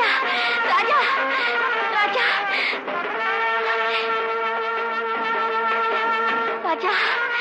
ராஜா ராஜா ராஜா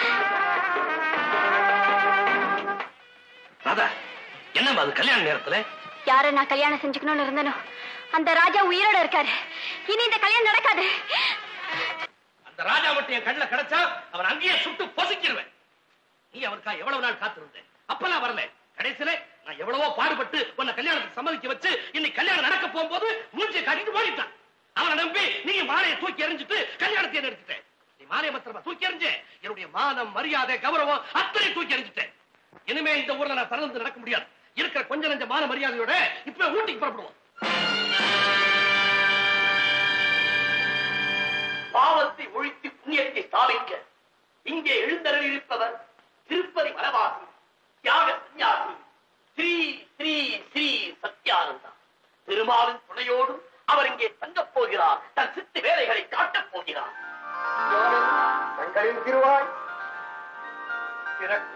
ராதா என்னம்மா அது கல்யாண நேரத்துல யாரை நான் கல்யாணம் செஞ்சுக்கணும்னு இருந்தனோ அந்த ராஜா உயிரோட இருக்காரு இனி இந்த கல்யாணம் நடக்காது அந்த ராஜா மட்டும் என் கண்ணுல கிடைச்சா அவன் அங்கேயே சுட்டு பொசுக்கிடுவேன் நீ அவனுக்கா எவ்வளவு நாள் காத்திருந்த அப்பெல்லாம் வரல கடைசியில நான் எவ்வளவோ பாடுபட்டு உன்னை கல்யாணத்துக்கு சம்மதிக்க வச்சு இன்னைக்கு கல்யாணம் நடக்க போகும்போது மூஞ்சியை காட்டிட்டு ஓடிட்டான் அவனை நம்பி நீங்க மாலையை தூக்கி எறிஞ்சிட்டு கல்யாணத்தை நிறுத்திட்ட நீ மாலையை பத்திரமா தூக்கி எறிஞ்ச என்னுடைய மானம் மரியாதை கௌரவம் அத்தனை தூக்கி எறிஞ்சிட்டேன் இனிமே இந்த ஊர்ல நான் திறந்து நடக்க முடியாது இருக்கிற கொஞ்ச நஞ்ச மான மரியாதையோட இப்ப ஊட்டிக்கு புறப்படுவோம் பாவத்தை ஒழித்து புண்ணியத்தை ஸ்தாபிக்க இங்கே எழுந்தருள் இருப்பவர் திருப்பதி வனவாசி தியாக சந்நியாசி ஸ்ரீ ஸ்ரீ ஸ்ரீ சத்யானந்தா திருமாலின் துணையோடு அவர் இங்கே தங்கப் போகிறார் தன் சித்து வேலைகளை காட்டப் போகிறார் தங்களின் திருவாய் திறக்கும்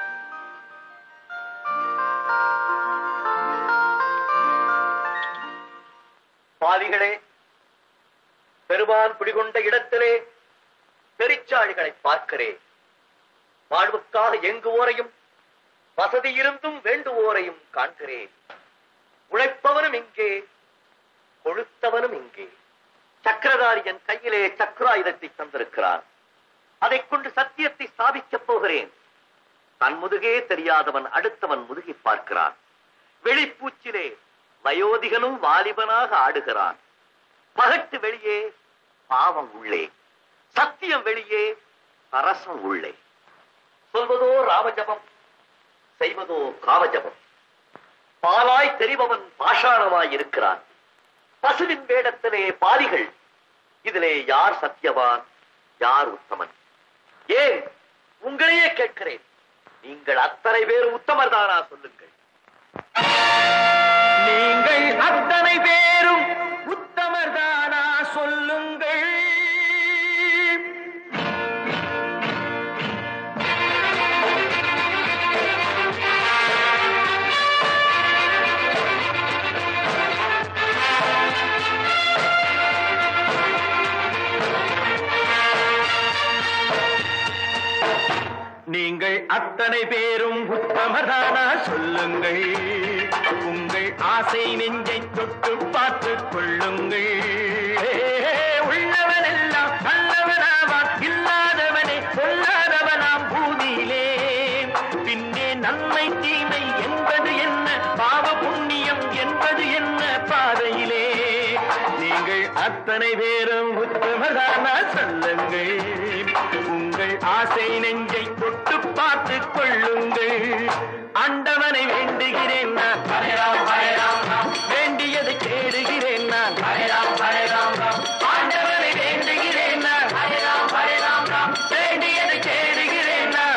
பாவிகளே பெருமான் குடிகொண்ட இடத்திலே பெரிச்சாளிகளை பார்க்கிறேன் வாழ்வுக்காக எங்குவோரையும் வசதி இருந்தும் வேண்டுவோரையும் காண்கிறேன் உழைப்பவனும் இங்கே கொழுத்தவனும் இங்கே சக்கரதாரி என் கையிலே சக்கராயுதத்தை தந்திருக்கிறான் அதைக் கொண்டு சத்தியத்தை ஸ்தாபிக்கப் போகிறேன் தன் முதுகே தெரியாதவன் அடுத்தவன் முதுகை பார்க்கிறான் வெளிப்பூச்சிலே வயோதிகனும் வாலிபனாக ஆடுகிறான் பகட்டு வெளியே பாவம் உள்ளே சத்தியம் வெளியே அரசம் உள்ளே சொல்வதோ ராமஜபம் செய்வதோ காமஜபம் பாலாய் தெரிபவன் பாஷாணமாய் இருக்கிறான் பசுவின் வேடத்திலே பாலிகள் இதிலே யார் சத்தியவான் யார் உத்தமன் ஏன் உங்களையே கேட்கிறேன் நீங்கள் அத்தனை பேர் உத்தமர் தானா சொல்லுங்கள் நீங்கள் அத்தனை பேரும் உத்தமர் தானா சொல்லுங்கள் நீங்கள் அத்தனை பேரும் உத்தமதானா சொல்லுங்கள் உங்கள் ஆசை நெஞ்சை தொட்டு பார்த்துக் கொள்ளுங்கள் உள்ளவன் எல்லாம் நல்லவனாவான் இல்லாதவனே பொல்லாதவனாம் பூமியிலே பின்னே நன்மை தீமை என்பது என்ன பாவ புண்ணியம் என்பது என்ன பாதையிலே நீங்கள் அத்தனை பேரும் உத்தமதானா சொல்லுங்கள் உங்கள் ஆசை நெஞ்சை தொட்டு பார்த்துக் கொள்ளுங்கள் ஆண்டவனை வேண்டுகிறேன் நான் வேண்டியதை கேடுகிறேன் நான் ஆண்டவனை வேண்டுகிறேன் நான் வேண்டியதை கேடுகிறேன் நான்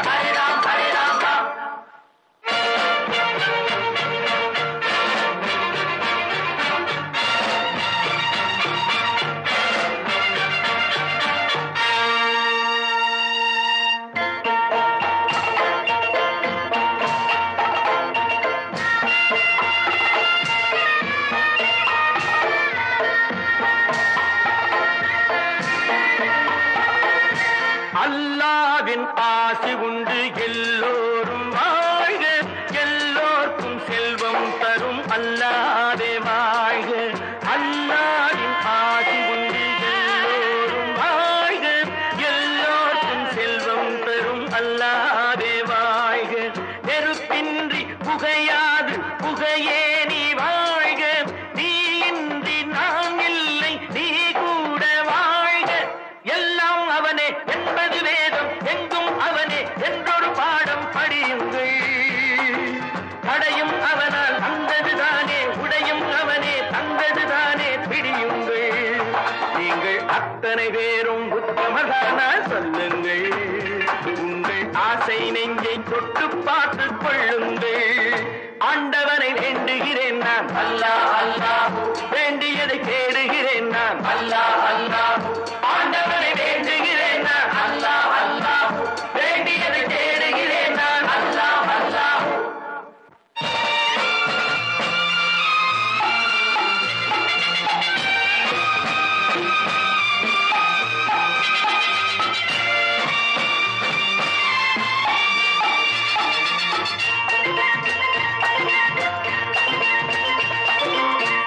அல்லாவின் ஆசி உண்டு எல்லோரும் வாழ்க எல்லோர்க்கும் செல்வம் தரும் அல்லாதே வாழ்க அல்லாவின் ஆசி உண்டு எல்லோரும் வாழ்க எல்லோர்க்கும் செல்வம் தரும் அல்லாதே வாழ்க நெருப்பின்றி புகையாது புகையே நீ வாழ்க நீ இன்றி நான் இல்லை நீ கூட வாழ்க எல்லாம் அவனே என்பது வேதம் எங்கும் அவனே என்றொரு பாடம் படியுங்கள் தடையும் அவனால் வந்ததுதானே உடையும் அவனே தந்ததுதானே பிடியுங்கள் நீங்கள் அத்தனை பேரும் உத்தமதானா சொல்லுங்கள் உங்கள் ஆசை நெஞ்சை தொட்டு பார்த்துக் கொள்ளுங்கள் ஆண்டவனை வேண்டுகிறேன் நான் அல்லா அல்லா வேண்டியதை கேடுகிறேன் நான் அல்லா அல்லா ஆண்டவனை வேண்டுகிறேன் நான் அல்லா அல்லா வேண்டியதை தேடுகிறேன் நான் அல்லா அல்லா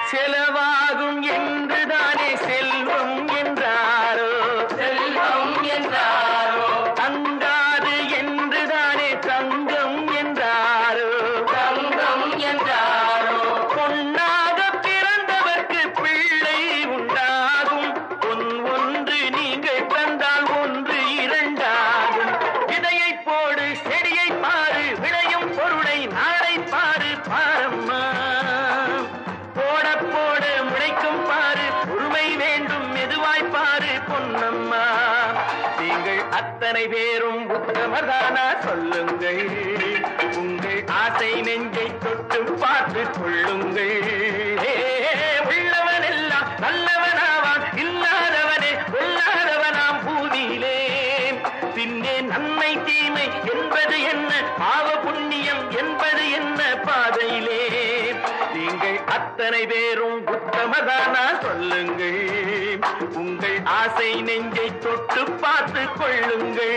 செலவாகும் என்றுதானே செல்வம் என்றாரோ செல்வம் என்றாரோ தங்காது என்றுதானே தங்கம் என்றாரோ தங்கம் என்றாரோ பொன்னாக பிறந்தவர்க்கு பிள்ளை உண்டாகும் பொன் ஒன்று நீங்கள் தந்தால் ஒன்று இரண்டாகும் விதையை போடு செடியை பாரு விளையும் பொருளை நாளை பாரு பாரம்மா போட போட முளைக்கும் பாரு பொறுமை வேண்டும் மெதுவாய் பாரு பொன்னம்மா நீங்கள் அத்தனை பேரும் உத்தமதானா சொல்லுங்கள் உங்கள் ஆசை நெஞ்சை தொட்டு பார்த்து கொள்ளுங்கள் ஏ, உள்ளவன் எல்லாம் நல்லவனாவான் இல்லாதவனே கொல்லாதவனாம் பூமியிலே பின்னே நன்மை தீமை என்பது என்ன பாவ புண்ணியம் என்பது என்ன பாதையிலே நீங்கள் அத்தனை பேரும் உத்தமதானா சொல்லுங்கள் உங்கள் ஆசை நெஞ்சை தொட்டு பார்த்து கொள்ளுங்கள்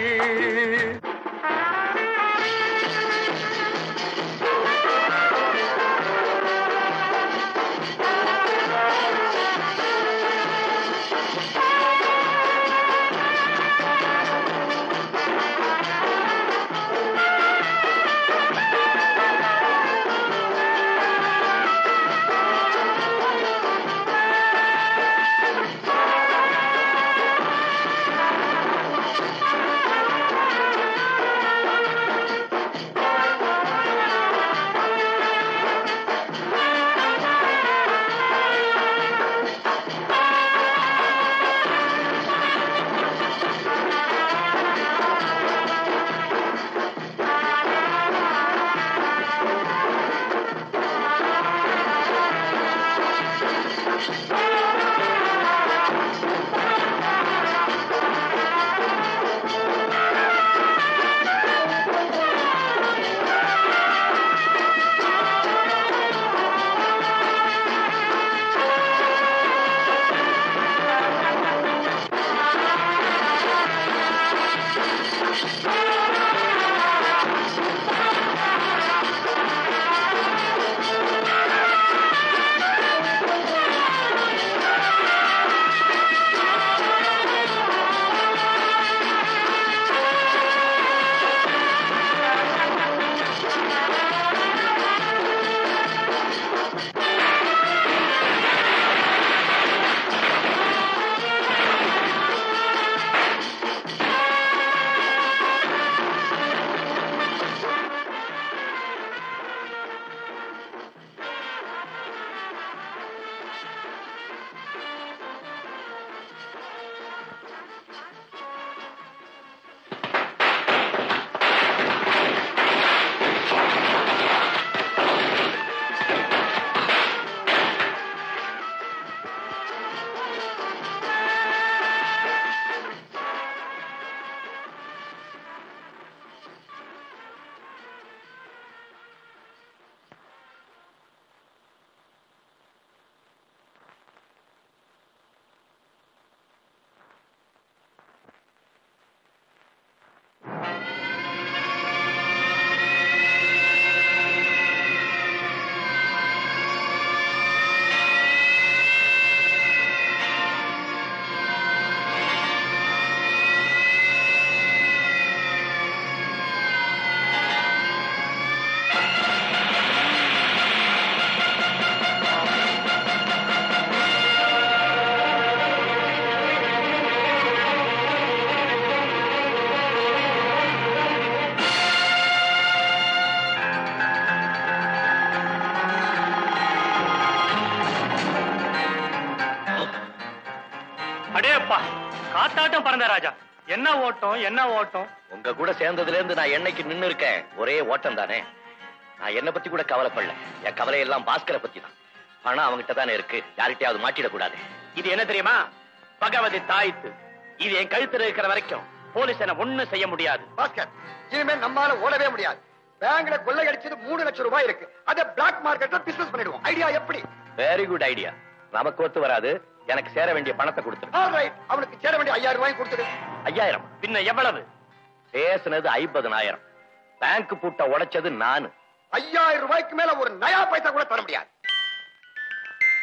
அடேப்பா காத்தாட்டம் பறந்த ராஜா என்ன ஓட்டம் என்ன ஓட்டம் உங்க கூட சேர்ந்ததுல இருந்து நான் என்னைக்கு நின்னு இருக்கேன் ஒரே ஓட்டம் தானே நான் என்ன பத்தி கூட கவலைப்படல என் கவலை எல்லாம் பாஸ்கரை பத்தி தான் பணம் அவங்கிட்ட தானே இருக்கு யார்கிட்டயாவது மாட்டிடக் கூடாது இது என்ன தெரியுமா பகவதி தாய்த்து இது என் கழுத்துல இருக்கிற வரைக்கும் போலீஸ் என்ன ஒண்ணும் செய்ய முடியாது பாஸ்கர் இனிமே நம்மால ஓடவே முடியாது பேங்க்ல கொள்ளை அடிச்சது மூணு லட்சம் ரூபாய் இருக்கு அத பிளாக் மார்க்கெட்ல பிசினஸ் பண்ணிடுவோம் ஐடியா எப்படி வெரி குட் ஐடியா நமக்கு ஒத்து வராது எனக்கு சேர வேண்டிய பணத்தை கொடுத்துரு ஆல்ரைட் அவனுக்கு சேர வேண்டிய ஐயாயிரம் ரூபாய் கொடுத்துடு ஐயாயிரம் பின்ன எவ்வளவு பேசுனது ஐம்பதனாயிரம் பேங்க் பூட்ட உடைச்சது நானு ஐயாயிரம் ரூபாய்க்கு மேல ஒரு நயா பைசா கூட தர முடியாது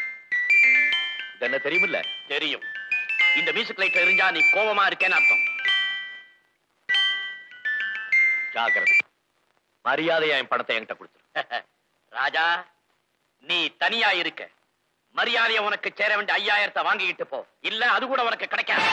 என்ன தெரியுமில்ல தெரியும் இந்த மியூசிக் லைட் எரிஞ்சா நீ கோபமா இருக்கேன்னு அர்த்தம் ஜாக்கிரதை மரியாதையா என் பணத்தை என்கிட்ட கொடுத்துரு ராஜா நீ தனியா இருக்க மரியாதையை உனக்கு சேர வேண்டிய ஐயாயிரத்தை வாங்கிக்கிட்டு போ இல்ல அது கூட உனக்கு கிடைக்காது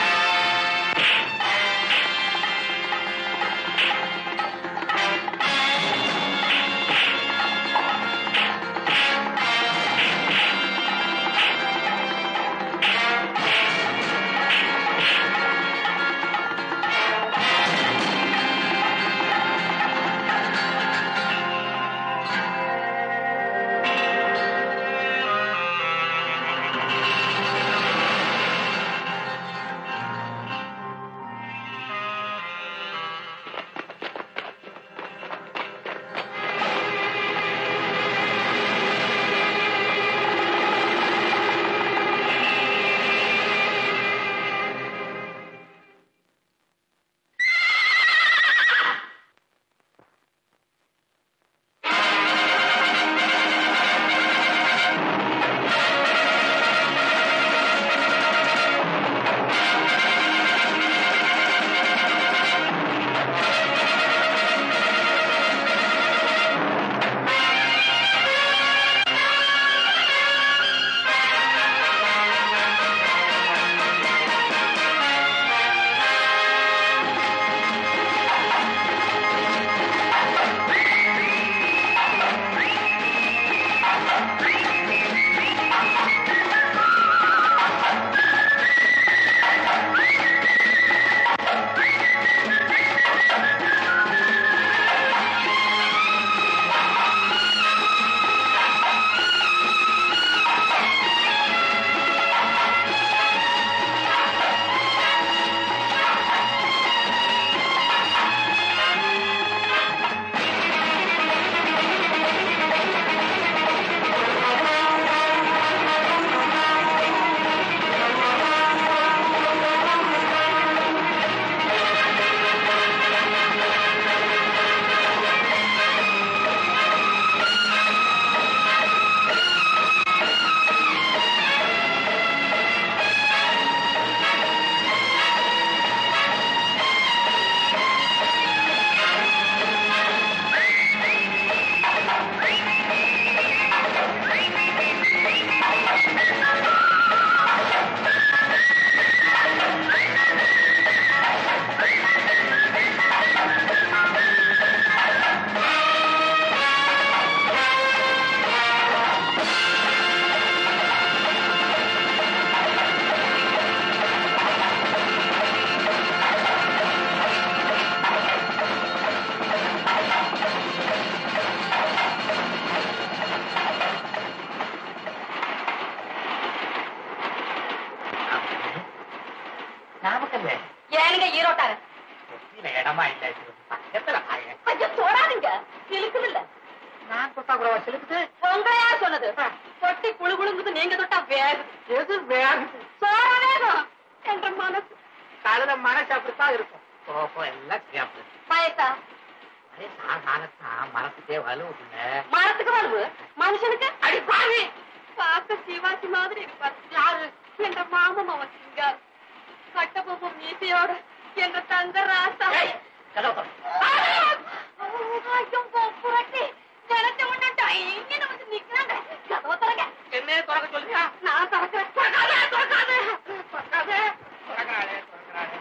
நாமக்கல்ல ஏனுங்க ஈரோட்டாரு இடமா இல்ல பக்கத்துல ஐயோ தொடாதீங்க இழுக்குது இல்ல நான் தொட்டா கூட சிலுக்குது உங்களை யார் சொன்னது தொட்டி குழு குழுங்குது நீங்க தொட்டா வேகுது எது வேகுது சோற வேகம் என்ற மனசு கழுத மனசு அப்படித்தான் இருக்கும் கோபம் எல்லாம் கேப்பு பயத்தா அதே சாதாரணத்தான் மனசுக்கே வலுவுல மரத்துக்கு வருவு மனுஷனுக்கு அடி பாவி பார்க்க சிவாஜி மாதிரி இருப்பார் யாரு என்ற மாமன் அவன் சிங்கார் கட்டபொம்ம மீசையோட என்ற தங்க ராசா ஏய், கதவை திற. ஐயோ, புரட்டி நினைச்ச உடனே டைன்னு வந்து நிக்கிறாங்க கதவை திறங்க என்னைய திறக்க சொல்லியா நான் திறக்கிறேன் திறக்காதே திறக்காதே திறக்காதே திறக்கிறாளே திறக்கிறாளே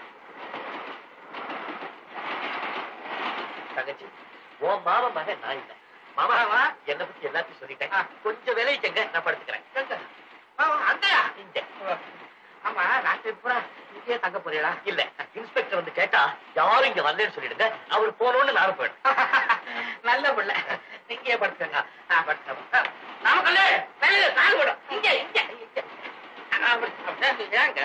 தங்கச்சி உன் மாமா மகன் நான் இல்ல மாமாவா என்ன பத்தி எல்லாத்தையும் சொல்லிட்டேன் கொஞ்சம் விலைக்குங்க நான் படுத்துக்கிறேன் எங்க? ஆ, அங்கயா இங்க ஆமா ராத்திரி பூரா இங்கேயே தங்க போறீங்களா இல்ல இன்ஸ்பெக்டர் வந்து கேட்டா யாரும் இங்க வரலன்னு சொல்லிடுங்க அவர் போனோன்னு நானும் போயிடும் நல்ல புள்ள இங்கேயே படுத்துக்கங்க ஆ, படுத்துக்கங்க. நாமக்கல்லு வெளியில கால் விடும் இங்க இங்க இங்க ஆ, படுத்துக்கங்க. ஏங்க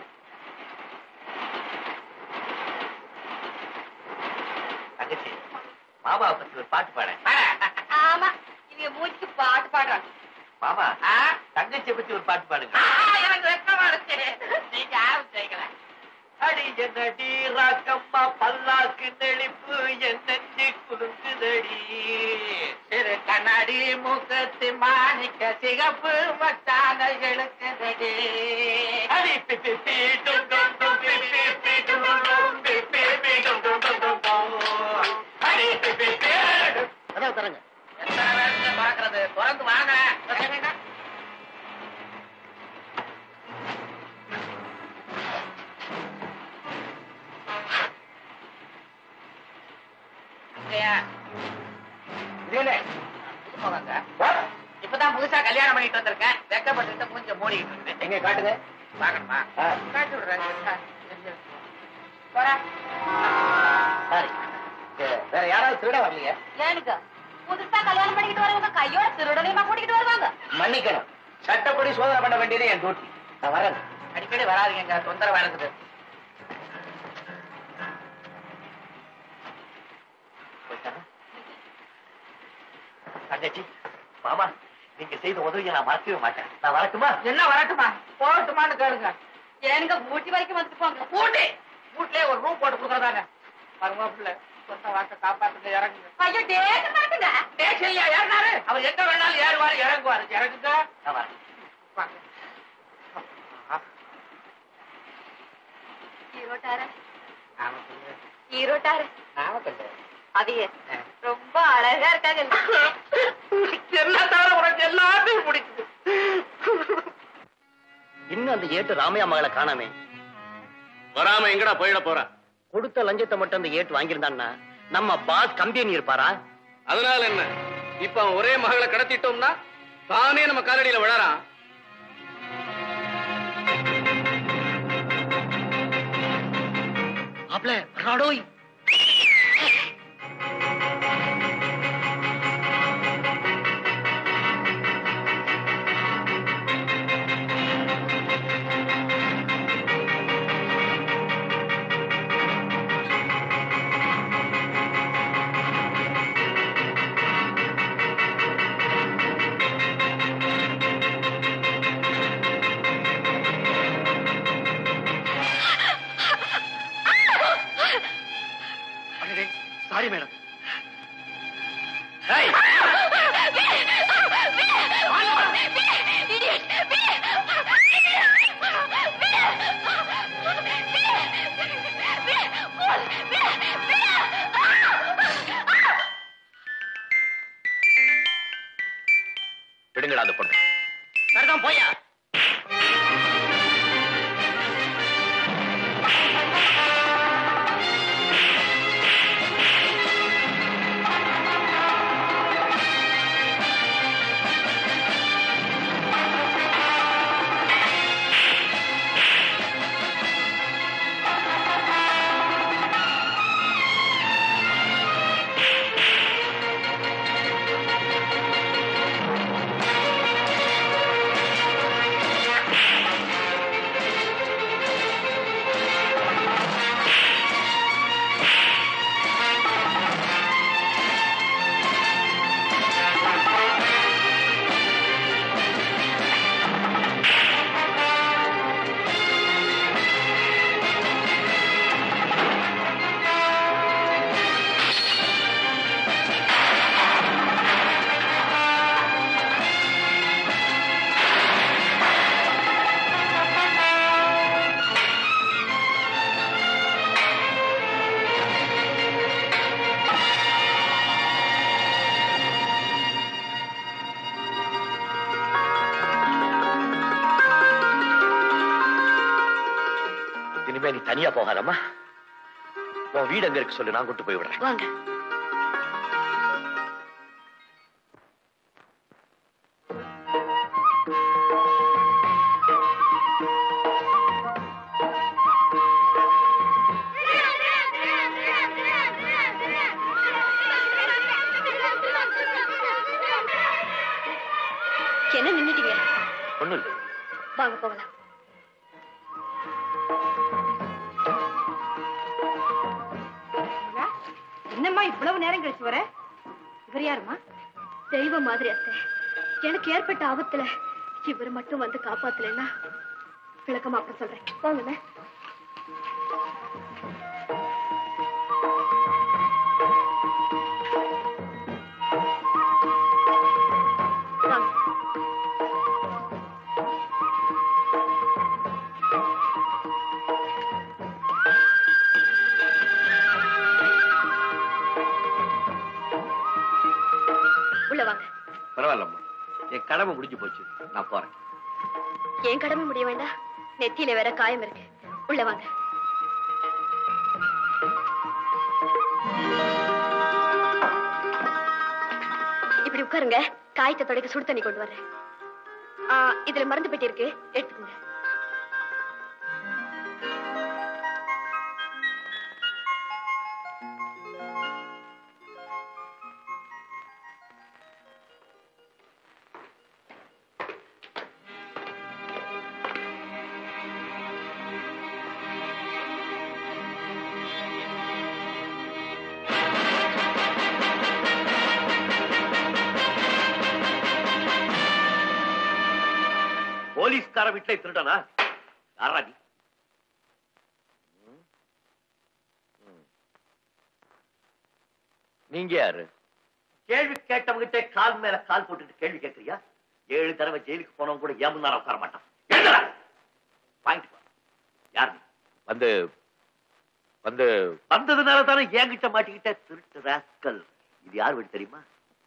தங்கச்சி மாமாவை பத்தி ஒரு பாட்டு பாட ஆமா இவங்க மூச்சுக்கு பாட்டு பாடுறாங்க மாமா ஆ, தங்கச்சியை பத்தி ஒரு பாட்டு பாடுங்க ஆ, எனக்கு வெக்கமா இருக்கு நீங்க யாரும் செய்யல அடி என்னடி ராக்கம்மா பல்லாக்கு நெளிப்பு என் நெஞ்சு குலுங்குதடி சிறு கண்ணாடி மூக்கத்து மாணிக்க சிகப்பு மச்சான எழுக்குது வாங்கடி அடி பி பி பி டும் டும் டும் பி பி பி டும் டும் பி பி பி டும் டும் டும் டும் டும் அடி பி பி பி அதான் தரங்க எத்தனை பேருக்கு பாக்குறது திறந்து வாங்க இல்லையா? இதுல, இது போகாங்க. இப்பதான் புதுசா கல்யாணம் பண்ணிட்டு வந்திருக்கேன் வெக்கப்பட்டு கொஞ்சம் மூடிக்கிட்டு இருக்கேன் எங்க காட்டுங்க பாக்கணுமா ஆ. காட்டி விடுறேன் போறேன் சரி வேற யாராவது திருட வரலையே ஏனுங்க புதுசா கல்யாணம் பண்ணிக்கிட்டு வரவங்க கையோட திருடனையுமா கூட்டிக்கிட்டு வருவாங்க மன்னிக்கணும் சட்டப்படி சோதனை பண்ண வேண்டியது என் டியூட்டி நான் வரேன் அடிக்கடி வராதீங்க தொந்தரவு இருக்குது தங்கச்சி மாமா நீங்க செய்த உதவியை நான் மறக்கவே மாட்டேன் நான் வரட்டுமா என்ன வரட்டுமா போகட்டுமான்னு கேளுங்க ஏனுங்க ஊட்டி வரைக்கும் வந்துட்டு போங்க ஊட்டி வீட்லயே ஒரு ரூம் போட்டு கொடுக்குறதாங்க மருமாப்புல சொந்த வாக்க காப்பாத்துங்க இறங்குங்க ஐயோ டேக்கு நடக்குங்க ஸ்டேஷன்ல ஏறினாரு அவர் எங்க வேணாலும் ஏறுவாரு இறங்குவாரு இறங்குங்க நான் வரேன் வாங்க. ஈரோட்டார நாமக்கல்லு. ஈரோட்டார நாமக்கல்லு. அதையே ரொம்ப அழகா இருக்காங்க என்ன தவிர உனக்கு எல்லாத்தையும் பிடிக்குது இன்னும் அந்த ஏட்டு ராமையா மகளை காணாமே வராம எங்கடா போயிட போற கொடுத்த லஞ்சத்தை மட்டும் அந்த ஏட்டு வாங்கியிருந்தான்னா நம்ம பாஸ் கம்பெனி இருப்பாரா அதனால என்ன இப்ப அவன் ஒரே மகளை கடத்திட்டோம்னா தானே நம்ம காலடியில விழறான் மாப்ள ராடோய் சாரி மேடம் விடுங்கடா அந்த பொண்ணு சரிதான் போயா இனிமே நீ தனியா போகாதம்மா உன் வீடு எங்க இருக்கு சொல்லு நான் கூட்டு போய் விடுறேன் வாங்க என்ன நின்னுட்டீங்க ஒண்ணு இல்ல வாங்க போகலாம் என்னம்மா இவ்வளவு நேரம் கழிச்சு வர இவர் யாருமா தெய்வம் மாதிரி அத்தை எனக்கு ஏற்பட்ட ஆபத்துல இவர் மட்டும் வந்து காப்பாத்தலைன்னா விளக்கமா அப்புறம் சொல்றேன் போங்கண்ணே வாங்க கடமை முடிஞ்சு போச்சு நான் போறேன் என் கடமை முடிய வேண்டாம் நெத்தியில வேற காயம் இருக்கு உள்ள வாங்க இப்படி உட்காருங்க காயத்தை தொடக்க சுடு தண்ணி கொண்டு வரேன் ஆ, இதுல மருந்து பெட்டி இருக்கு எடுத்துக்கோங்க போலீஸ்கார வீட்டுல திருடனா யாரா நீ ம்? ம். நீங்க யாரு கேள்வி கேட்டவங்கிட்ட கால் மேல கால் போட்டுட்டு கேள்வி கேட்கறியா ஏழு தடவை ஜெயிலுக்கு போனவங்க கூட ஏமுந்தாரம் உட்கார மாட்டான் எழுதுடா. வாங்கிட்டு வா. யார் நீ? வந்து வந்து வந்ததுனால தானே என்கிட்ட மாட்டிக்கிட்ட திருட்டு ராஸ்கல் இது யார் வீடு தெரியுமா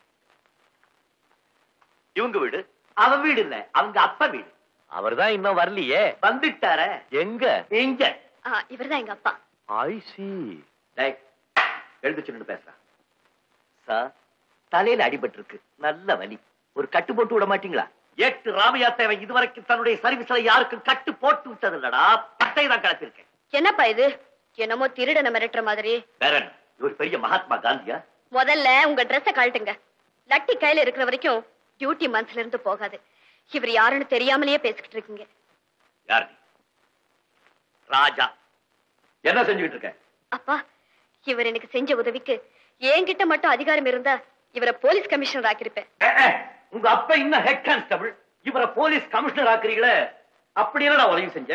இவங்க வீடு அவன் வீடு இல்ல அவங்க அப்பா வீடு அவர்தான் இன்னும் வரலையே வந்துட்டார எங்க எங்க ஆ, இவர்தான் எங்க அப்பா ஐ சி எழுந்துச்சு நின்னு பேசுறேன் சார் தலையில அடிபட்டு இருக்கு நல்ல வலி ஒரு கட்டு போட்டு விட மாட்டீங்களா எட்டு ராமையா தேவை இதுவரைக்கும் தன்னுடைய சர்வீஸ்ல யாருக்கும் கட்டு போட்டு விட்டது இல்லடா பட்டை தான் கிளப்பிருக்கேன் என்னப்பா இது என்னமோ திருடனை மிரட்டுற மாதிரி வேற என்ன இவர் பெரிய மகாத்மா காந்தியா முதல்ல உங்க ட்ரெஸ்ஸ கழட்டுங்க லட்டி கையில இருக்கிற வரைக்கும் டியூட்டி மந்த்ஸ்ல இருந்து போகாது இவர் யாருன்னு தெரியாமலேயே பேசிக்கிட்டு இருக்கீங்க யார் நீ ராஜா என்ன செஞ்சுக்கிட்டு இருக்க அப்பா இவர் எனக்கு செஞ்ச உதவிக்கு என்கிட்ட மட்டும் அதிகாரம் இருந்தா இவரை போலீஸ் கமிஷனர் ஆக்கியிருப்பேன் ஏ, ஏ, உங்க அப்பா இன்னும் ஹெட் கான்ஸ்டபிள் இவரை போலீஸ் கமிஷனர் ஆக்குறீங்களே அப்படி என்னடா உதவி செஞ்ச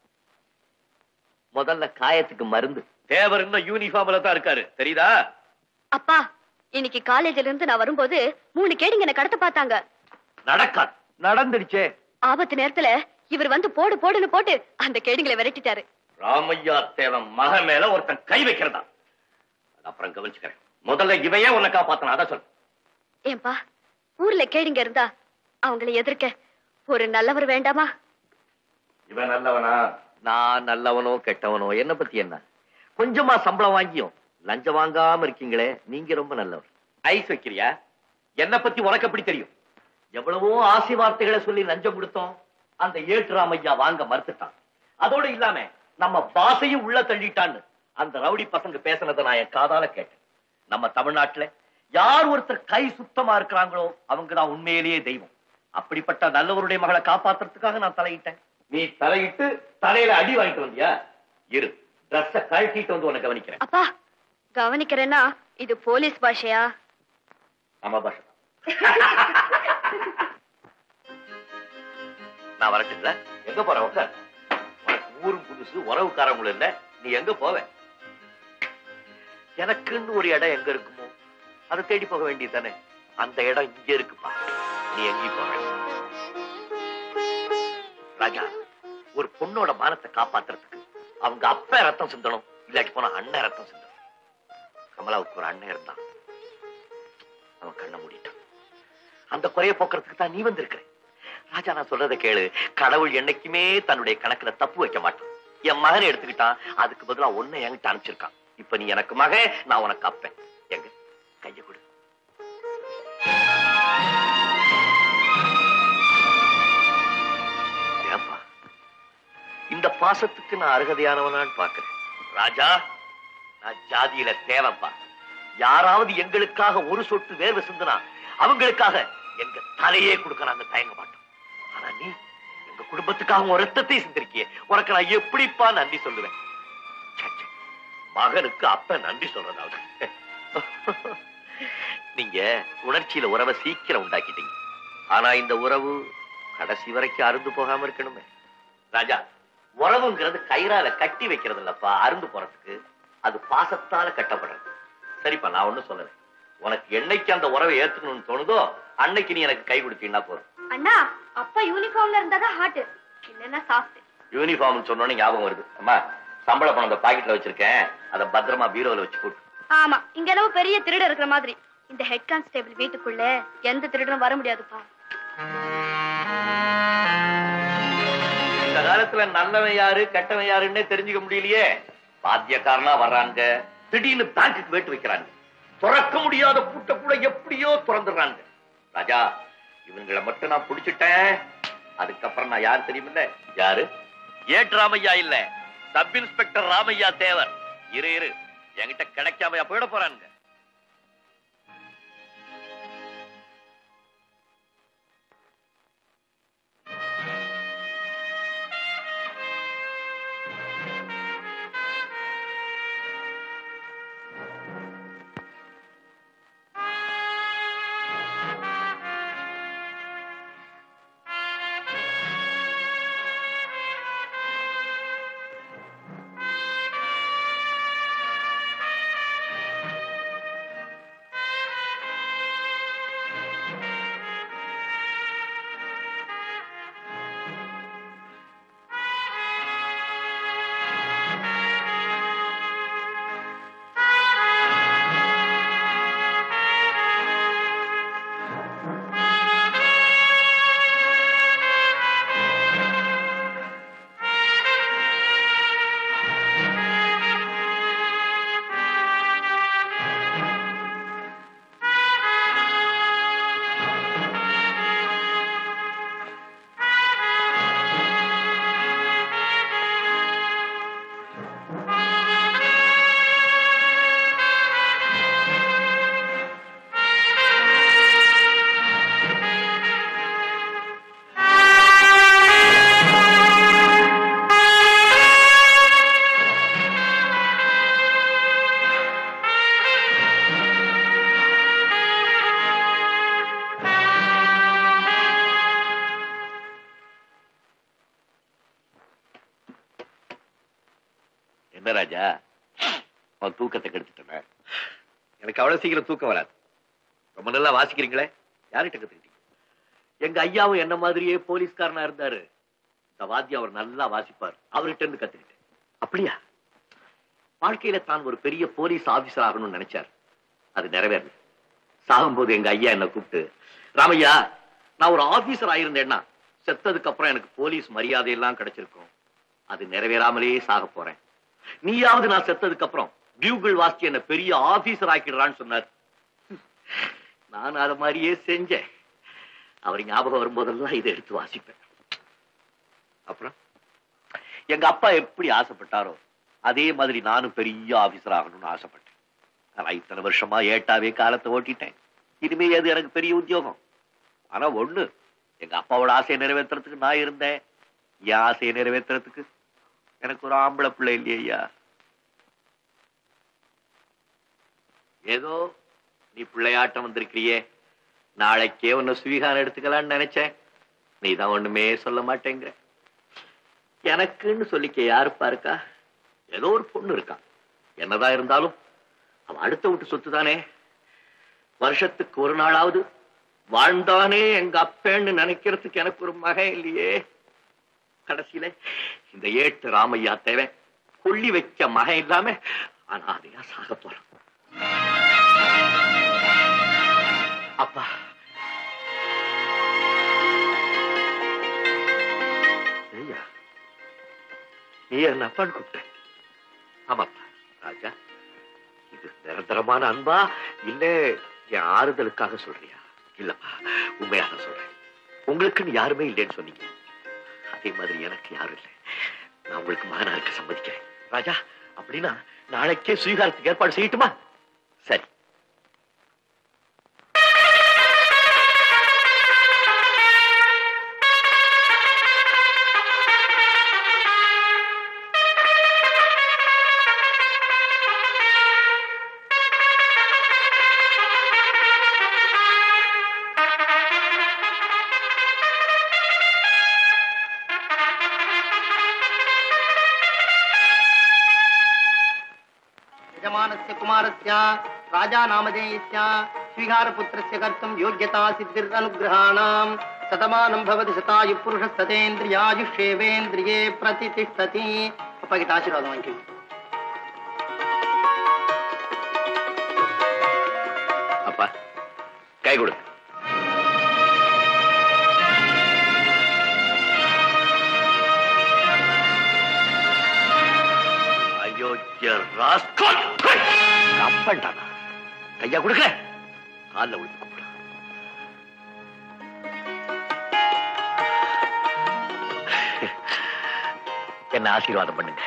முதல்ல காயத்துக்கு மருந்து தேவர் இன்னும் யூனிஃபார்ம்ல தான் இருக்காரு தெரியுதா அப்பா இன்னைக்கு காலேஜ்ல இருந்து நான் வரும்போது மூணு கேடிங்க என்ன கடத்த பார்த்தாங்க நடக்காது நடந்துடுச்சே ஆபத்து நேரத்துல இவர் வந்து போடு போடுன்னு போட்டு அந்த கேடிங்களை விரட்டிட்டாரு ராமையா தேவன் மக மேல ஒருத்தன் கை வைக்கிறதா அது அப்புறம் கவனிச்சுக்கிறேன் முதல்ல இவையே உன்னை காப்பாத்தணும் அதான் சொல்லு ஏன்பா ஊர்ல கேடிங்க இருந்தா அவங்களை எதிர்க்க ஒரு நல்லவர் வேண்டாமா இவன் நல்லவனா நான் நல்லவனோ கெட்டவனோ என்ன பத்தி என்ன கொஞ்சமா சம்பளம் வாங்கியும் லஞ்சம் வாங்காம இருக்கீங்களே நீங்க ரொம்ப நல்லவர் ஐஸ் வைக்கிறியா என்ன பத்தி உனக்கு எப்படி தெரியும் எவ்வளவோ ஆசி வார்த்தைகளை சொல்லி லஞ்சம் கொடுத்தோம் அந்த ஏற்றுராமையா வாங்க மறுத்துட்டான் அதோட இல்லாம நம்ம பாசையும் உள்ள தள்ளிட்டான்னு அந்த ரவுடி பசங்க பேசுனதை நான் என் காதால கேட்டேன் நம்ம தமிழ்நாட்டுல யார் ஒருத்தர் கை சுத்தமா இருக்கிறாங்களோ அவங்க தான் உண்மையிலேயே தெய்வம் அப்படிப்பட்ட நல்லவருடைய மகளை காப்பாத்துறதுக்காக நான் தலையிட்டேன் நீ தலையிட்டு தலையில அடி வாங்கிட்டு வந்தியா இரு ட்ரெஸ்ஸ கழட்டிட்டு வந்து உன்னை கவனிக்கிறேன் அப்பா கவனிக்கிறேன்னா இது போலீஸ் பாஷையா ஆமா பாஷா நான் வரட்டுங்களா எங்க போற உட்கார் உனக்கு ஊரும் புதுசு உறவுக்காரங்களும் இல்ல நீ எங்க போவ எனக்குன்னு ஒரு இடம் எங்க இருக்குமோ அதை தேடி போக வேண்டியது தானே அந்த இடம் இங்க இருக்குப்பா நீ எங்கேயும் போக வேண்டாம். ராஜா ஒரு பொண்ணோட மானத்தை காப்பாத்துறதுக்கு அவங்க அப்பா ரத்தம் சிந்தணும் இல்லாட்டி போனா அண்ணன் ரத்தம் சிந்தணும் கமலாவுக்கு ஒரு அண்ணன் இருந்தான் அவன் கண்ணை மூடிட்டான் அந்த குறைய போக்குறதுக்கு தான் நீ வந்திருக்கிற ராஜா நான் சொல்றதை கேளு கடவுள் என்னைக்குமே தன்னுடைய கணக்குல தப்பு வைக்க மாட்டான் என் மகனை எடுத்துக்கிட்டான் அதுக்கு பதிலா ஒன்ன என்கிட்ட அனுப்பிச்சிருக்கான் இப்ப நீ எனக்கு மகன் நான் உனக்கு அப்பேன் எங்க கைய கொடு ஏப்பா இந்த பாசத்துக்கு நான் அருகதையானவனான்னு பாக்குறேன் ராஜா நான் ஜாதியில தேவைப்பா யாராவது எங்களுக்காக ஒரு சொட்டு வேர்வை சிந்துனா அவங்களுக்காக எங்க தலையே கொடுக்க நாங்க தயங்க மாட்டோம் ஆனா நீ எங்க குடும்பத்துக்காக ஒரு ரத்தத்தை சிந்திருக்கிய உனக்கு நான் எப்படிப்பா நன்றி சொல்லுவேன் ச்சே, ச்சே. மகனுக்கு அப்ப நன்றி சொல்றதாவது நீங்க உணர்ச்சியில உறவை சீக்கிரம் உண்டாக்கிட்டீங்க ஆனா இந்த உறவு கடைசி வரைக்கும் அருந்து போகாம இருக்கணுமே ராஜா உறவுங்கிறது கயிறால கட்டி வைக்கிறது இல்லப்பா அருந்து போறதுக்கு அது பாசத்தால கட்டப்படுறது சரிப்பா நான் ஒண்ணும் சொல்லல உனக்கு என்னைக்கு அந்த உறவை ஏத்துக்கணும்னு தோணுதோ அன்னைக்கு நீ எனக்கு கை கொடுத்தீங்கன்னா போதும் அண்ணா அப்பா யூனிஃபார்ம்ல இருந்தாதான் ஹார்ட் இல்லன்னா சாஃப்ட் யூனிஃபார்ம் சொன்னோன்னு ஞாபகம் வருது அம்மா சம்பள பணம் அந்த பாக்கெட்ல வச்சிருக்கேன் அதை பத்திரமா பீரோல வச்சு போட்டு ஆமா இங்க என்னவோ பெரிய திருடன் இருக்கிற மாதிரி இந்த ஹெட் கான்ஸ்டேபிள் வீட்டுக்குள்ள எந்த திருடனும் வர முடியாதுப்பா நேரத்துல நல்லவன் யாரு கெட்டவன் யாருன்னே தெரிஞ்சுக்க முடியலையே பாத்தியக்காரனா வர்றாங்க திடீர்னு பேங்குக்கு வேட்டு வைக்கிறாங்க துறக்க முடியாத பூட்டை கூட எப்படியோ திறந்துடுறாங்க ராஜா இவங்களை மட்டும் நான் புடிச்சிட்டேன் அதுக்கப்புறம் நான் யார் தெரியுமில்ல யாரு ஏட் ராமையா இல்ல சப் இன்ஸ்பெக்டர் ராமையா தேவர் இரு இரு என்கிட்ட கிடைக்காமையா போயிட போறானுங்க என்ன ராஜா அவன் தூக்கத்தை கெடுத்துட்டேன் எனக்கு அவ்வளவு சீக்கிரம் தூக்கம் வராது ரொம்ப நல்லா வாசிக்கிறீங்களே யார்கிட்ட கத்துக்கிட்டீங்க எங்க ஐயாவும் என்ன மாதிரியே போலீஸ்காரனா இருந்தாரு இந்த வாத்தியம் அவர் நல்லா வாசிப்பார் அவர்கிட்ட இருந்து கத்துக்கிட்டேன் அப்படியா வாழ்க்கையில தான் ஒரு பெரிய போலீஸ் ஆபீசர் ஆகணும்னு நினைச்சார் அது நிறைவேறல சாகும்போது எங்க ஐயா என்ன கூப்பிட்டு ராமையா நான் ஒரு ஆபீசர் ஆயிருந்தேன்னா செத்ததுக்கு அப்புறம் எனக்கு போலீஸ் மரியாதை எல்லாம் கிடைச்சிருக்கும் அது நிறைவேறாமலே சாக போறேன் நீயாவது நான் செத்ததுக்கு அப்புறம் பியூகிள் வாசிச்சு என்ன பெரிய ஆபீசர் ஆக்கிடுறான்னு சொன்னார் நான் அத மாதிரியே செஞ்சேன் அவர் ஞாபகம் வரும்போதெல்லாம் இதை எடுத்து வாசிப்பேன் அப்புறம் எங்க அப்பா எப்படி ஆசைப்பட்டாரோ அதே மாதிரி நானும் பெரிய ஆபீசர் ஆகணும்னு ஆசைப்பட்டேன் ஆனா இத்தனை வருஷமா ஏட்டாவே காலத்தை ஓட்டிட்டேன் இனிமே அது எனக்கு பெரிய உத்தியோகம் ஆனா ஒண்ணு எங்க அப்பாவோட ஆசையை நிறைவேற்றுறதுக்கு நான் இருந்தேன் என் ஆசையை நிறைவேற்றுறதுக்கு எனக்கு ஒரு ஆம்பளை பிள்ளை இல்லையா ஏதோ நீ பிள்ளையாட்டம் வந்திருக்கிறியே நாளைக்கே உன்னை ஸ்வீகாரம் எடுத்துக்கலாம்னு நினைச்சேன் நீ தான் ஒண்ணுமே சொல்ல மாட்டேங்கிற எனக்குன்னு சொல்லிக்க யாருப்பா இருக்கா ஏதோ ஒரு பொண்ணு இருக்கா என்னதான் இருந்தாலும் அவ அடுத்த வீட்டு சொத்து தானே வருஷத்துக்கு ஒரு நாளாவது வாழ்ந்தானே எங்க அப்பேன்னு நினைக்கிறதுக்கு எனக்கு ஒரு மகன் இல்லையே கடைசியில இந்த ஏட்டு ராமையா தேவை கொள்ளி வச்ச மகன் இல்லாம அனாதையா சாக போறான் அப்பா ஐயா நீ என்ன அப்பான்னு கூப்பிட்ட ஆமாப்பா ராஜா இது நிரந்தரமான அன்பா இல்ல என் ஆறுதலுக்காக சொல்றியா இல்லப்பா உண்மையாக சொல்றேன் உங்களுக்குன்னு யாருமே இல்லைன்னு சொன்னீங்க அதே மாதிரி எனக்கு யாரும் இல்லை நான் உங்களுக்கு மகனா இருக்க சம்மதிக்கிறேன் ராஜா அப்படின்னா நாளைக்கே சுவீகாரத்துக்கு ஏற்பாடு செய்யட்டுமா சரி यजमानस्य कुमारस्य राजा नामधेयस्य स्वीकारपुत्रस्य कर्तुं योग्यता सिद्धिरनुग्रहाणाम् शतमानं भवति शतायु पुरुषः सतेन्द्रियायुष्येवेन्द्रिये प्रतितिष्ठति அப்பா கிட்ட ஆசீர்வாதம் வாங்கி அப்பா கை கொடு அப்பன்டானா கையா கொடுக்கல காலில் விழுந்து கூப்பிடு என்ன ஆசீர்வாதம் பண்ணுங்க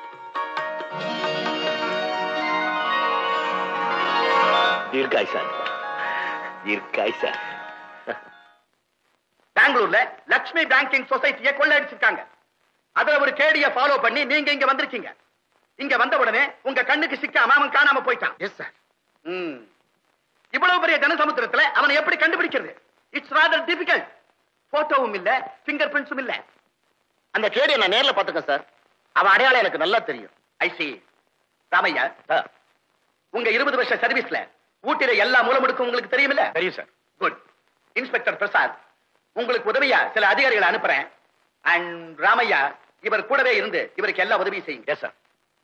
தீர்க்காய் சார் தீர்க்காய் சார் பெங்களூர்ல லட்சுமி பேங்கிங் சொசைட்டியை கொள்ளையடிச்சிருக்காங்க அதுல ஒரு கேடிய ஃபாலோ பண்ணி நீங்க இங்க வந்திருக்கீங்க இங்க வந்த உடனே உங்க கண்ணுக்கு சிக்காம அவன் காணாம போயிட்டான் எஸ் சார் இவ்வளவு பெரிய ஜனசமுத்திரத்துல அவனை எப்படி கண்டுபிடிக்கிறது இட்ஸ் ராதர் டிபிகல்ட் போட்டோவும் இல்ல பிங்கர் பிரிண்ட்ஸும் இல்ல அந்த கேடிய நான் நேர்ல பாத்துக்கேன் சார் அவன் அடையாளம் எனக்கு நல்லா தெரியும் ஐ சி ராமையா உங்க இருபது வருஷ சர்வீஸ்ல ஊட்டில எல்லா மூலமுடுக்கும் உங்களுக்கு தெரியுமில்ல தெரியும் சார் குட் இன்ஸ்பெக்டர் பிரசாத் உங்களுக்கு உதவியா சில அதிகாரிகளை அனுப்புறேன் அண்ட் ராமையா இவர் கூடவே இருந்து இவருக்கு எல்லா உதவியும் செய்யுங்க சார்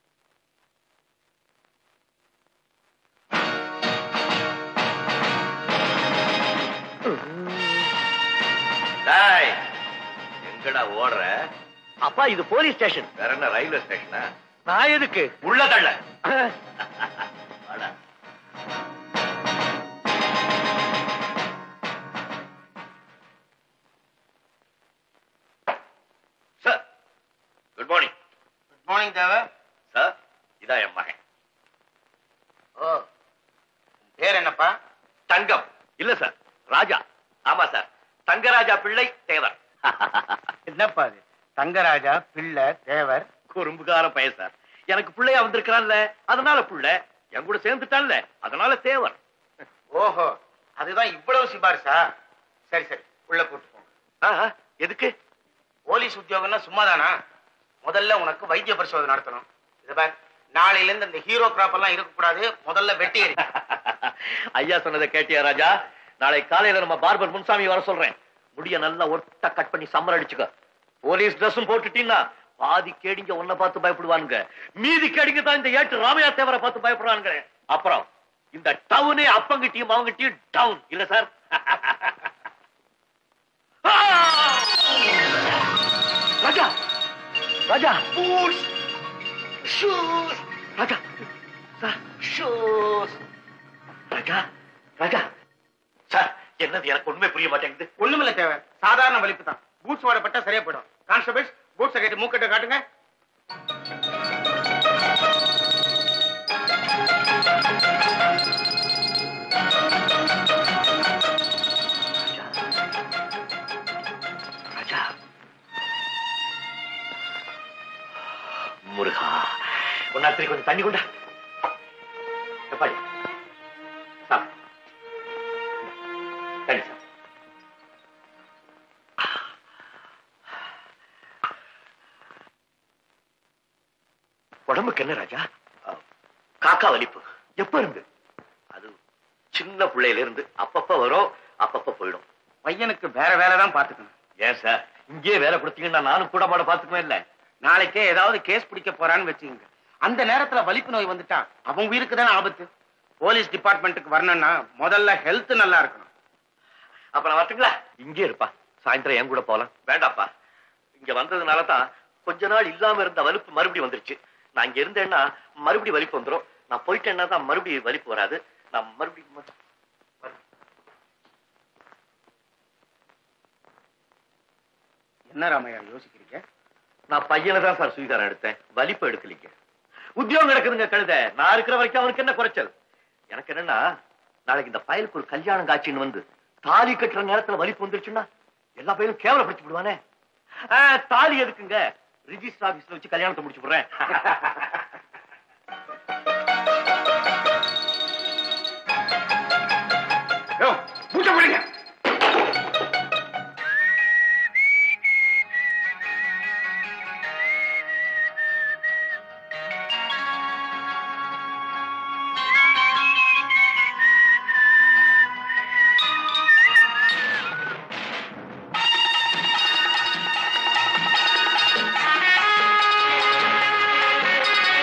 டேய், எங்கடா ஓடுற அப்பா இது போலீஸ் ஸ்டேஷன் வேற என்ன ரயில்வே ஸ்டேஷனா நான் எதுக்கு உள்ள தள்ள வாடா. Sir good morning good morning Deva sir இதான் என் மகன் ஓ பேர் என்னப்பா தங்கம் இல்ல சார் ராஜா ஆமா சார் தங்கராஜா பிள்ளை தேவர் என்னப்பா அது தங்கராஜா பிள்ளை தேவர் குறும்புகார பையன் சார் எனக்கு பிள்ளையா வந்திருக்கிறான்ல அதனால புள்ள என் கூட சேர்ந்துட்டான்ல அதனால தேவர் ஓஹோ அதுதான் இவ்வளவு சிபாரிசா சரி சரி உள்ள கூட்டு போங்க ஆஹா, எதுக்கு போலீஸ் உத்தியோகம்னா சும்மாதானா முதல்ல உனக்கு வைத்திய பரிசோதனை நடத்தணும் இத பார் நாளையில இருந்து இந்த ஹீரோ கிராப் எல்லாம் இருக்கக்கூடாது முதல்ல வெட்டி எறி. ஐயா சொன்னதை கேட்டியா ராஜா நாளை காலையில நம்ம பார்பர் முன்சாமி வர சொல்றேன் முடிய நல்லா ஒட்ட கட் பண்ணி சம்மர் அடிச்சுக்க போலீஸ் ட்ரெஸ்ஸும் போட்டுட்டீங்கன்னா பாதி கேடிங்க உன்னை பார்த்து பயப்படுவானுங்க மீதி கேடிங்க தான் இந்த ஏட்டு ராமையா தேவரை பார்த்து பயப்படுறானுங்க அப்புறம் இந்த டவுனே அப்பங்கிட்டியும் அவங்கிட்டியும் டவுன் இல்ல sir Raja Raja shoes Raja sir shoes Raja Raja sir என்னது எனக்கு உண்மை புரிய மாட்டேங்குது ஒண்ணுமில்ல தேவை சாதாரண வலிப்பு தான் பூட்ஸ் வாடப்பட்டா சரியா போயிடும் கான்ஸ்டபிள்ஸ் பூட்ஸை கட்டி மூக்கட்டை காட்டுங்க ராஜா முருகா ஒன்னாத்திரி கொஞ்சம் தண்ணி கொண்டா எப்பாடி சாப்பிடு. தண்ணி சாப்பிடு. உடம்புக்கு என்ன ராஜா அஹ், காக்கா வலிப்பு எப்ப இருந்து அது சின்ன பிள்ளையில இருந்து அப்பப்ப வரும் அப்பப்ப போயிடும் பையனுக்கு வேற வேலை தான் பாத்துக்கணும் ஏன் சார் இங்கேயே வேலை கொடுத்தீங்கன்னா நானும் கூட மாட பாத்துக்குவேன் இல்ல நாளைக்கே ஏதாவது கேஸ் பிடிக்க போறான்னு வச்சுக்கோங்க அந்த நேரத்துல வலிப்பு நோய் வந்துட்டா அவன் உயிருக்கு தானே ஆபத்து போலீஸ் டிபார்ட்மெண்ட்டுக்கு வரணும்னா முதல்ல ஹெல்த் நல்லா இருக்கணும் அப்ப நான் வரட்டுங்களா இங்கே இருப்பா சாயந்தரம் என் கூட போலாம் வேண்டாப்பா இங்க வந்ததுனால தான் கொஞ்ச நாள் இல்லாம இருந்த வலிப்பு மறுபடியும் வந்துருச்சு நான் இங்க இருந்தேன்னா மறுபடியும் வலிப்பு வந்துரும் நான் போயிட்டேன்னா தான் மறுபடியும் வலிப்பு வராது நான் மறுபடியும் ம- என்ன ராமையா யோசிக்கிறீங்க நான் பையனை தான் சார் சுவீகாரம் எடுத்தேன் வலிப்பு எடுக்கலீங்க உத்தியோகம் எடுக்குதுங்க கழுத நான் இருக்கிற வரைக்கும் அவனுக்கு என்ன குறைச்சல் எனக்கு என்னன்னா நாளைக்கு இந்த பயலுக்கு ஒரு கல்யாணம் காட்சின்னு வந்து தாலி கட்டுற நேரத்துல வலிப்பு வந்துருச்சுன்னா எல்லா பையனும் கேவலப்படுத்தி விடுவானே ஆ, தாலி எதுக்குங்க ரிஜிஸ்டர் ஆபீஸ்ல வச்சு கல்யாணத்தை முடிச்சு விடுறேன் யோ, பூஜை போடுங்க ஆ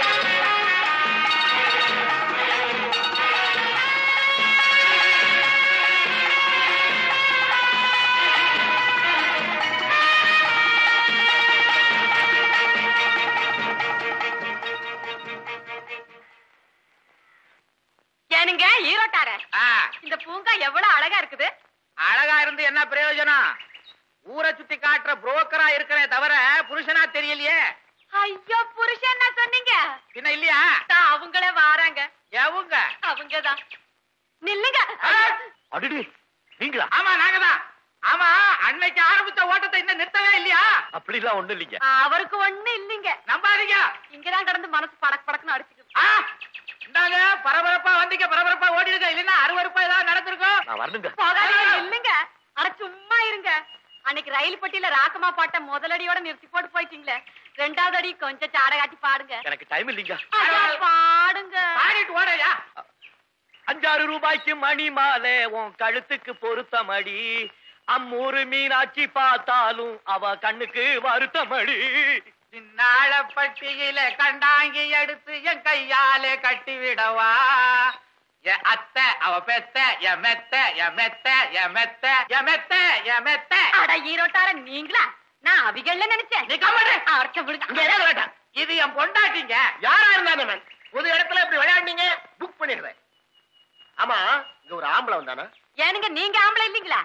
இந்த பூங்கா எவ்வளவு அழகா இருக்குது அழகா இருந்து என்ன பிரயோஜனம் ஊரை சுத்தி காட்டுற புரோக்கரா இருக்கிறே தவிர புருஷனா தெரியலையே ஐயோ புருஷன் என்ன சொன்னீங்க பின்ன இல்லையா தான் அவங்களே வாராங்க எவுங்க அவங்கதான் நில்லுங்க அடிடி நீங்களா ஆமா நாங்கதான் ஆமா அன்னைக்கு ஆரம்பிச்ச ஓட்டத்தை இன்னும் நிறுத்தவே இல்லையா அப்படிலாம் ஒண்ணும் இல்லைங்க அவருக்கு ஒண்ணு இல்லைங்க நம்பாதீங்க இங்கதான் கிடந்து மனசு படக் படக்குன்னு அடிச்சுக்குது ஆ, இந்தாங்க பரபரப்பா வந்தீங்க பரபரப்பா ஓடிடுங்க இல்லைன்னா அருவருப்பா ஏதாவது நடந்திருக்கும் நான் வரணுங்க போகாதீங்க இல்லைங்க அட சும்மா இருங்க அன்னைக்கு ரயில் பட்டியில ராக்கமா பாட்ட முதலடியோட நிறுத்தி போட்டு போயிட்டீங்களே ரெண்டாவது அடி கொஞ்சம் சாட காட்டி பாடுங்க எனக்கு டைம் இல்லைங்க அட, பாடுங்க பாடிட்டு ஓடையா அஞ்சாறு ரூபாய்க்கு மணி மாலை உன் கழுத்துக்கு பொருத்த மடி அம்மூரு மீனாட்சி பார்த்தாலும் அவ கண்ணுக்கு வருத்த மடி சின்னாள பட்டியில கண்டாங்கி எடுத்து என் கையாலே கட்டி விடவா என் அத்தை அவ பெத்த என் மெத்த என் மெத்த என் மெத்த என் மெத்த என் மெத்த அட ஈரோட்டார நீங்களா நான் அவிகள்ல நினைச்சேன் நீ கம்முனு. அரைச்ச விடுங்க இங்க என்ன வேண்டாம் இது என் பொண்டாட்டிங்க யாரா இருந்தாலும் மேம் ஒரு இடத்துல இப்படி விளையாண்டீங்க புக் பண்ணிடுறேன் ஆமா இங்க ஒரு ஆம்பளை வந்தானா ஏனுங்க நீங்க ஆம்பளை இல்லீங்களா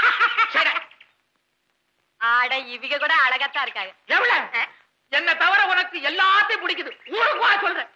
ஆட இவிக கூட அழகாத்தான் இருக்காங்க எவ்வளவு என்ன தவிர உனக்கு எல்லாத்தையும் பிடிக்குது ஊருக்கு வா சொல்றேன்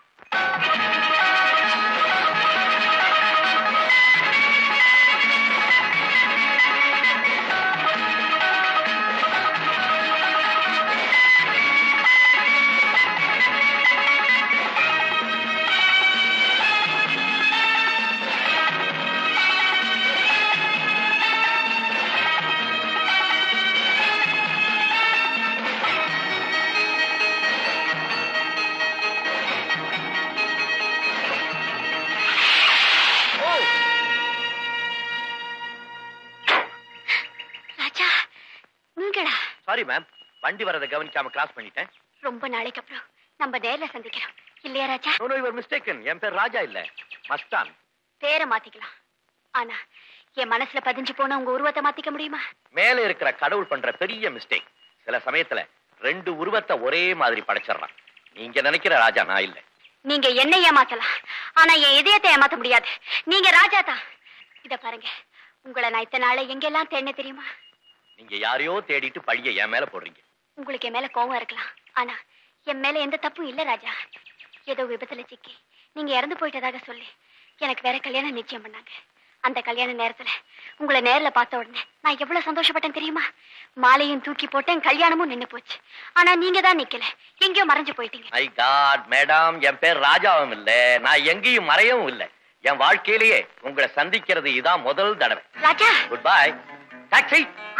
ராஜா நீங்களா சாரி மேம் வண்டி வரதை கவனிக்காம கிராஸ் பண்ணிட்டேன் ரொம்ப நாளைக்கு அப்புறம் நம்ம நேர்ல சந்திக்கிறோம் இல்லையா Raja no no you're mistaken என் பேர் ராஜா இல்ல மஸ்தான் பேரை மாத்திக்கலாம் ஆனா என் மனசுல பதிஞ்சு போன உங்க உருவத்தை மாத்திக்க முடியுமா மேல இருக்கிற கடவுள் பண்ற பெரிய மிஸ்டேக் சில சமயத்துல ரெண்டு உருவத்தை ஒரே மாதிரி படைச்சிடறான் நீங்க நினைக்கிற ராஜா நான் இல்ல நீங்க என்ன ஏமாத்தலாம் ஆனா என் இதயத்தை ஏமாத்த முடியாது நீங்க ராஜா தான் இத பாருங்க உங்களை நான் இத்தனை நாள எங்கெல்லாம் தேடின தெரியுமா நீங்க யாரையோ தேடிட்டு பழிய என் மேல போடுறீங்க உங்களுக்கு என் மேல கோவம் இருக்கலாம் ஆனா என் மேல எந்த தப்பும் இல்ல ராஜா ஏதோ விபத்துல சிக்கி நீங்க இறந்து போயிட்டதாக சொல்லி எனக்கு வேற கல்யாணம் நிச்சயம் பண்ணாங்க அந்த கல்யாண நேரத்துல உங்களை நேர்ல பார்த்த உடனே நான் எவ்வளவு சந்தோஷப்பட்டேன் தெரியுமா மாலையும் தூக்கி போட்டேன் கல்யாணமும் நின்னு போச்சு ஆனா நீங்க தான் நிக்கல எங்கேயோ மறைஞ்சு போயிட்டீங்க மை காட் மேடம் என் பேர் ராஜாவும் இல்ல நான் எங்கேயும் மறையவும் இல்ல என் வாழ்க்கையிலேயே உங்களை சந்திக்கிறது இதான் முதல் தடவை ராஜா குட் பை டாக்ஸி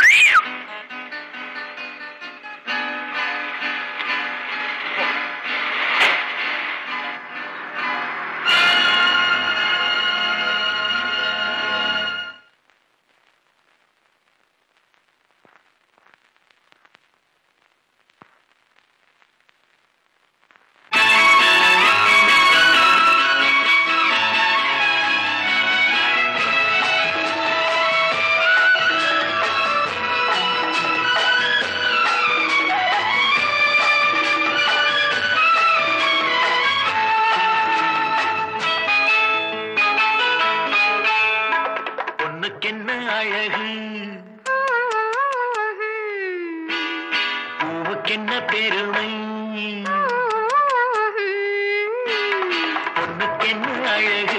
பொண்ணுக்கென்ன அழகு பூவுக்கென்ன பெருமை பொண்ணுக்கென்ன அழகு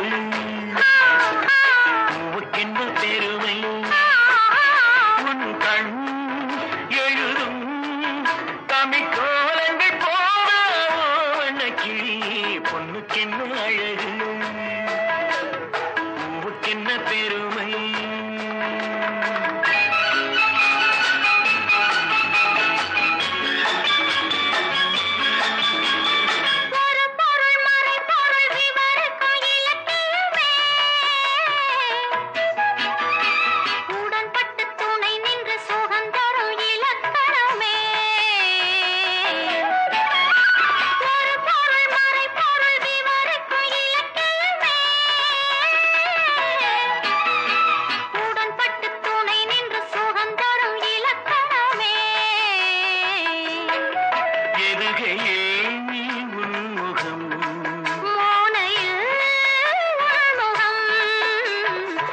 பூவுக்கென்ன பெருமை உன் கண் எழுதும் தமிழ்கோலங்கள் போல கிளி பொண்ணுக்கென்ன அழகு பூவுக்கென்ன பெருமை ஒரு பொருள் மறை பொருள் விவரிக்கும் இலக்கியமே உடன்பட்டு துணை நின்று சுகம் தரும் இலக்கணமே ஒரு பொருள் மறை பொருள் விவரிக்கும் இலக்கியமே உடன்பட்டு துணை நின்று சுகம் தரும் இலக்கணமே எதுகையே நீ உன்முகம் மோனையில் உள்முகம்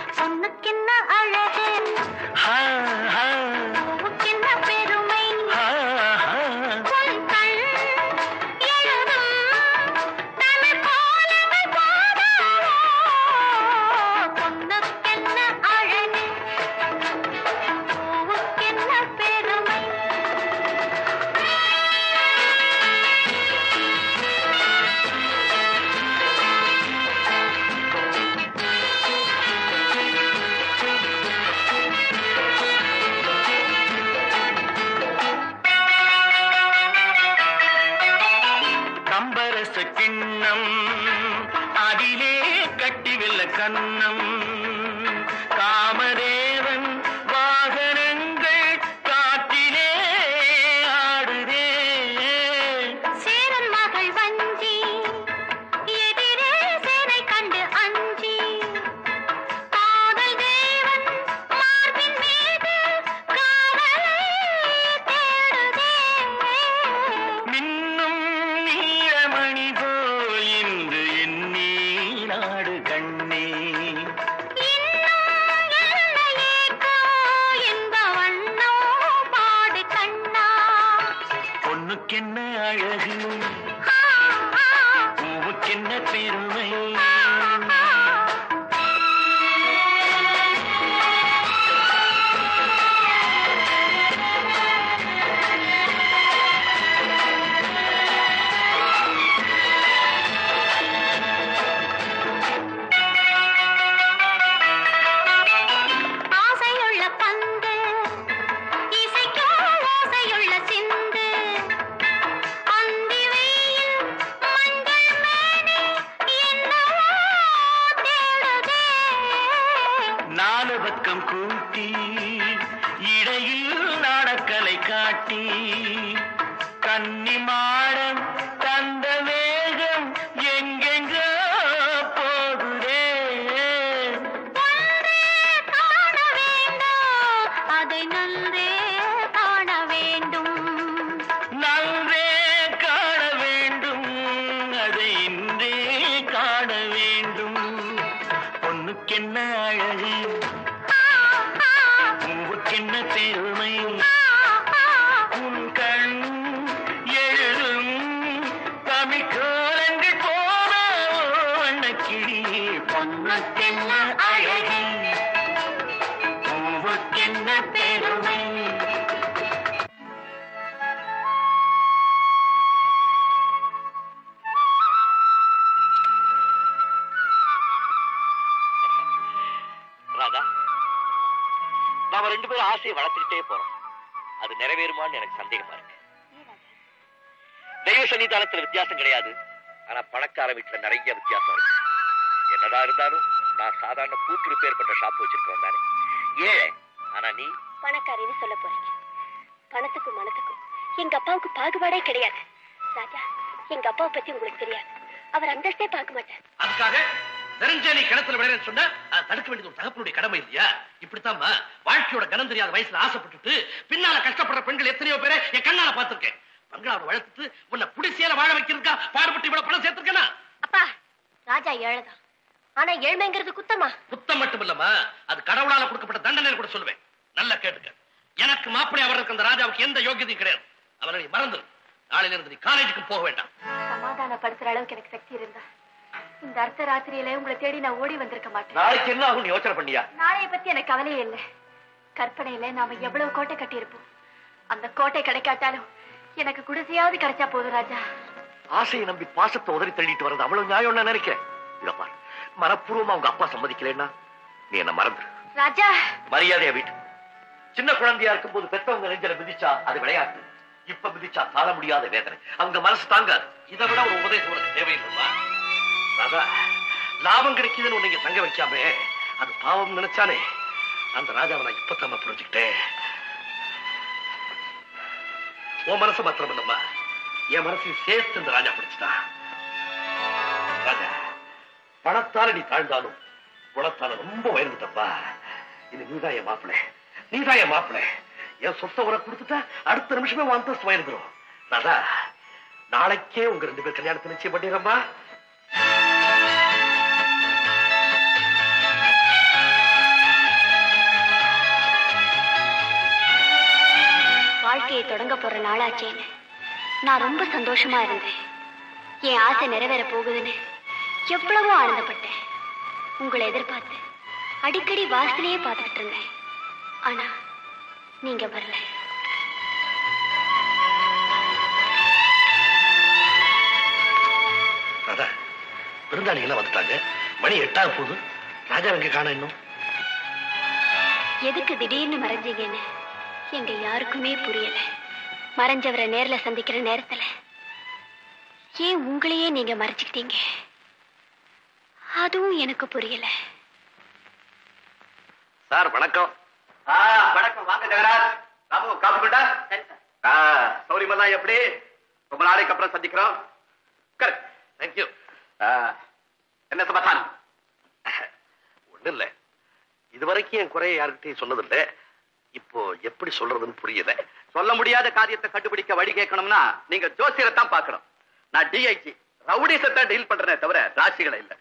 கண்ணம் அதிலே கட்டிவில்ல கண்ணம் காமதேவன் வாகனங்கள் காற்றிலே ஆடுதே சேரன் மகள் வஞ்சி எதிரே சேனை கண்டு அஞ்சி காதல் தேவன் மார்பின் மீது காவலை தேடுதே மின்னும் நீலமணி போல் இன்று என் நாடு கண்ணே இன்னும் என்னையேக்கோ என்ப வண்ணம் பாடு கண்ணா பொண்ணுக்கென்ன அழகு ஆ, ஆ, பூவுக்கென்ன பெருமை ஆ. ஆசையுள்ள பந்து இசைக்கோ ஓசையுள்ள சிந்து அந்தி வெயில் மஞ்சள் மேனி என்னவோ தேடுதே நாலு பக்கம் கூட்டி இடையில் நாடக்கலை காட்டி கன்னி மாடம் தந்த வேகம் எங்கெங்கோ போகுதே ஒன்றே காண வேண்டும் அதை நன்றே காண வேண்டும் நன்றே காண வேண்டும் அதை இன்றே காண வேண்டும் பொண்ணுக்கென்ன அழகு பூவுக்கென்ன பெருமை உன் கண் எழுதும் தமிழ் கோலங்கள் போன வண்ணக்கிளி பொண்ணுக்கென்ன அழகு பூவுக்கென்ன பெருமை ராதா நாம ரெண்டு பேரும் ஆசையை வளர்த்துக்கிட்டே போறோம் அது நிறைவேறுமான்னு எனக்கு சந்தேகமா இருக்கு தெய்வ சன்னிதானத்துல வித்தியாசம் கிடையாது ஆனா பணக்கார வீட்டுல நிறைய வித்தியாசம் இருக்கு என்னதான் இருந்தாலும் நான் சாதாரண பூட்டு ரிப்பேர் பண்ற ஷாப் வச்சிருக்கோம் தானே ஏழை ஆனா நீ பணக்காரின்னு சொல்ல போறீங்க பணத்துக்கும் மனத்துக்கும் எங்க அப்பாவுக்கு பாகுபாடே கிடையாது ராஜா எங்க அப்பாவை பத்தி உங்களுக்கு தெரியாது அவர் அந்தஸ்தே பார்க்க மாட்டார் அதுக்காக தெரிஞ்ச நீ கிணத்துல விளையாட சொன்னா அதை தடுக்க வேண்டியது ஒரு தகப்பனுடைய கடமை இல்லையா இப்படித்தாம்மா வாழ்க்கையோட கனம் தெரியாத வயசுல ஆசைப்பட்டுட்டு பின்னால கஷ்டப்படுற பெண்கள் எத்தனையோ பேரை என் கண்ணால பார்த்திருக்கேன் பங்களாவை வளர்த்துட்டு உன்னை குடிசையில வாழ வைக்கிறதுக்கா பாடுபட்டு இவ்வளவு பணம் சேர்த்திருக்கேனா அப்பா ராஜா ஏழைதான் ஆனா ஏழ்மைங்கிறது குத்தமா குத்தம் மட்டும் இல்லம்மா அது கடவுளால கொடுக்கப்பட்ட தண்டனை கூட சொல்லுவேன் நல்லா கேட்டுக்க எனக்கு மாப்பிள்ளை அவருக்கு அந்த ராஜாவுக்கு எந்த யோகியதையும் கிடையாது அவரை நீ மறந்துரு நாளையில இருந்து நீ காலேஜுக்கு போக வேண்டாம் சமாதானப்படுத்துற அளவுக்கு எனக்கு சக்தி இருந்தா இந்த அர்த்த ராத்திரியில உங்களை தேடி நான் ஓடி வந்திருக்க மாட்டேன் நாளைக்கு என்ன ஆகும் யோசனை பண்ணியா நாளைய பத்தி எனக்கு கவலையே இல்லை கற்பனையில நாம எவ்வளவு கோட்டை கட்டியிருப்போம் அந்த கோட்டை கிடைக்காட்டாலும் எனக்கு குடிசையாவது கிடைச்சா போதும் ராஜா ஆசையை நம்பி பாசத்தை உதறி தள்ளிட்டு வர்றது அவ்வளவு நியாயம் நான் நினைக்கிறேன் இத பாரு மனப்பூர்வமா உங்க அப்பா சம்மதிக்கலைன்னா நீ என்ன மறந்துரு ராஜா மரியாதையா வீட்டு சின்ன குழந்தையா இருக்கும்போது பெத்தவங்க நெஞ்சல மிதிச்சா அது விளையாட்டு இப்ப மிதிச்சா தாழ முடியாத வேதனை அவங்க மனசு தாங்காது இதை விட ஒரு உபதேசம் உனக்கு தேவையில்லைம்மா ராதா லாபம் கிடைக்குதுன்னு உன்னை இங்க தங்க வைக்காம அது பாவம் நினைச்சானே அந்த ராஜாவை நான் இப்பத்தாம புரிஞ்சுக்கிட்டேன் உன் மனசு மாத்திரம் இல்லம்மா என் மனசையும் சேர்த்து இந்த ராஜா பிடிச்சிட்டான் ராஜா பணத்தால நீ தாழ்ந்தாலும் குணத்தால ரொம்ப உயர்ந்துட்டப்பா இது நீதான் என் மாப்பிள்ளை நீதான் என் மாப்பிள்ளை என் சொத்தை உனக்கு கொடுத்துட்டா அடுத்த நிமிஷமே உன் அந்தஸ்து உயர்ந்துரும் ராதா நாளைக்கே உங்க ரெண்டு பேர் கல்யாணத்தை நிச்சயம் பண்ணிடுறேம்மா வாழ்க்கையை தொடங்க போற நாளாச்சேன்னு நான் ரொம்ப சந்தோஷமா இருந்தேன் என் ஆசை நிறைவேற போகுதுன்னு எவ்வளவோ ஆனந்தப்பட்டேன் உங்களை எதிர்பார்த்து அடிக்கடி வாசலையே பார்த்துக்கிட்டு இருந்தேன் ஆனா நீங்க வரல ராதா விருந்தாளிகள் எல்லாம் வந்துட்டாங்க மணி எட்டாக போகுது ராஜா எங்க காண இன்னும் எதுக்கு திடீர்னு மறைஞ்சீங்கன்னு எங்க யாருக்குமே புரியல மறைஞ்சவரை நேர்ல சந்திக்கிற நேரத்துல ஏன் உங்களையே நீங்க மறைச்சுக்கிட்டீங்க அதுவும் எனக்கு புரியல சார் வணக்கம் வணக்கம் வாங்க ஜெகநாத் ராமு காப்பி கொண்டா சௌரியமா தான் எப்படி ரொம்ப நாளைக்கு அப்புறம் சந்திக்கிறோம் கரெக்ட் தேங்க்யூ என்ன சமாதானம் ஒண்ணு இல்ல இதுவரைக்கும் என் குறைய யாருக்கிட்டையும் சொன்னதில்லை இப்போ எப்படி சொல்றதுன்னு புரியல சொல்ல முடியாத காரியத்தை கண்டுபிடிக்க வழி கேட்கணும்னா நீங்க ஜோசியரை தான் பார்க்கணும் நான் டிஐஜி ரவுடிசத்தை டீல் பண்றேனே தவிர ராசிகளை இல்ல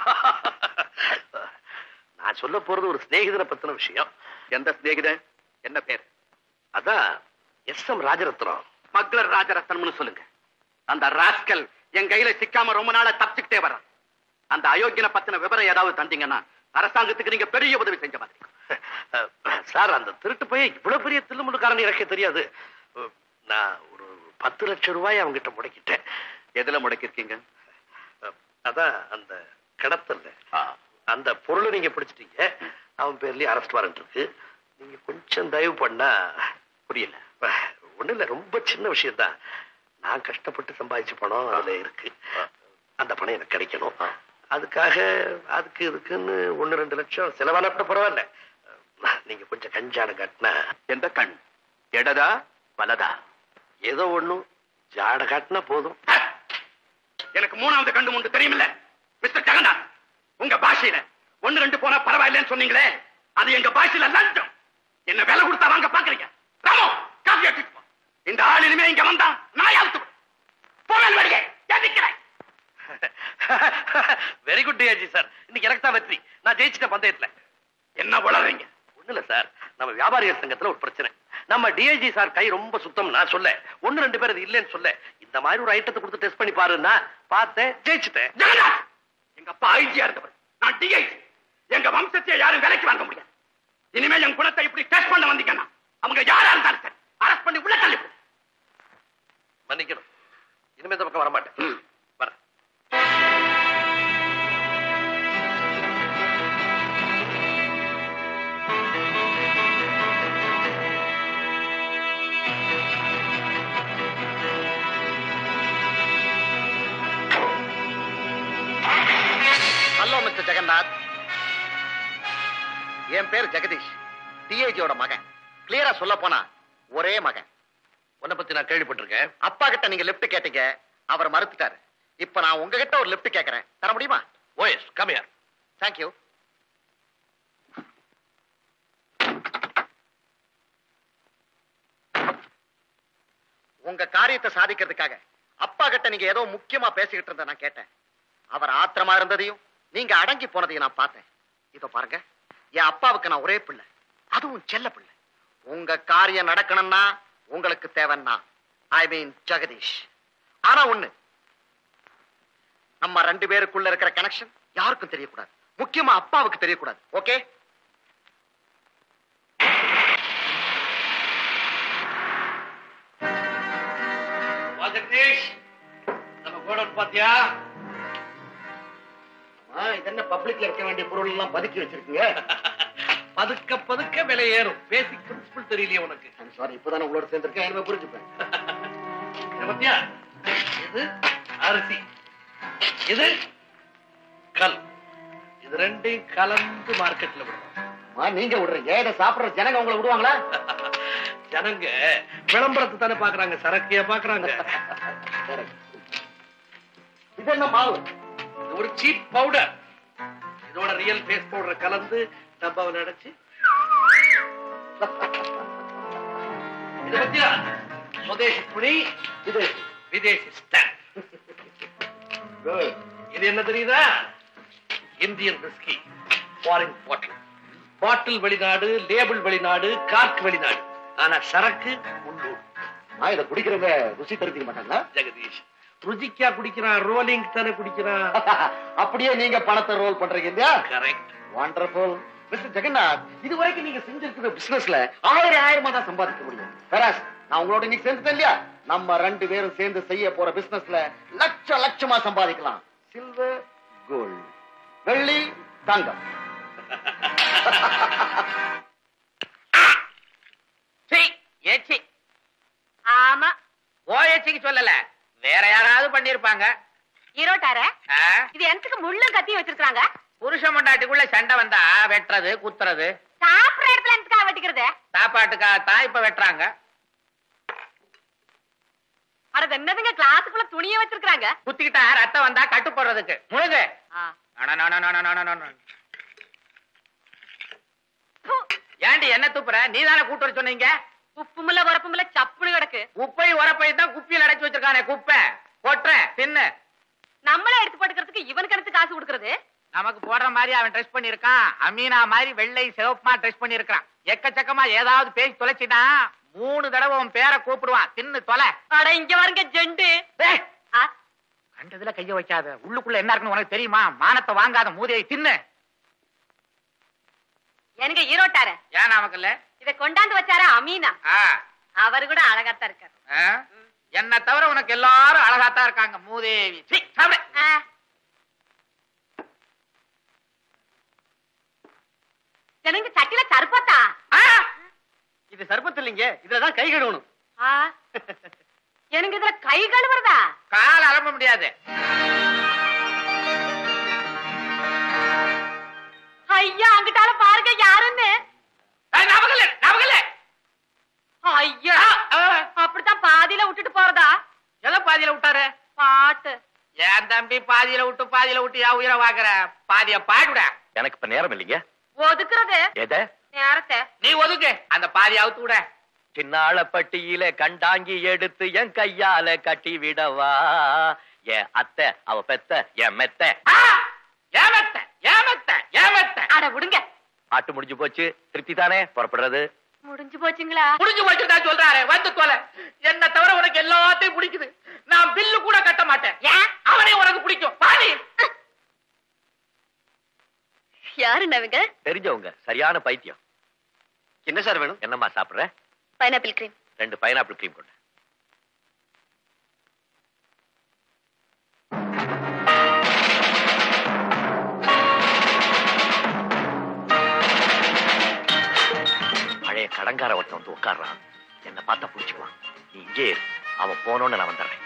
நான் சொல்ல போறது ஒரு சிநேகிதனை பத்தின விஷயம் எந்த சிநேகிதன் என்ன பேர் அதான் எஸ் எம் ராஜரத்னம் மக்ளர் ராஜரத்னம்னு சொல்லுங்க அந்த ராஸ்கல் என் கையில சிக்காம ரொம்ப நாளா தப்பிச்சுக்கிட்டே வர்றான் அந்த அயோக்கியனை பத்தின விவரம் ஏதாவது தந்தீங்கன்னா அரசாங்கத்துக்கு நீங்க பெரிய உதவி செஞ்ச மாதிரி சார் அந்த திருட்டு போய் இவ்வளவு பெரிய தில்லுமுள்ளுக்காரன் எனக்கு தெரியாது நான் ஒரு பத்து லட்சம் ரூபாய் அவங்கிட்ட முடக்கிட்டேன் எதுல முடக்கிருக்கீங்க அதான் அந்த கிணத்துல அந்த பொருளை நீங்க பிடிச்சிட்டீங்க அவன் பேர்லயே அரெஸ்ட் வாரண்ட் இருக்கு நீங்க கொஞ்சம் தயவு பண்ணா புரியல ஒண்ணு இல்ல ரொம்ப சின்ன விஷயம் தான் நான் கஷ்டப்பட்டு சம்பாதிச்ச பணம் அதுல இருக்கு அந்த பணம் எனக்கு கிடைக்கணும் அதுக்காக அதுக்கு இதுக்குன்னு ஒண்ணு ரெண்டு லட்சம் செலவான கூட பரவாயில்ல நீங்க கொஞ்சம் கஞ்சான கட்டினா எந்த கண் எடதா வலதா ஏதோ ஒண்ணும் ஜாட காட்டினா போதும் எனக்கு மூணாவது கண்டு முண்டு தெரியுமில்ல மிஸ்டர் ஜெகநாத் உங்க பாஷையில ஒண்ணு ரெண்டு போனா பரவாயில்லைன்னு சொன்னீங்களே அது எங்க பாஷையில லஞ்சம் என்ன விலை கொடுத்தா வாங்க பாக்குறீங்க ராமோ காஃபி எடுத்துட்டு போ இந்த ஆள் இனிமே இங்க வந்தா நான் அழுத்து போவேன் வருகை எதிர்க்கிறேன் வெரி குட் டிஆர்ஜி சார் இன்னைக்கு எனக்கு தான் வெற்றி நான் ஜெயிச்சிட்டேன் பந்தயத்துல என்ன வளர்றீங்க ஒண்ணு இல்ல சார் நம்ம வியாபாரிகள் சங்கத்துல ஒரு பிரச்சனை நம்ம டிஐஜி சார் கை ரொம்ப சுத்தம் நான் சொல்ல ஒண்ணு ரெண்டு பேர் இது இல்லைன்னு சொல்ல இந்த மாதிரி ஒரு ஐட்டத்தை கொடுத்து டெஸ்ட் பண்ணி பாருன்னா பார்த்தேன் ஜெயிச்சிட்டேன் ஜெகநாத் எங்க அப்பா ஐஜியா இருந்தவர் நான் டிஐஜி எங்க வம்சத்தை யாரும் விலைக்கு வாங்க முடியாது இனிமே என் குணத்தை இப்படி டெஸ்ட் பண்ண வந்தீங்கன்னா அவங்க யாரா இருந்தாலும் சரி அரெஸ்ட் பண்ணி உள்ள தள்ளி போடு. மன்னிக்கணும் இனிமே இந்த பக்கம் வர மாட்டேன் வரேன் ஹலோ மிஸ்டர் ஜெகநாத் என் பேர் ஜெகதீஷ் டிஐஜியோட மகன் கிளியரா சொல்ல போனா ஒரே மகன் உன்னை பத்தி நான் கேள்விப்பட்டிருக்கேன் அப்பா கிட்ட நீங்க லிஃப்ட் கேட்டீங்க அவர் மறுத்துட்டாரு இப்ப நான் உங்ககிட்ட ஒரு லிஃப்ட் கேக்குறேன் தர முடியுமா ஓஎஸ் கம்மியார் தேங்க்யூ உங்க காரியத்தை சாதிக்கிறதுக்காக அப்பா கிட்ட நீங்க ஏதோ முக்கியமா பேசிக்கிட்டு இருந்த நான் கேட்டேன் அவர் ஆத்திரமா இருந்ததையும் நீங்க அடங்கி போனதையும் நான் பார்த்தேன் இதோ பாருங்க என் அப்பாவுக்கு நான் ஒரே பிள்ளை அதுவும் செல்ல பிள்ளை உங்க காரியம் நடக்கணும்னா உங்களுக்கு தேவைன்னா ஐ மீன் ஜெகதீஷ் ஆனா ஒண்ணு நம்ம ரெண்டு பேருக்குள்ள இருக்கிற கனெக்ஷன் யாருக்கும் தெரியக்கூடாது முக்கியமா அப்பாவுக்கு தெரியக்கூடாது ஓகே வா ஜெகதீஷ் நம்ம கோடவுன் பாத்தியா இது என்ன பப்ளிக்ல இருக்க வேண்டிய பொருள் எல்லாம் பதுக்கி வச்சிருக்கீங்க பதுக்க பதுக்க விலை ஏறும் பேசிக் பிரின்சிபல் தெரியலையே உனக்கு சாரி இப்பதானே உங்களோட சேர்ந்திருக்கேன் இனிமே புரிஞ்சுப்பேன் இதை பத்தியா இது அரிசி இது கல் இது ரெண்டையும் கலந்து மார்க்கெட்ல விடுறோம் அம்மா, நீங்க விடுறீங்க இதை சாப்பிடுற ஜனங்க உங்களை விடுவாங்களா ஜனங்க விளம்பரத்தை தானே பாக்குறாங்க சரக்கைய பாக்குறாங்க Correct. இது என்ன மாவு இது ஒரு சீப் பவுடர் இதோட ரியல் ஃபேஸ் பவுடரை கலந்து டப்பாவில் அடைச்சு இது பத்தியா சுதேசி புளி இது விதேசி ஸ்டாம்ப் Good. இது என்ன தெரியுதா Indian whisky foreign bottle bottle வெளிநாடு லேபிள் வெளிநாடு கார்க் வெளிநாடு ஆனா சரக்கு உள்ளூர் நான் இதை குடிக்கிறவங்க ருசி தெரிஞ்சுக்க மாட்டாங்களா ஜெகதீஷ் ருஜிக்கா குடிக்கிறான் ரோலிங் தானே குடிக்கிறான் அப்படியே நீங்க பணத்தை ரோல் பண்றீங்க இல்லையா கரெக்ட் வண்டர்ஃபுல் மிஸ்டர் ஜெகநாத் இது வரைக்கும் நீங்க செஞ்சிருக்கிற பிசினஸ்ல ஆயிரம் ஆயிரமா தான் சம்பாதிக்க முடியும் பெராஸ் நான் உங்களோட இன்னைக்கு சேர்ந்துட்டேன் இல்லையா நம்ம ரெண்டு பேரும் சேர்ந்து செய்ய போற பிசினஸ்ல லட்ச லட்சமா சம்பாதிக்கலாம் சில்வர் கோல்ட் வெள்ளி தங்கம் ஏச்சி ஆமா ஓ ஏச்சிக்கு சொல்லல வேற யாராவது பண்ணிருப்பாங்க ஈரோட்டார ஆ? இது எனக்கு முள்ளும் கத்தியும் வச்சிருக்காங்க புருஷன் மண்டாட்டிக்குள்ள சண்டை வந்தா வெட்டுறது குத்துறது சாப்பிடுற இடத்துல எனக்கு வெட்டிக்கிறது சாப்பாட்டுக்காகத்தான் இப்ப வெட்டுறாங்க அட இது என்னதுங்க கிளாஸுக்குள்ள துணியை வச்சிருக்காங்க குத்திக்கிட்டா ரத்தம் வந்தா கட்டு போடுறதுக்கு முழுகு அட, no, no, no, no, no, no, no. ஏண்டி என்ன துப்புற நீ தானே கூட்டு வர சொன்னீங்க உப்புமில்ல உரப்புமில்ல சப்புனு கிடக்கு குப்பை உரப்பை தான் குப்பியில் அடைச்சு வச்சிருக்கானே குப்பை கொட்டுறேன் தின்னு நம்மளே எடுத்து போட்டுக்கிறதுக்கு இவன் கணக்கு காசு கொடுக்கறது நமக்கு போடுற மாதிரி அவன் ட்ரெஸ் பண்ணிருக்கான் அமீனா மாதிரி வெள்ளை சிவப்புமா ட்ரெஸ் பண்ணிருக்கான் எக்கச்சக்கமா ஏதாவது பேசி தொலைச்சினா மூணு தடவை உன் பேரை கூப்பிடுவான் தின்னு தொலை அட இங்க வருங்க ஜெண்டு டேய், ஆ, கண்டதுல கைய வைக்காத உள்ளுக்குள்ள என்ன இருக்குன்னு உனக்கு தெரியுமா மானத்தை வாங்காத மூதையை தின்னு எனக்கு ஈரோட்டார ஏன் நமக்கு இல்ல இத கொண்டாந்து வச்சாரா அமீனா ஆ, அவரு கூட அழகாத்தான் இருக்காரு ஆ? என்னை தவிர உனக்கு எல்லாரும் அழகாத்தான் இருக்காங்க மூதேவி சீ, சாப்பிடு. ஆ, எனக்கு சட்டில கருப்பத்தா ஆ, இது சர்பத்து இல்லைங்க இதுலதான் கை கழுவணும் ஆ, எனக்கு இதுல கை கழுவுறதா கால் அலம்ப முடியாது ஐயா அங்கிட்டால பாருங்க யாருன்னு ஏய், நமக்கு இல்ல, நமக்கு இல்ல. ஐயா ஆ, அப்படித்தான் பாதியில விட்டுட்டு போறதா எதை பாதியில விட்டாரு பாட்டு என் தம்பி பாதியில விட்டு பாதியில விட்டு யா உயிரை வாக்குற பாதிய பாடுட எனக்கு இப்ப நேரம் இல்லைங்க ஒதுக்குறது எதை நேரத்தை நீ ஒதுக்கு அந்த பாதி அவுத்து விட சின்னாள பட்டியில கண்டாங்கி எடுத்து என் கையால கட்டி விடவா என் அத்தை அவ பெத்த என் மெத்த ஆ! ஏமத்த ஏமத்த ஏமத்த அட விடுங்க ஆட்டு முடிஞ்சு போச்சு திருப்தி தானே புறப்படுறது முடிஞ்சு போச்சுங்களா புடிஞ்சு வச்சுதான் சொல்றாரு வந்து தொலை என்ன தவிர உனக்கு எல்லாத்தையும் பிடிக்குது நான் பில்லு கூட கட்ட மாட்டேன் ஏன் அவனே உனக்கு பிடிக்கும் பாடி யாரு நவங்க தெரிஞ்சவங்க சரியான பைத்தியம் என்ன சார் வேணும் என்னம்மா சாப்பிடுற பைனாப்பிள் கிரீம் ரெண்டு பைனாப்பிள் கிரீம் கொண்டு பழைய கடங்கார ஒருத்தன் வந்து உட்கார்றான் என்ன பார்த்தா புடிச்சுக்குவான் நீ இங்கே இரு அவன் போனோன்னு நான் வந்துடுறேன்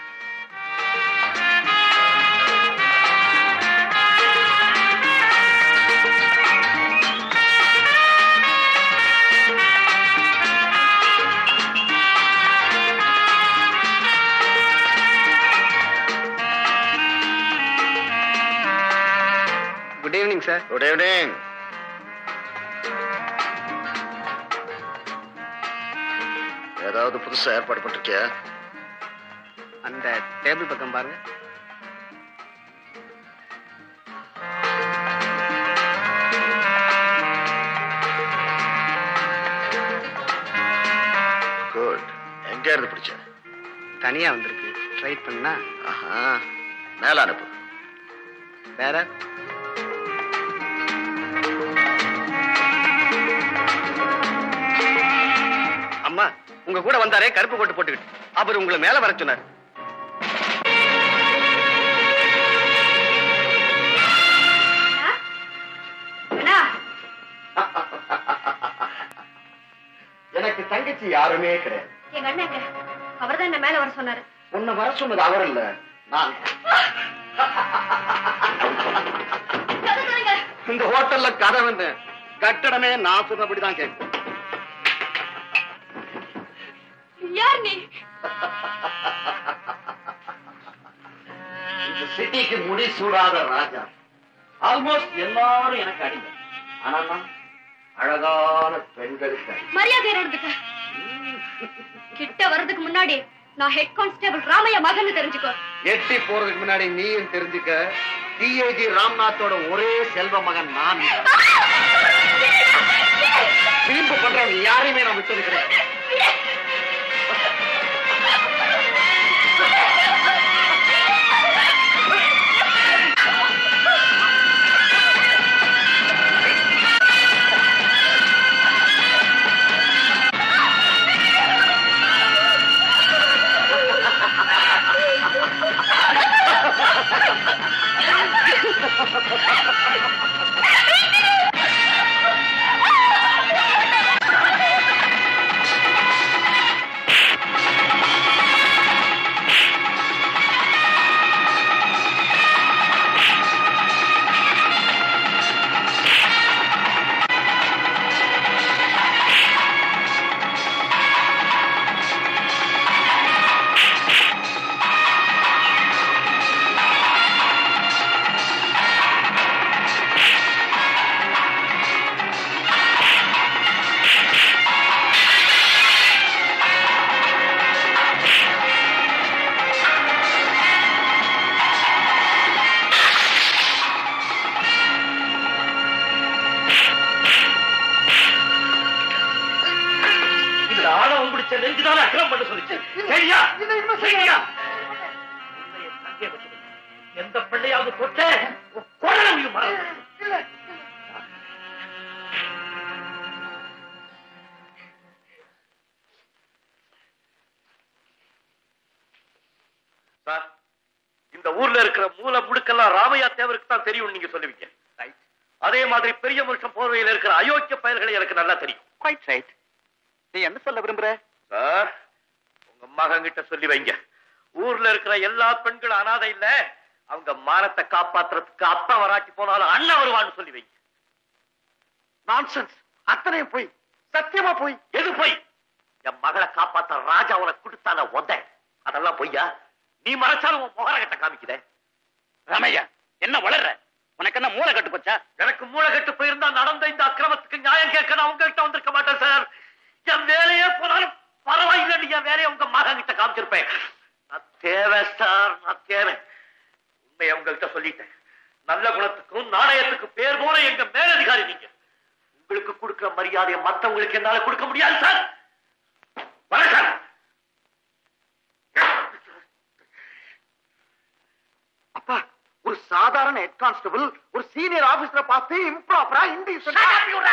good evening sir good evening ஏதாவது புதுசா ஏற்பாடு பண்ணிருக்கியா அந்த டேபிள் பக்கம் பாருங்க குட் எங்க இருந்து பிடிச்ச தனியா வந்திருக்கு ட்ரை பண்ணா ஆஹா மேல அனுப்பு வேற அம்மா உங்க கூட வந்தாரே கருப்பு கோட்டு போட்டுக்கிட்டு அவர் உங்களை மேல வர சொன்னார் அண்ணா எனக்கு தங்கச்சி யாருமே கிடையாது எங்க அண்ணன் அவர் தான் என்ன மேல வர சொன்னாரு உன்னை வர சொன்னது அவர் இல்ல நான் இந்த ஹோட்டல்ல கதை வந்து கட்டடமே நான் சொன்னபடிதான் கேட்கும் யார் நீ இந்த சிட்டிக்கு முடி சூடாத ராஜா ஆல்மோஸ்ட் எல்லாரும் எனக்கு அடிமை ஆனா நான் அழகான பெண்களுக்கு அடிமை. மரியாதை நடந்துக்க கிட்ட வர்றதுக்கு முன்னாடி நான் ஹெட் கான்ஸ்டபிள் ராமைய மகன் தெரிஞ்சுக்கோ எட்டி போறதுக்கு முன்னாடி நீயும் தெரிஞ்சுக்க டிஏஜி ராம்நாத்தோட ஒரே செல்வ மகன் நான் திரும்ப பண்றவங்க யாரையுமே நான் விட்டது கிடையாது இங்கே வச்சிருங்க. எந்த பிள்ளையாவது தொட்ட குழந்தையும் மறந்து சார் இந்த ஊர்ல இருக்கிற மூல முடுக்கெல்லாம் ராமையா தேவருக்கு தான் தெரியும் நீங்க சொல்லுவீங்க அதே மாதிரி பெரிய மனுஷன் போர்வையில் இருக்கிற அயோக்கிய பயல்களை எனக்கு நல்லா தெரியும் குவைட் ரைட் நீ என்ன சொல்ல விரும்புற சார் உங்க மகன் கிட்ட சொல்லி வைங்க ஊர்ல இருக்கிற எல்லா பெண்களும் அனாதை இல்ல அவங்க மானத்தை காப்பாத்துறதுக்கு அப்பா வராட்டி போனாலும் அண்ணன் வருவான்னு சொல்லி வைங்க நான்சென்ஸ் அத்தனையும் போய் சத்தியமா போய் எது போய் என் மகளை காப்பாத்த ராஜா உனக்கு கொடுத்தான உத அதெல்லாம் பொய்யா நீ மறைச்சாலும் உன் முகர கட்ட காமிக்குதே ராமையா என்ன வளர்ற உனக்கு என்ன மூளை கட்டு போச்சா எனக்கு மூளை கட்டு போயிருந்தா நடந்த இந்த அக்கிரமத்துக்கு நியாயம் கேட்க நான் உங்ககிட்ட வந்திருக்க மாட்டேன் சார் என் வேலையே போனாலும் பரவாயில்லை நீ என் வேலையை உங்க மகன் கிட்ட காமிச்சிருப்பேன் நான் தேவை சார் நான் தேவை உண்மையை உங்ககிட்ட சொல்லிட்டேன் நல்ல குணத்துக்கும் நாணயத்துக்கும் பேர் போல எங்க மேலதிகாரி நீங்க உங்களுக்கு கொடுக்கிற மரியாதையை மத்தவங்களுக்கு என்னால கொடுக்க முடியாது சார் வர சார் அப்பா ஒரு சாதாரண ஹெட் கான்ஸ்டபிள் ஒரு சீனியர் ஆபீசரை பார்த்து இம்ப்ராப்பரா இன்டீசென்ட்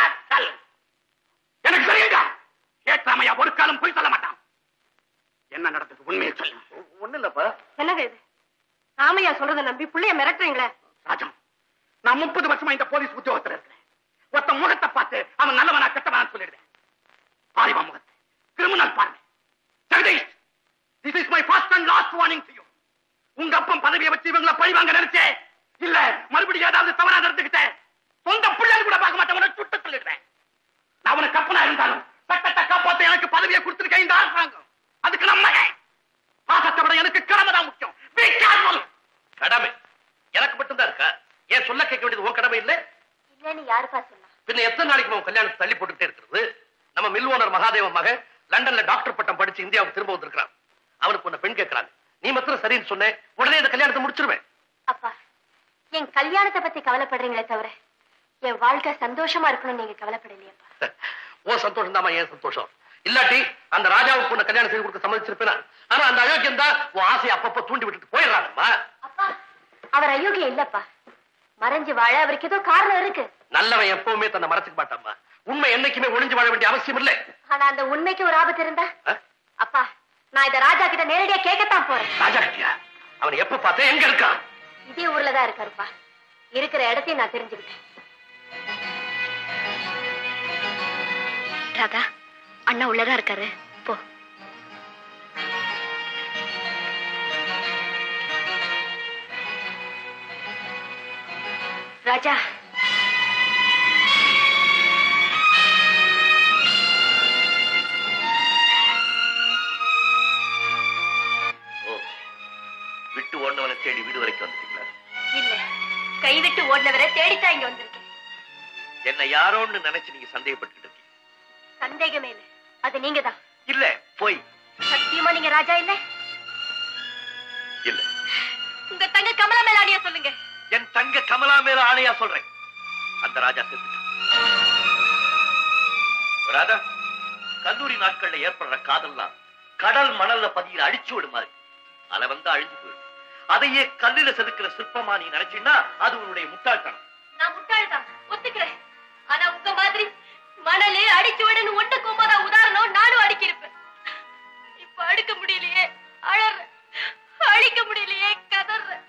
எனக்கு தெரியுங்க ஏற்றாமையா ஒரு காலம் போய் சொல்ல மாட்டான் என்ன நடந்தது உண்மையை சொல்லு ஒண்ணு இல்லப்பா என்னங்க இது ராமையா சொல்றதை நம்பி புள்ளைய மிரட்டுறீங்களே ராஜம் நான் முப்பது வருஷமா இந்த போலீஸ் உத்தியோகத்துல இருக்கிறேன் ஒருத்த முகத்தை பார்த்து அவன் நல்லவனா கெட்டவனா சொல்லிடுவேன் பாரிவா முகத்தை கிரிமினல் பாருங்க Jagadish this is my first and last warning to you உங்க அப்பன் பதவியை வச்சு இவங்கள பழி வாங்க நினைச்சே இல்ல மறுபடியும் ஏதாவது தவறா நடந்துக்கிட்டேன் சொந்த பிள்ளைகள் கூட பார்க்க மாட்டேன் உனக்கு சுட்டு சொல்லிடுறேன் நான் உனக்கு கப்பனா இருந்தாலும் சட்டத்தை காப்பாத்த எனக்கு பதவியை கொடுத்துருக்கேன் இந்த அரசாங்கம் அதுக்கு நம்ம பாசத்தை விட எனக்கு கடமை தான் முக்கியம் Be careful. கடமை எனக்கு மட்டும்தான் இருக்கா ஏன் சொல்ல கேட்க வேண்டியது உன் கடமை இல்லை இல்லன்னு யாருப்பா சொன்னா பின்ன எத்தனை நாளைக்கு உன் கல்யாணத்தை தள்ளி போட்டுக்கிட்டே இருக்கிறது நம்ம மில் ஓனர் மகாதேவ மகன் லண்டன்ல டாக்டர் பட்டம் படிச்சு இந்தியாவுக்கு திரும்ப வந்திருக்கான் அவனுக்கு உன்னை பெண் கேட்கறாங்க நீ மாத்திரம் சரின்னு சொன்னேன் உடனே இந்த கல்யாணத்தை முடிச்சிருவேன் அப்பா என் கல்யாணத்தை பத்தி கவலைப்படுறீங்களே தவிர என் வாழ்க்கை சந்தோஷமா இருக்கணும்னு நீங்க கவலைப்படலையப்பா ஓ சந்தோஷம் தாமா ஏன் சந்தோஷம் இல்லாட்டி அந்த ராஜாவுக்கு உன்னை கல்யாணம் செய்து கொடுக்க சம்மதிச்சிருப்பேனா ஆனா அந்த அயோக்கியம் தான் உன் ஆசையை அப்பப்ப தூண்டி விட்டுட்டு போயிடுறாங்கம்மா அப்பா அவர் அயோக்கியம் இல்லப்பா மறைஞ்சு வாழ அவருக்கு ஏதோ காரணம் இருக்கு நல்லவன் எப்பவுமே தன்னை மறைச்சுக்க மாட்டாம்மா உண்மை என்னைக்குமே ஒளிஞ்சு வாழ வேண்டிய அவசியம் இல்லை ஆனா அந்த உண்மைக்கு ஒரு ஆபத்து இருந்தா ஆ? அப்பா நான் இத ராஜா கிட்ட நேரடியா கேட்கத்தான் போறேன் ராஜா கிட்டியா அவன் எப்ப பார்த்தேன் எங்க இருக்கான் இதே ஊர்ல தான் இருக்காருப்பா இருக்கிற இடத்தையும் நான் தெரிஞ்சுக்கிட்டேன் ராதா அண்ணா உள்ளதான் இருக்காரு போ ராஜா ஓ விட்டு ஓடுனவனை தேடி வீடு வரைக்கும் வந்துட்டீங்களா இல்ல கைவிட்டு ஓடினவரை தேடித்தான் இங்க வந்திருக்கேன் என்ன யாரோன்னு நினைச்சு நீங்க சந்தேகப்பட்டுக்கிட்டு இருக்கீங்க சந்தேகமே இல்ல அது நீங்க தான் இல்ல போய் சத்தியமா நீங்க ராஜா இல்ல இல்ல உங்க தங்க கமலா மேலாடியா சொல்லுங்க என் தங்க கமலா மேல ஆணையா சொல்றேன் அந்த ராஜா செத்துட்டான் ராதா கல்லூரி நாட்கள்ல ஏற்படுற காதல்லாம் கடல் மணல்ல பதியில அடிச்சு விடும் மாதிரி அலை வந்து அழிஞ்சு போயிடும் அதையே கல்லுல செதுக்கிற சிற்பமா நீ நினைச்சீன்னா அது உன்னுடைய முட்டாள்தனம் நான் முட்டாள்தான் ஒத்துக்கிறேன் ஆனா உங்க மாதிரி மணலு அடிச்சு விடுன்னு ஒண்ணுக்கு ஒன்பதா உதாரணம் நானும் அடிக்கிருப்பேன் இப்ப அடுக்க முடியலையே அழறேன் அழிக்க முடியலையே கதறேன்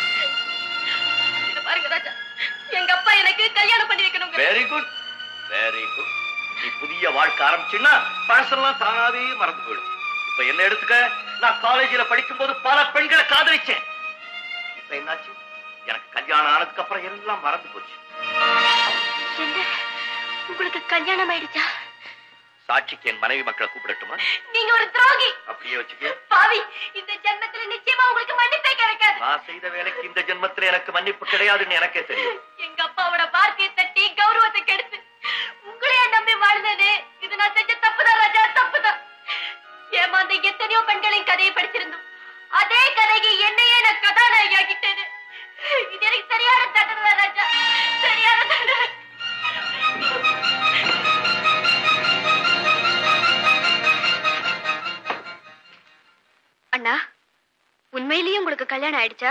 இத பாருங்க ராஜா எங்க அப்பா எனக்கு கல்யாணம் பண்ணி வைக்கணுங்க வெரி குட் வெரி குட் நீ புதிய வாழ்க்கை ஆரம்பிச்சுன்னா பழசெல்லாம் தானாவே மறந்து போயிடும் இப்ப என்ன எடுத்துக்க நான் காலேஜில படிக்கும் போது பல பெண்களை காதலிச்சேன் இப்ப என்னாச்சு எனக்கு கல்யாணம் ஆனதுக்கு அப்புறம் எல்லாம் மறந்து போச்சு என்ன உங்களுக்கு கல்யாணம் ஆயிடுச்சா சாட்சிக்கு என் மனைவி மக்களை கூப்பிடட்டுமா நீங்க ஒரு துரோகி அப்படியே வச்சுக்க பாவி இந்த ஜென்மத்துல நிச்சயமா உங்களுக்கு மன்னிப்பே கிடைக்காது நான் செய்த வேலைக்கு இந்த ஜென்மத்துல எனக்கு மன்னிப்பு கிடையாதுன்னு எனக்கே தெரியும் எங்க அப்பாவோட வார்த்தையை தட்டி கௌரவத்தை கெடுத்து உங்களையே நம்பி வாழ்ந்தது இது நான் செஞ்ச தப்புதான் ராஜா தப்புதான் ஏமாந்த எத்தனையோ பெண்களின் கதையை படிச்சிருந்தோம் அதே கதைக்கு என்னையே நான் கதாநாயகி ஆக்கிட்டேன் இது எனக்கு சரியான தண்டனை ராஜா சரியான தண்டனை அண்ணா உண்மையிலேயே உங்களுக்கு கல்யாணம் ஆயிடுச்சா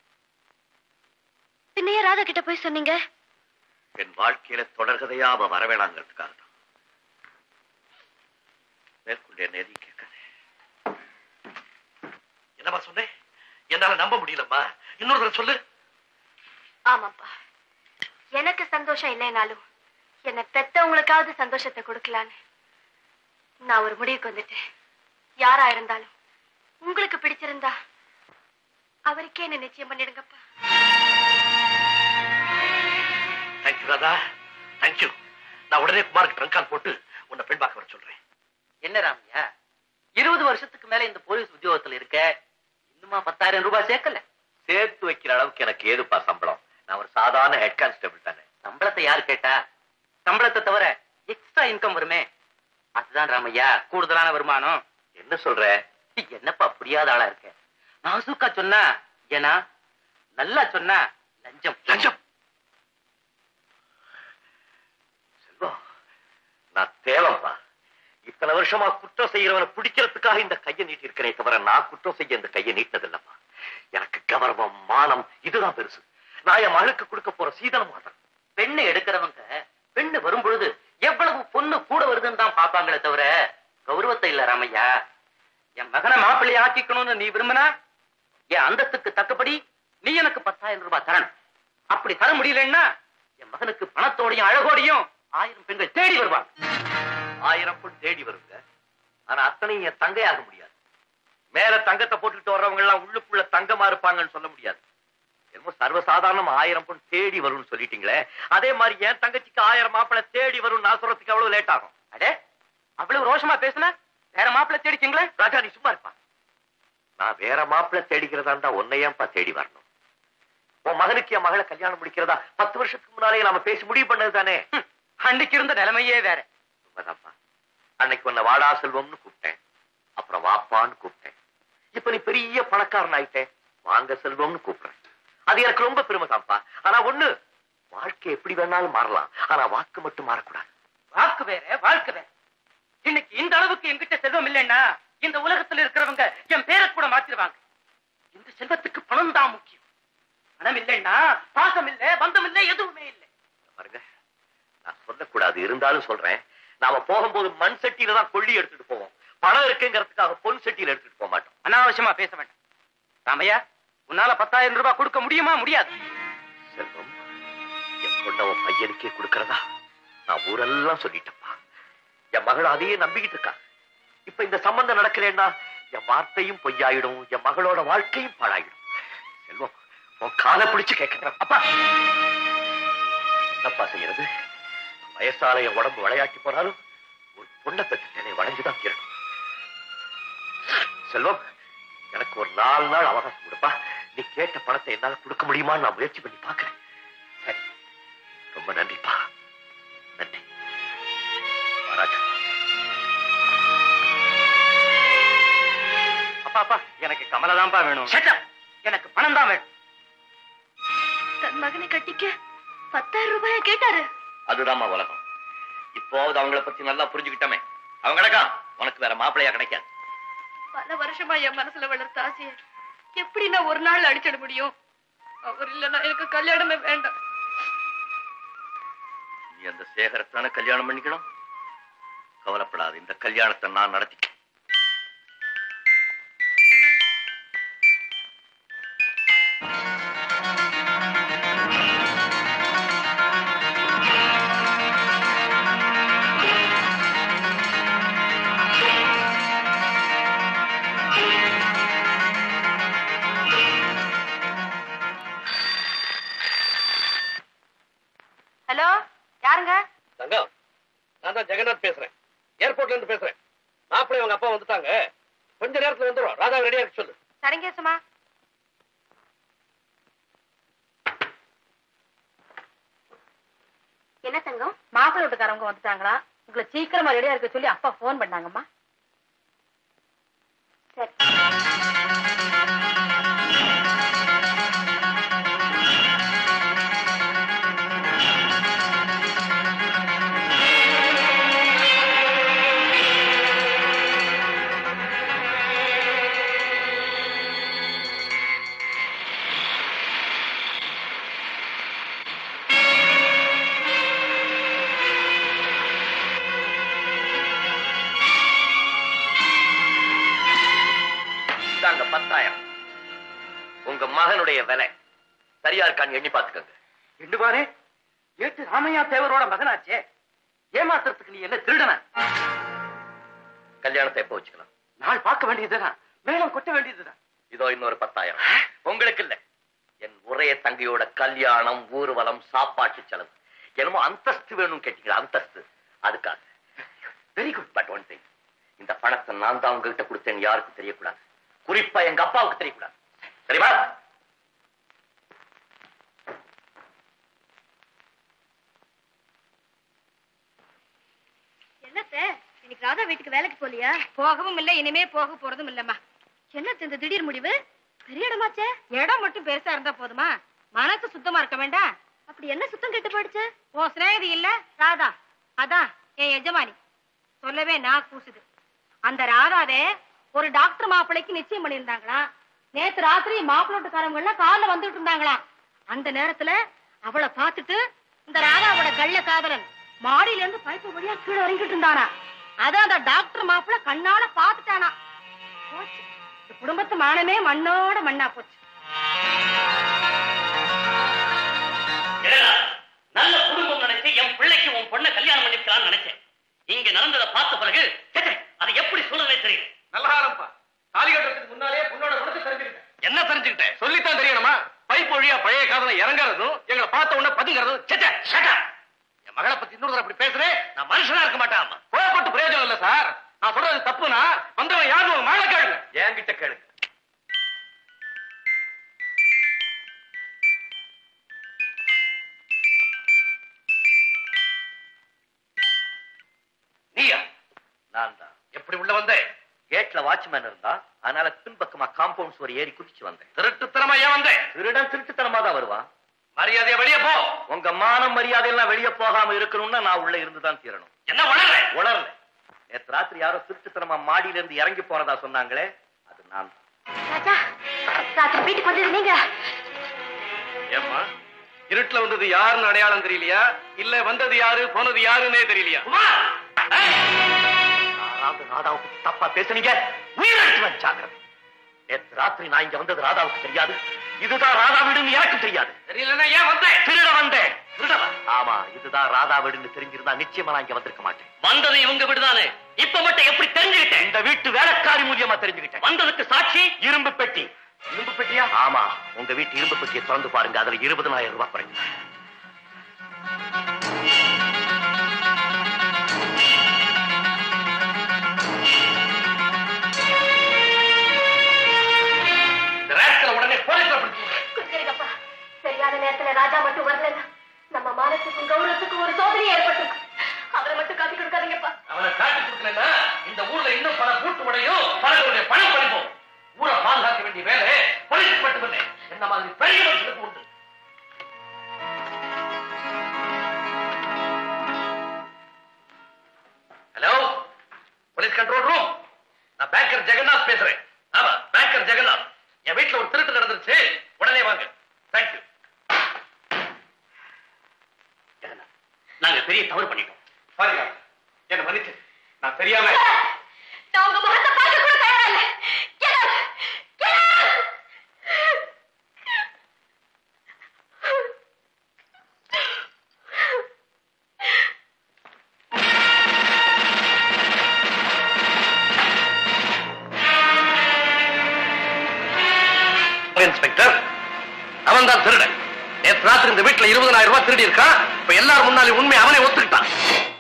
பின்னையே ராதா கிட்ட போய் சொன்னீங்க என் வாழ்க்கையில தொடர்கதையா அவ வரவேணாங்கிறதுக்காக தான் மேற்கொண்டு என்ன எதையும் கேட்காது என்னம்மா சொன்னேன் என்னால நம்ப முடியலம்மா இன்னொரு தடவை சொல்லு ஆமாப்பா எனக்கு சந்தோஷம் இல்லைனாலும் என்னை பெத்தவங்களுக்காவது சந்தோஷத்தை கொடுக்கலான்னு நான் ஒரு முடிவுக்கு வந்துட்டேன் யாரா இருந்தாலும் உங்களுக்கு பிடிச்சிருந்தா அவருக்கே என்ன நிச்சயம் பண்ணிடுங்கப்பா தேங்க்யூ ராதா தேங்க்யூ நான் உடனே குமாருக்கு ட்ரங்க் கால் போட்டு உன்னை பெண் பார்க்க வர சொல்றேன் என்ன ராமையா இருபது வருஷத்துக்கு மேல இந்த போலீஸ் உத்தியோகத்துல இருக்க இன்னுமா பத்தாயிரம் ரூபாய் சேர்க்கல சேர்த்து வைக்கிற அளவுக்கு எனக்கு ஏதுப்பா சம்பளம் நான் ஒரு சாதாரண ஹெட் கான்ஸ்டபிள் தானே சம்பளத்தை யாரு கேட்டா சம்பளத்தை தவிர எக்ஸ்ட்ரா இன்கம் வருமே அதுதான் ராமையா கூடுதலான வருமானம் என்ன சொல்ற என்னப்பா புரியாத ஆளா இருக்க நாசூக்கா சொன்னா ஏன்னா நல்லா சொன்னா லஞ்சம் லஞ்சம் செல்வம் நான் தேவம்பா இத்தனை வருஷமா குற்றம் செய்யறவனை பிடிக்கிறதுக்காக இந்த கையை நீட்டி இருக்கிறேன் தவிர நான் குற்றம் செய்ய இந்த கையை நீட்டதில்லப்பா எனக்கு கௌரவம் மானம் இதுதான் பெருசு நான் என் மகளுக்கு கொடுக்க போற சீதனம் மாட்டேன் பெண்ணை எடுக்கிறவங்க பெண்ணு வரும் பொழுது எவ்வளவு பொண்ணு கூட வருதுன்னு தான் பாப்பாங்களே தவிர கௌரவத்தை இல்ல ராமையா என் மகனை மாப்பிள்ளை ஆக்கிக்கணும்னு நீ விரும்பினா என் அந்தத்துக்கு தக்கபடி நீ எனக்கு பத்தாயிரம் ரூபாய் தரணும் அப்படி தர முடியலன்னா என் மகனுக்கு பணத்தோடையும் அழகோடையும் ஆயிரம் பெண்கள் தேடி வருவாங்க ஆயிரம் பொன் தேடி வருங்க ஆனா அத்தனையும் என் தங்கையாக முடியாது மேல தங்கத்தை போட்டுக்கிட்டு வர்றவங்க எல்லாம் உள்ளுக்குள்ள தங்கமா இருப்பாங்கன்னு சொல்ல முடியாது என்னமோ சர்வசாதாரணம் ஆயிரம் பொன் தேடி வரும்னு சொல்லிட்டீங்களே அதே மாதிரி என் தங்கச்சிக்கு ஆயிரம் மாப்பிள்ளை தேடி வரும் நான் சொல்றதுக்கு அவ்வளவு லேட் ஆகும் அடே அவ்வளவு ரோஷமா பேசுன வேற மாப்பிள்ளை தேடிச்சிங்களே ராஜா நீ சும்மா இருப்பா நான் வேற மாப்பிள்ளை தேடிக்கிறதா இருந்தா உன்னை ஏன்பா தேடி வரணும் உன் மகனுக்கு என் மகளை கல்யாணம் முடிக்கிறதா பத்து வருஷத்துக்கு முன்னாலே நாம பேசி முடிவு பண்ணது தானே ஹம், அன்னைக்கு இருந்த நிலைமையே வேற உண்மைதான்ப்பா அன்னைக்கு உன்னை வாடா செல்வம்னு கூப்பிட்டேன் அப்புறம் வாப்பான்னு கூப்பிட்டேன் இப்ப நீ பெரிய பணக்காரன் ஆயிட்டேன் வாங்க செல்வம்னு கூப்பிடுறேன் அது எனக்கு ரொம்ப பெருமைதான்ப்பா ஆனா ஒண்ணு வாழ்க்கை எப்படி வேணாலும் மாறலாம் ஆனா வாக்கு மட்டும் மாறக்கூடாது வாக்கு வேற வாழ்க்கை வேற இன்னைக்கு இந்த அளவுக்கு என்கிட்ட செல்வம் இல்லைன்னா இந்த உலகத்துல இருக்கிறவங்க என் பேரை கூட மாத்திருவாங்க இந்த செல்வத்துக்கு பணம் தான் முக்கியம் பணம் இல்லைன்னா பாசம் இல்ல பந்தம் இல்ல எதுவுமே இல்லை பாருங்க நான் சொல்லக்கூடாது இருந்தாலும் சொல்றேன் நாம போகும்போது மண் சட்டியில தான் கொள்ளி எடுத்துட்டு போவோம் பணம் இருக்குங்கிறதுக்காக பொன் சட்டியில எடுத்துட்டு போக மாட்டோம் அனாவசியமா பேச வேண்டாம் ராமையா உன்னால பத்தாயிரம் ரூபாய் கொடுக்க முடியுமா முடியாது செல்வம் என் பொண்ண உன் பையனுக்கே கொடுக்கறதா நான் ஊரெல்லாம் சொல்லிட்டேன்ப்பா என் மகள் அதையே நம்பிக்கிட்டு இருக்கா இப்ப இந்த சம்பந்தம் நடக்கலன்னா என் வார்த்தையும் பொய்யாயிடும் என் மகளோட வாழ்க்கையும் பாழாயிடும் செல்வம் உன் காலை பிடிச்சு கேட்கிறேன் அப்பா என்னப்பா செய்யறது வயசால என் உடம்பு விளையாட்டி போனாலும் ஒரு பொண்ணை பெற்றுட்டேனே வளைஞ்சுதான் தீரணும் செல்வம் எனக்கு ஒரு நாலு நாள் அவகாசம் கொடுப்பா நீ கேட்ட பணத்தை என்னால கொடுக்க முடியுமான்னு நான் முயற்சி பண்ணி பார்க்கிறேன் சரி ரொம்ப நன்றிப்பா நன்றி ராஜா அப்பா அப்பா எனக்கு கமலை தான்ப்பா வேணும் எனக்கு பணம் தான் வேணும் தன் மகனை கட்டிக்க பத்தாயிரம் ரூபாய கேட்டாரு அதுதாம்மா உலகம் இப்போது அவங்கள பத்தி நல்லா புரிஞ்சுக்கிட்டோமே அவங்க கிடக்கா உனக்கு வேற மாப்பிள்ளையா கிடைக்காது பல வருஷமா என் மனசுல வளர்த்த ஆசைய எப்படி நான் ஒரு நாள் அடிச்சிட முடியும் அவர் இல்லைன்னா எனக்கு கல்யாணமே வேண்டாம் நீ அந்த சேகரத்தான கல்யாணம் பண்ணிக்கணும் கவலைப்படாது இந்த கல்யாணத்தை நான் நடத்தி ஹலோ யாருங்க தங்கம் நான் தான் ஜெகநாத் பேசுறேன் ஏர்போர்ட்ல இருந்து பேசுறேன் மாப்பிள்ளை அவங்க அப்பா வந்துட்டாங்க கொஞ்ச நேரத்துல வந்துடும் ராதா ரெடியா இருக்க சொல்லு சரிங்க சுமா என்ன தங்கம் மாப்பிள்ளை வீட்டுக்காரவங்க வந்துட்டாங்களா உங்களை சீக்கிரமா ரெடியா இருக்க சொல்லி அப்பா போன் பண்ணாங்கம்மா சரி உங்க மகனுடைய விலை சரியா இருக்கான்னு எண்ணி பாத்துக்கோங்க ரெண்டு பாரு ஏட்டு ராமையா தேவரோட மகனாச்சே ஏமாத்துறதுக்கு நீ என்ன திருடன கல்யாணத்தை எப்போ வச்சுக்கலாம் நாள் பார்க்க வேண்டியதுதான் மேலும் கொட்ட வேண்டியதுதான் இதோ இன்னொரு பத்தாயிரம் உங்களுக்கு இல்ல என் ஒரே தங்கையோட கல்யாணம் ஊர்வலம் சாப்பாட்டு செலவு என்னமோ அந்தஸ்து வேணும் கேட்டீங்களா அந்தஸ்து அதுக்காக very good but one thing இந்த பணத்தை நான் தான் உங்ககிட்ட கொடுத்தேன் யாருக்கும் தெரியக்கூடாது குறிப்பா எங்க அப்பாவுக்கு தெரியக்கூடாது சரிவா என்னத்த இன்னைக்கு ராதா வீட்டுக்கு வேலைக்கு போலியா போகவும் இல்ல இனிமே போக போறதும் இல்லம்மா என்னத்த இந்த திடீர் முடிவு பெரிய இடமாச்சே இடம் மட்டும் பெருசா இருந்தா போதுமா மனசு சுத்தமா இருக்க வேண்டாம் அப்படி என்ன சுத்தம் கெட்டு போயிடுச்சு உன் சிநேகிதி இல்ல ராதா அதான் என் எஜமானி சொல்லவே நான் கூசுது அந்த ராதாவே ஒரு டாக்டர் மாப்பிள்ளைக்கு நிச்சயம் பண்ணியிருந்தாங்களாம் நேத்து ராத்திரி மாப்பிள்ளோட்டுக்காரங்க எல்லாம் கார்ல வந்துட்டு இருந்தாங்களாம் அந்த நேரத்துல அவளை பார்த்துட்டு இந்த ராதாவோட கள்ள காதலன் மாடியில இருந்து பைப்பு வழியா கீழே இறங்கிட்டு இருந்தானா அதான் அந்த டாக்டர் மாப்பிள்ளை கண்ணால பார்த்துட்டானா போச்சு இந்த குடும்பத்து மானமே மண்ணோட மண்ணா போச்சு என்னடா, நல்ல குடும்பம் நினைச்சு என் பிள்ளைக்கு உன் பொண்ணை கல்யாணம் பண்ணிக்கலாம்னு நினைச்சேன் இங்க நடந்ததை பார்த்த பிறகு ச்சே, ச்சே, அதை எப்படி சொல்றதே தெரியல நல்ல காலம்ப்பா தாலி கட்டுறதுக்கு முன்னாலே பொண்ணோட குணத்தை தெரிஞ்சுக்கிட்டேன் என்ன தெரிஞ்சுக்கிட்டேன் சொல்லித்தான் தெரியணுமா பைப் வழியா பழைய காதல இறங்குறதும் எங்களை பார்த்த உடனே பதுங்கிறதும் ச்சே, ச்சே, shut up. என் மகளை பத்தி இன்னொரு தடவை அப்படி பேசுறேன் நான் மனுஷனா இருக்க மாட்டேன் கோயப்பட்டு பிரயோஜனம் இல்ல சார் நான் சொல்றது தப்புனா வந்தவன் யாரும் உங்க மேல கேளுங்க என்கிட்ட கேளுங்க நீயா நான் தான் எப்படி உள்ள வந்த கேட்ல வாட்ச்மேன் இருந்தா அதனால பின்பக்கமா காம்பவுண்ட் சுவர் ஏறி குதிச்சு வந்தேன் திருட்டுத்தனமா ஏன் வந்த திருடன் திருட்டுத்தனமா தான் வருவான் மரியாதையா வெளியே போ உங்க மானம் மரியாதை எல்லாம் வெளியே போகாம இருக்கணும்னா நான் உள்ள இருந்துதான் தீரணும் என்ன வளர உணரல நேத்து ராத்திரி யாரோ திருட்டுத்தனமா மாடியில இருந்து இறங்கி போனதா சொன்னாங்களே அது நான் தான். ராஜா ராத்திரி வீட்டுக்கு வந்தது நீங்க ஏம்மா இருட்டுல வந்தது யாருன்னு அடையாளம் தெரியலையா இல்ல வந்தது யாரு போனது யாருன்னே தெரியலையா யாராவது ராதாவை பத்தி தப்பா பேசுனீங்க உயிரிழச்சு வச்சாங்க நேத்து ராத்திரி நான் இங்க வந்தது ராதாவுக்கு தெரியாது இதுதான் ராதா வீடுன்னு எனக்கு தெரியாது தெரியலன்னா ஏன் வந்த திருட வந்தேன் திருடவா ஆமா இதுதான் ராதா வீடுன்னு தெரிஞ்சிருந்தா நிச்சயமா நான் இங்க வந்திருக்க மாட்டேன் வந்தது இவங்க விடுதானே இப்ப மட்டும் எப்படி தெரிஞ்சுக்கிட்டேன் இந்த வீட்டு வேலைக்காரி மூலியமா தெரிஞ்சுக்கிட்டேன் வந்ததுக்கு சாட்சி இரும்பு பெட்டி இரும்பு பெட்டியா ஆமா உங்க வீட்டு இரும்பு பெட்டியை திறந்து பாருங்க அதுல இருபதனாயிரம் ரூபாய் குறைங்க இந்த ராஸ்கலை உடனே போலீஸ்ல பிடிச்சு குடிச்சிருக்கப்பா சரியான நேரத்துல ராஜா மட்டும் வரலன்னா நம்ம மானத்துக்கும் கௌரவத்துக்கும் ஒரு சோதனை ஏற்பட்டிருக்கு அவரை மட்டும் காட்டி கொடுக்காதீங்கப்பா அவனை காட்டி கொடுக்கலன்னா இந்த ஊர்ல இன்னும் பல கூட்டு உடையும் பலருடைய பணம் பறிப்போம் ஊரை பாதுகாக்க வேண்டிய வேலை போலீஸ் மட்டுமில்லை என்ன மாதிரி பெரிய மனுஷனுக்கு உண்டு ஹலோ போலீஸ் கண்ட்ரோல் ரூம் நான் பேங்கர் ஜெகநாத் பேசுறேன் ஆமா பேங்கர் ஜெகநாத் என் வீட்டுல ஒரு திருட்டு நடந்துருச்சு உடனே வாங்க தேங்க்யூ ஜெகநாத், நாங்க பெரிய தவறு பண்ணிட்டோம் சாரியா என்ன மன்னிச்சு நான் தெரியாம நான் உங்க முகத்தை பார்க்க கூட தயாரா இல்ல Get out! Get out! Inspector அவன் தான் திருடன் நேற்று ராத்திரி இந்த வீட்டுல இருபதனாயிரம் ரூபாய் திருடி இருக்கான் இப்ப எல்லாரும் முன்னாலே உண்மை அவனே ஒத்துக்கிட்டான்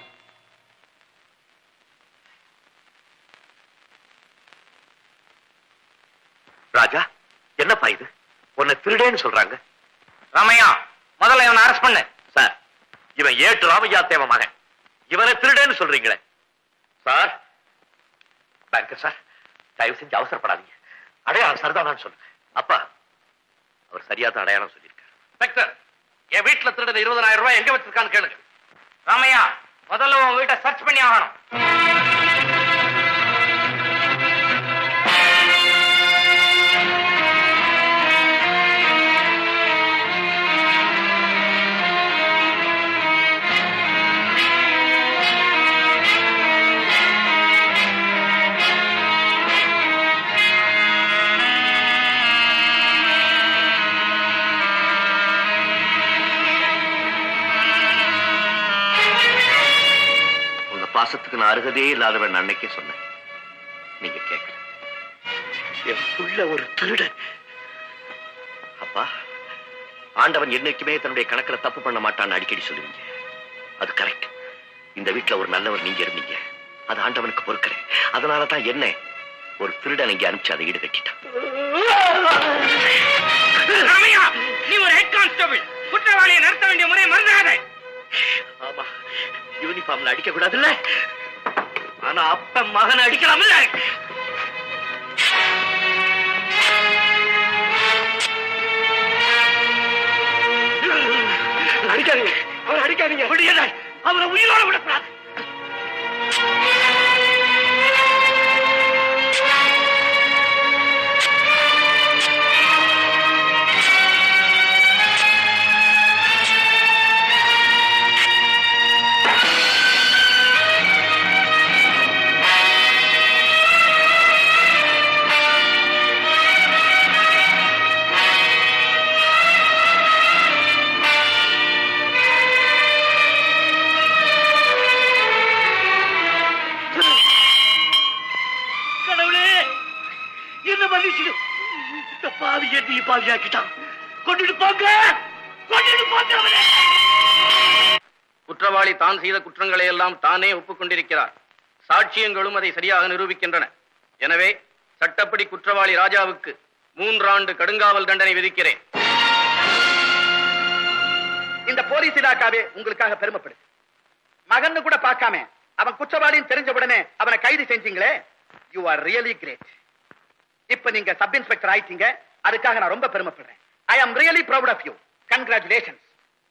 ராஜா என்னப்பா இது உன்னை திருடேன்னு சொல்றாங்க ராமையா முதல்ல இவனை அரெஸ்ட் பண்ணு சார் இவன் ஏட்டு ராமையா தேவ மகன் இவனை திருடேன்னு சொல்றீங்களே சார் பேங்கர் சார் தயவு செஞ்சு அவசரப்படாதீங்க அடையாளம் சரிதானான்னு சொல்லுங்க அப்பா அவர் சரியா தான் அடையாளம் சொல்லியிருக்காரு இன்ஸ்பெக்டர் என் வீட்டுல திருடன் இருபதனாயிரம் ரூபாய் எங்க வச்சிருக்கான்னு கேளுங்க ராமையா முதல்ல உன் வீட்டை சர்ச் பண்ணி ஆகணும் பாசத்துக்கு நான் அருகதே இல்லாதவன் அன்னைக்கே சொன்னேன் நீங்க கேட்கல என் புள்ள ஒரு திருடன் அப்பா ஆண்டவன் என்னைக்குமே தன்னுடைய கணக்குல தப்பு பண்ண மாட்டான்னு அடிக்கடி சொல்லுவீங்க அது கரெக்ட் இந்த வீட்டுல ஒரு நல்லவர் நீங்க இருந்தீங்க அது ஆண்டவனுக்கு பொறுக்கிறேன் அதனால தான் என்ன ஒரு திருடன் இங்க அனுப்பிச்சு அதை ஈடு கட்டிட்டான் ரமையா நீ ஒரு ஹெட் கான்ஸ்டபிள் குற்றவாளியை நடத்த வேண்டிய முறை மறந்துடாதே ஆமா யூனிஃபார்ம்ல அடிக்க கூடாதுல்ல ஆனா அப்ப மகன் அடிக்கலாம்ல அடிக்காதீங்க அவர் அடிக்காதீங்க முடியல அவரை உயிரோட விடக்கூடாது கடவுளே என்ன மன்னிச்சிடு இந்த பாவி நீ பாவியாக்கிட்டான் கொண்டுட்டு போங்க கொண்டுட்டு போங்க அவனை குற்றவாளி தான் செய்த குற்றங்களை எல்லாம் தானே ஒப்புக்கொண்டிருக்கிறார் சாட்சியங்களும் அதை சரியாக நிரூபிக்கின்றன எனவே சட்டப்படி குற்றவாளி ராஜாவுக்கு மூன்றாண்டு கடுங்காவல் தண்டனை விதிக்கிறேன் இந்த போலீஸ் இலாக்காவே உங்களுக்காக பெருமைப்படுது மகன்னு கூட பார்க்காம அவன் குற்றவாளின்னு தெரிஞ்ச உடனே அவனை கைது செஞ்சீங்களே யூ ஆர் ரியலி கிரேட் இப்ப நீங்க சப் இன்ஸ்பெக்டர் ஆயிட்டீங்க அதுக்காக நான் ரொம்ப பெருமைப்படுறேன் I am really proud of you congratulations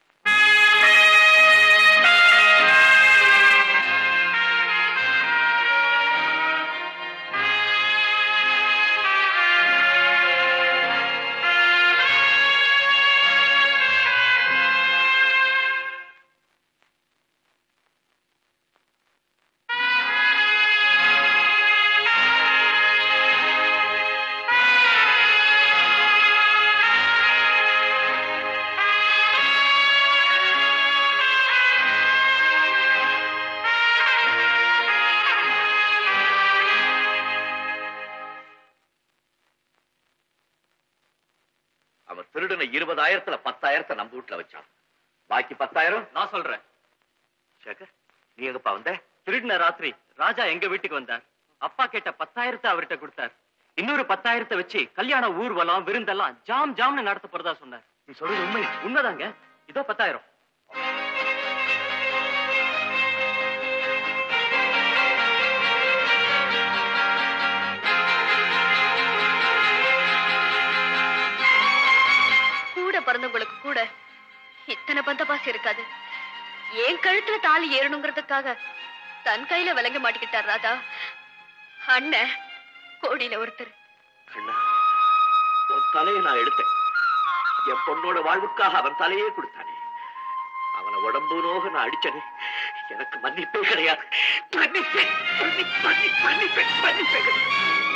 அவன் திருடின இருபதாயிரத்துல பத்தாயிரத்தை நம்ம வீட்டுல வச்சான் பாக்கி பத்தாயிரம் நான் சொல்றேன் சேகர் நீ எங்கப்பா வந்த திருடின ராத்திரி ராஜா எங்க வீட்டுக்கு வந்தார் அப்பா கேட்ட பத்தாயிரத்தை அவர்கிட்ட கொடுத்தார் இன்னொரு பத்தாயிரத்தை வச்சு கல்யாண ஊர்வலம் விருந்தெல்லாம் ஜாம் ஜாம்னு நடத்த போறதா சொன்னார் நீ சொல்றது உண்மை உண்மைதாங்க இதோ பத்தாயிரம் கூட பிறந்தவங்களுக்கு கூட இத்தனை பந்தபாசம் இருக்காது என் கழுத்துல தாலி ஏறணுங்கிறதுக்காக தன் கையில விளங்க மாட்டிக்கிட்டார் ராதா அண்ணன் கோடியில ஒருத்தர் அண்ணா உன் தலையை நான் எடுத்தேன் என் பொண்ணோட வாழ்வுக்காக அவன் தலையே கொடுத்தானே அவனை உடம்பு நோக நான் அடிச்சனே எனக்கு மன்னிப்பே கிடையாது மன்னிப்பேன் மன்னி மன்னி மன்னிப்பேன் மன்னிப்பேன் கிடையாது.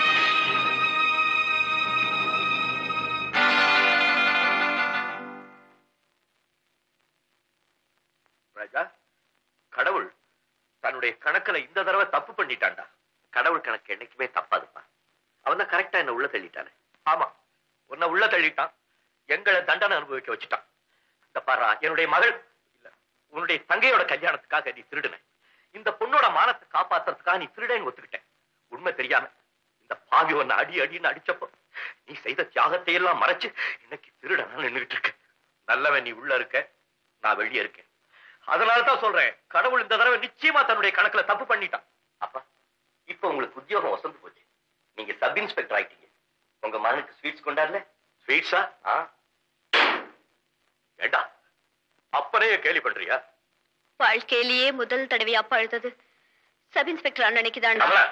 ராஜா கடவுள் தன்னுடைய கணக்குல இந்த தடவை தப்பு பண்ணிட்டான்டா கடவுள் கணக்கு என்னைக்குமே தப்பாதுப்பா அவன் தான் கரெக்டா என்ன உள்ள தள்ளிட்டானே ஆமா உன்னை உள்ள தள்ளிட்டான் எங்களை தண்டனை அனுபவிக்க வச்சுட்டான் இந்த பாரா என்னுடைய மகள் இல்ல உன்னுடைய தங்கையோட கல்யாணத்துக்காக நீ திருடுன இந்த பொண்ணோட மானத்தை காப்பாத்துறதுக்காக நீ திருடன்னு ஒத்துக்கிட்டேன் உண்மை தெரியாம இந்த பாவி உன்னை அடி அடின்னு அடிச்சப்போ நீ செய்த தியாகத்தை எல்லாம் மறைச்சு இன்னைக்கு திருடனா நின்னுகிட்டு இருக்க நல்லவன் நீ உள்ள இருக்க நான் வெளியே இருக்கேன் அதனாலதான் சொல்றேன் கடவுள் இந்த தடவை நிச்சயமா தன்னுடைய கணக்குல தப்பு பண்ணிட்டான் அப்பா இப்ப உங்களுக்கு உத்தியோகம் வசந்து போச்சு நீங்க சப் இன்ஸ்பெக்டர் ஆயிட்டீங்க உங்க மகனுக்கு ஸ்வீட்ஸ் கொண்டாடல ஸ்வீட்ஸா ஆ ஏண்டா அப்பனே கேலி பண்றியா வாழ்க்கையிலேயே முதல் தடவை அப்பா அழுதது சப் இன்ஸ்பெக்டர் அண்ணனுக்கு கமலா,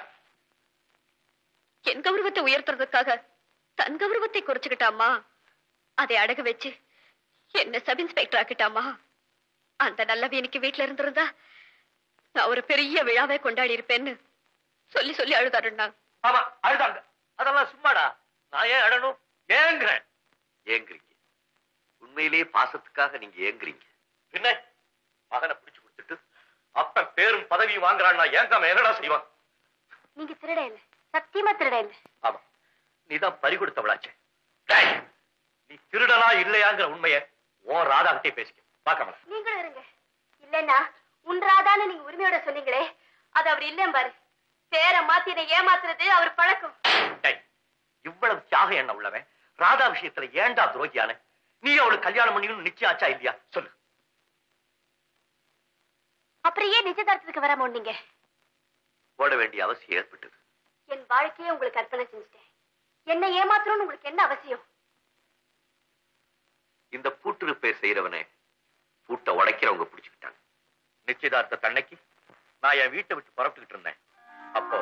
என் கௌரவத்தை உயர்த்துறதுக்காக தன் கௌரவத்தை குறைச்சுக்கிட்டாமா அதை அடகு வச்சு என்ன சப் இன்ஸ்பெக்டர் ஆக்கிட்டாமா அந்த நல்லவி எனக்கு வீட்டுல இருந்திருந்தா நான் ஒரு பெரிய விழாவை கொண்டாடி இருப்பேன்னு சொல்லி சொல்லி அழுதாருண்ணா ஆமா அழுதாங்க அதெல்லாம் சும்மாடா நான் ஏன் அழணும் ஏங்குறேன் ஏங்குறீங்க உண்மையிலேயே பாசத்துக்காக நீங்க ஏங்குறீங்க என்ன மகனை பிடிச்சு கொடுத்துட்டு அப்ப பேரும் பதவியும் வாங்குறான்னா ஏங்காம என்னடா செய்வான் நீங்க திருட இல்ல சத்தியமா திருட இல்ல ஆமா நீதான் பறி கொடுத்தவளாச்சே டேய், நீ திருடனா இல்லையாங்கிற உண்மைய உன் ராதா கிட்டே பேசிக்க பாக்கமல நீங்களும் இருங்க இல்லன்னா உன்றாதான்னு நீங்க உரிமையோட சொன்னீங்களே அது அவர் இல்லைன்னு பாரு பேரை மாத்தி என்னை ஏமாத்துறது அவர் பழக்கம் டேய், இவ்வளவு தியாக எண்ணம் உள்ளவன் ராதா விஷயத்துல ஏன்டா துரோகியான நீ அவளுக்கு கல்யாணம் பண்ணிக்கணும் நிச்சயம் ஆச்சா இல்லையா சொல்லு அப்புறம் ஏன் நிச்சயதார்த்தத்துக்கு வராம நீங்க ஓட வேண்டிய அவசியம் ஏற்பட்டது என் வாழ்க்கையை உங்களுக்கு அர்ப்பணம் செஞ்சுட்டேன் என்ன ஏமாத்தணும்னு உங்களுக்கு என்ன அவசியம் இந்த பூட்டு பேர் செய்யறவனே பூட்டை உடைக்கிறவங்க பிடிச்சுக்கிட்டாங்க நிச்சயதார்த்த தன்னைக்கு நான் என் வீட்டை விட்டு புறப்பட்டுக்கிட்டு இருந்தேன் அப்போ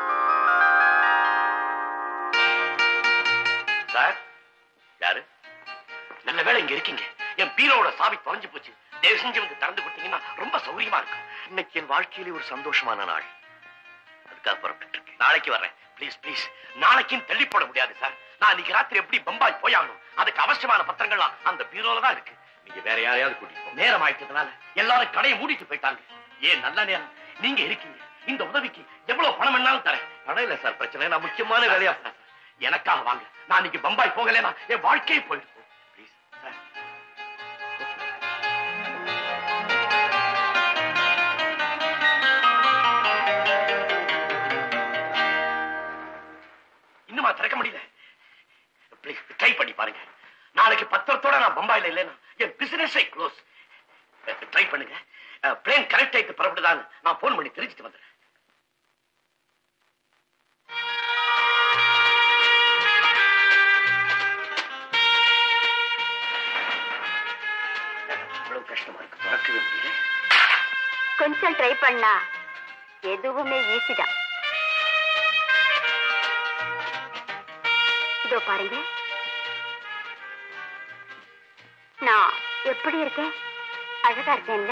சார் யாரு நல்ல வேளை இங்க இருக்கீங்க என் பீரோட சாவி தொலைஞ்சு போச்சு தயவு செஞ்சு வந்து திறந்து கொடுத்தீங்கன்னா ரொம்ப சௌரியமா இருக்கும் இன்னைக்கு என் வாழ்க்கையிலே ஒரு சந்தோஷமான நாள் அதுக்காக புறப்பட்டு இருக்கேன் நாளைக்கு வர்றேன் ப்ளீஸ் ப்ளீஸ் நாளைக்கும் தள்ளி போட முடியாது சார் நான் இன்னைக்கு ராத்திரி எப்படி பம்பாய் போயாகணும் அதுக்கு அவசியமான பத்திரங்கள்லாம் அந்த பீரோல தான் இருக்கு நீங்க வேற யாரையாவது கூட்டிட்டு போங்க. நேரம் ஆயிட்டதுனால எல்லாரும் கடையை மூடிட்டு போயிட்டாங்க ஏன் நல்ல நேரம் நீங்க இருக்கீங்க இந்த உதவிக்கு எவ்வளவு பணம் வேணாலும் தரேன் பணம் இல்ல சார் பிரச்சனை நான் முக்கியமான வேலையா எனக்காக வாங்க நான் இன்னைக்கு பம்பாய் போகலைன்னா என் வாழ்க்கையே போயிட்டு போகும் ப்ளீஸ் சார் இன்னுமா திறக்க முடியல ப்ளீஸ் ட்ரை பண்ணி பாருங்க நாளைக்கு பத்திரத்தோட நான் பம்பாயில இல்லைன்னா என் பிசினஸே க்ளோஸ் ட்ரை பண்ணுங்க பிளேன் கரெக்ட் ஆயிட்டு புறப்படுதான்னு நான் போன் பண்ணி தெரிஞ்சுட்டு வந்துடுறேன் இவ்வளவு கஷ்டமா இருக்கு திறக்கவே முடியல கொஞ்சம் ட்ரை பண்ணா எதுவுமே ஈஸி தான் இதோ பாருங்க நான் எப்படி இருக்கேன் அழகா இருக்கேன்ல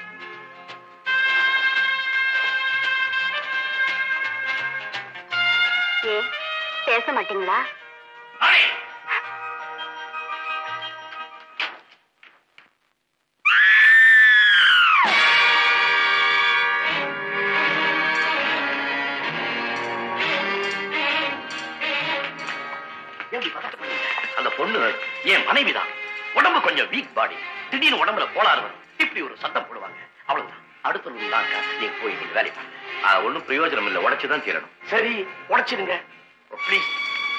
ஏ பேச மாட்டீங்களா அடே! ஏன்டி பதட்டப்படுறீங்க? அந்த பொண்ணு என் மனைவிதான் உடம்பு கொஞ்சம் வீக் பாடி திடீர்னு உடம்புல கோளாறு வரும் இப்படி ஒரு சத்தம் போடுவாங்க அவ்வளவுதான் அடுத்த ரூம் தான் இருக்கா நீங்க போய் நீங்க வேலை பாருங்க ஆ, ஒண்ணும் பிரயோஜனம் இல்ல உடைச்சுதான் தீரணும் சரி உடைச்சிடுங்க ப்ளீஸ்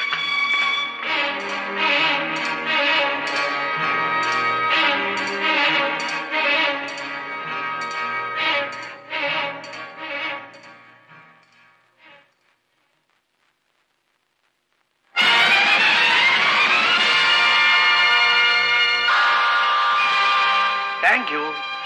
தேங்க்யூ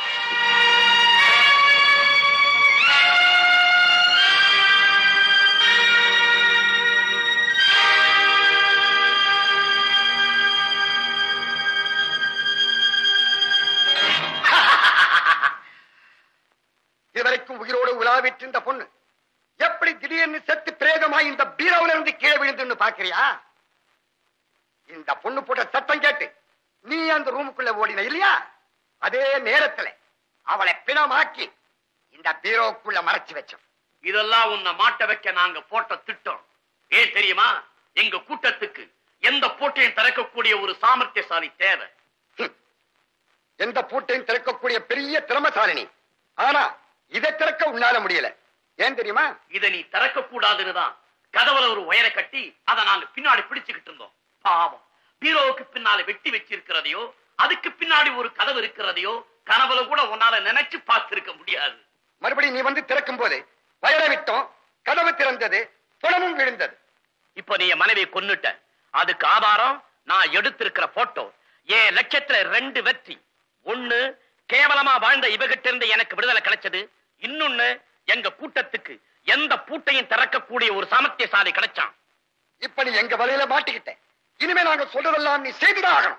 இதுவரைக்கும் உயிரோடு உலாவிட்டு இந்த பொண்ணு எப்படி திடீர்னு செத்து பிரேதமாய் இந்த பீரோவில இருந்து கீழே விழுந்துன்னு பாக்குறியா இந்த பொண்ணு போட்ட சத்தம் கேட்டு நீ அந்த ரூமுக்குள்ள ஓடின இல்லையா அதே நேரத்துல அவளை பிணமாக்கி இந்த பீரோக்குள்ள மறைச்சு வச்சோம் இதெல்லாம் உன்னை மாட்ட வைக்க நாங்க போட்ட திட்டம் ஏன் தெரியுமா எங்க கூட்டத்துக்கு எந்த போட்டையும் திறக்கக்கூடிய ஒரு சாமர்த்தியசாலி தேவை ஹம். எந்த பூட்டையும் திறக்கக்கூடிய பெரிய திறமசாலினி ஆனா இதை திறக்க உன்னால முடியல ஏன் தெரியுமா இதை நீ திறக்க கூடாதுன்னு தான் கதவுல ஒரு உயரை கட்டி அதை நாங்க பின்னாடி பிடிச்சுக்கிட்டு இருந்தோம் பாவம் பீரோவுக்கு பின்னால வெட்டி வச்சிருக்கிறதையோ அதுக்கு பின்னாடி ஒரு கதவு இருக்கிறதையோ கனவுல கூட உன்னால நினைச்சு பார்த்திருக்க முடியாது மறுபடியும் நீ வந்து திறக்கும் போது வயரை விட்டோம் கதவு திறந்தது புலமும் விழுந்தது இப்ப நீ என் மனைவியை கொன்னுட்ட அதுக்கு ஆதாரம் நான் எடுத்திருக்கிற போட்டோ என் லட்சத்துல ரெண்டு வெற்றி ஒண்ணு கேவலமா வாழ்ந்த இவகிட்ட இருந்து எனக்கு விடுதலை கிடைச்சது இன்னொன்னு எங்க கூட்டத்துக்கு எந்த பூட்டையும் திறக்கக்கூடிய ஒரு சாமர்த்தியசாலி கிடைச்சான் இப்ப நீ எங்க வலையில மாட்டிக்கிட்ட இனிமே நாங்க சொல்றதெல்லாம் நீ செய்துதான் ஆகணும்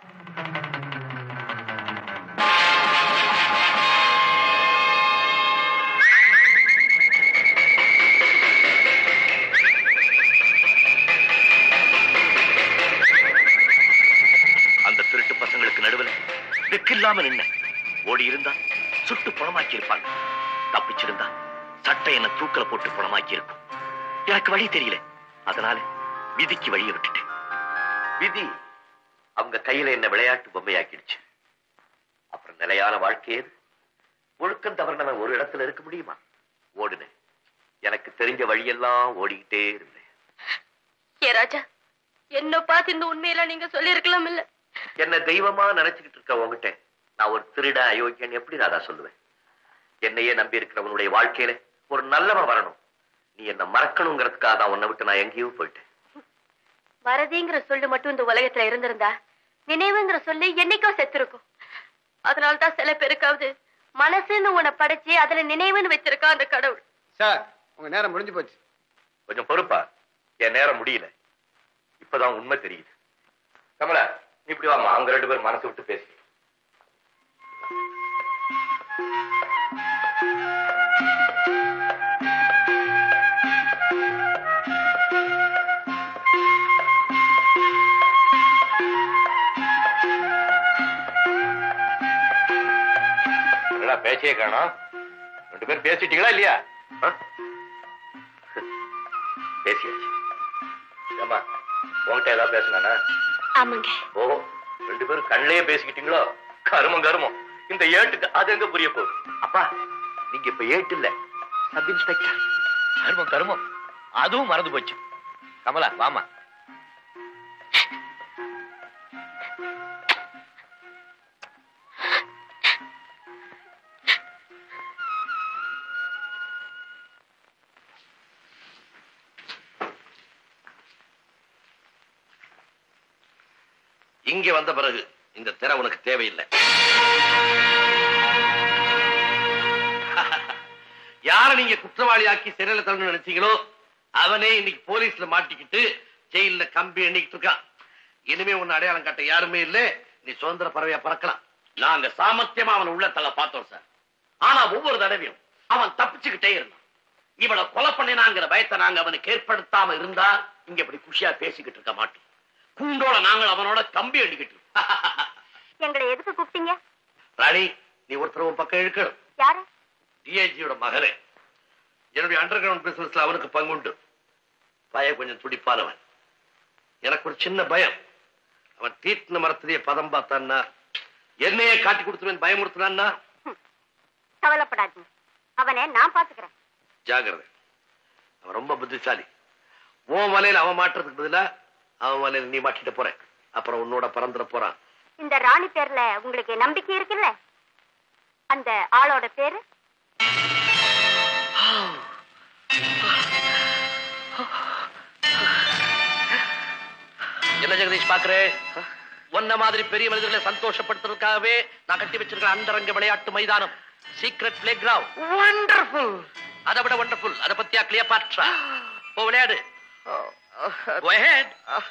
அந்த திருட்டு பசங்களுக்கு நடுவில் திக்கில்லாம நின்ன ஓடி இருந்தா சுட்டு பணமாக்கி இருப்பாங்க தப்பிச்சிருந்தா சட்டை என்ன தூக்கல போட்டு பணமாக்கி இருக்கும் எனக்கு வழி தெரியல அதனால விதிக்கு வழியை விட்டுட்டேன் விதி அவங்க கையில என்ன விளையாட்டு பொம்மையாக்கிடுச்சு அப்புறம் நிலையான வாழ்க்கை ஏது ஒழுக்கம் தவறினவன் ஒரு இடத்துல இருக்க முடியுமா ஓடுனேன் எனக்கு தெரிஞ்ச வழியெல்லாம் ஓடிக்கிட்டே இருந்தேன் ஏ ராஜா என்ன பார்த்து இந்த உண்மையெல்லாம் நீங்க சொல்லியிருக்கலாம் இல்ல என்ன தெய்வமா நினைச்சுக்கிட்டு இருக்க உங்ககிட்ட நான் ஒரு திருட அயோக்கியன் எப்படி ராதா சொல்லுவேன் என்னையே நம்பி இருக்கிறவனுடைய வாழ்க்கையில ஒரு நல்லவன் வரணும் நீ என்ன மறக்கணுங்கிறதுக்காக தான் உன்னை விட்டு நான் எங்கேயோ போயிட்டேன் வரதிங்கிற சொல்லு மட்டும் இந்த உலகத்துல இருந்திருந்தா நினைவுங்கிற சொல்லு என்னைக்கோ செத்துருக்கும் அதனாலதான் சில பேருக்காவது மனசுன்னு உன்னை படைச்சு அதுல நினைவுன்னு வச்சிருக்கா அந்த கடவுள் சார் உங்க நேரம் முடிஞ்சு போச்சு கொஞ்சம் பொறுப்பா என் நேரம் முடியல இப்பதான் உண்மை தெரியுது கமலா நீ இப்படி வாமா அவங்க ரெண்டு பேரும் மனசு விட்டு பேசி என்னடா பேச்சே காணோம் ரெண்டு பேரும் பேசிட்டீங்களா இல்லையா ஆ? பேசியாச்சு ஏமா உன்கிட்ட ஏதாவது பேசினானா ஆமாங்க ஓ ரெண்டு பேரும் கண்ணிலேயே பேசிக்கிட்டீங்களோ கருமம் கருமம் இந்த ஏட்டுக்கு அது எங்க புரிய போகுது அப்பா நீங்க இப்ப ஏட்டு இல்ல சப் இன்ஸ்பெக்டர் கருமம் கருமம் அதுவும் மறந்து போச்சு கமலா வாமா இங்க வந்த பிறகு இந்த திரை உனக்கு தேவையில்லை யார நீங்க குற்றவாளியாக்கி சிறையில தள்ளணும்னு நினைச்சீங்களோ அவனே இன்னைக்கு போலீஸ்ல மாட்டிக்கிட்டு ஜெயில்ல கம்பி எண்ணிக்கிட்டு இருக்கான் இனிமே உன்னை அடையாளம் காட்ட யாருமே இல்ல நீ சுதந்திர பறவையா பறக்கலாம் நாங்க சாமர்த்தியமா அவன் உள்ள தள்ள பார்த்தோம் சார் ஆனா ஒவ்வொரு தடவையும் அவன் தப்பிச்சுக்கிட்டே இருந்தான் இவனை கொலை பண்ணினாங்கிற பயத்தை நாங்க அவனுக்கு ஏற்படுத்தாம இருந்தா இங்க இப்படி குஷியா பேசிக்கிட்டு இருக்க மாட்டோம் கூண்டோட நாங்கள் அவனோட கம்பி அடிக்கிட்டு எங்களை எதுக்கு கூப்பிட்டீங்க ராணி நீ ஒருத்தர் உன் பக்கம் இழுக்கணும் யாரு டிஐஜியோட மகனே என்னுடைய அண்டர் கிரவுண்ட் பிசினஸ்ல அவனுக்கு பங்குண்டு பய கொஞ்சம் துடிப்பானவன் எனக்கு ஒரு சின்ன பயம் அவன் தீட்டின மரத்திலேயே பதம் பார்த்தான்னா என்னையே காட்டி கொடுத்துருவேன் பயமுறுத்தினான்னா கவலைப்படாதீங்க அவனை நான் பாத்துக்கிறேன் ஜாகிரதை அவன் ரொம்ப புத்திசாலி உன் வலையில அவன் மாட்டுறதுக்கு பதிலா அவன் வலையில நீ மாட்டிட்டு போற அப்புறம் உன்னோட பறந்துட போறான் இந்த ராணி பேர்ல உங்களுக்கு நம்பிக்கை இருக்குல்ல அந்த ஆளோட பேரு என்ன ஜெகதீஷ் பாக்குறே உன்ன மாதிரி பெரிய மனிதர்களை சந்தோஷப்படுத்துறதுக்காகவே நான் கட்டி வச்சிருக்கிற அந்தரங்க விளையாட்டு மைதானம் சீக்ரெட் பிளே கிரவுண்ட் வண்டர்ஃபுல் அதை விட வண்டர்ஃபுல் அதை பத்தியா கிளியபாட்ரா போ விளையாடு Go ahead.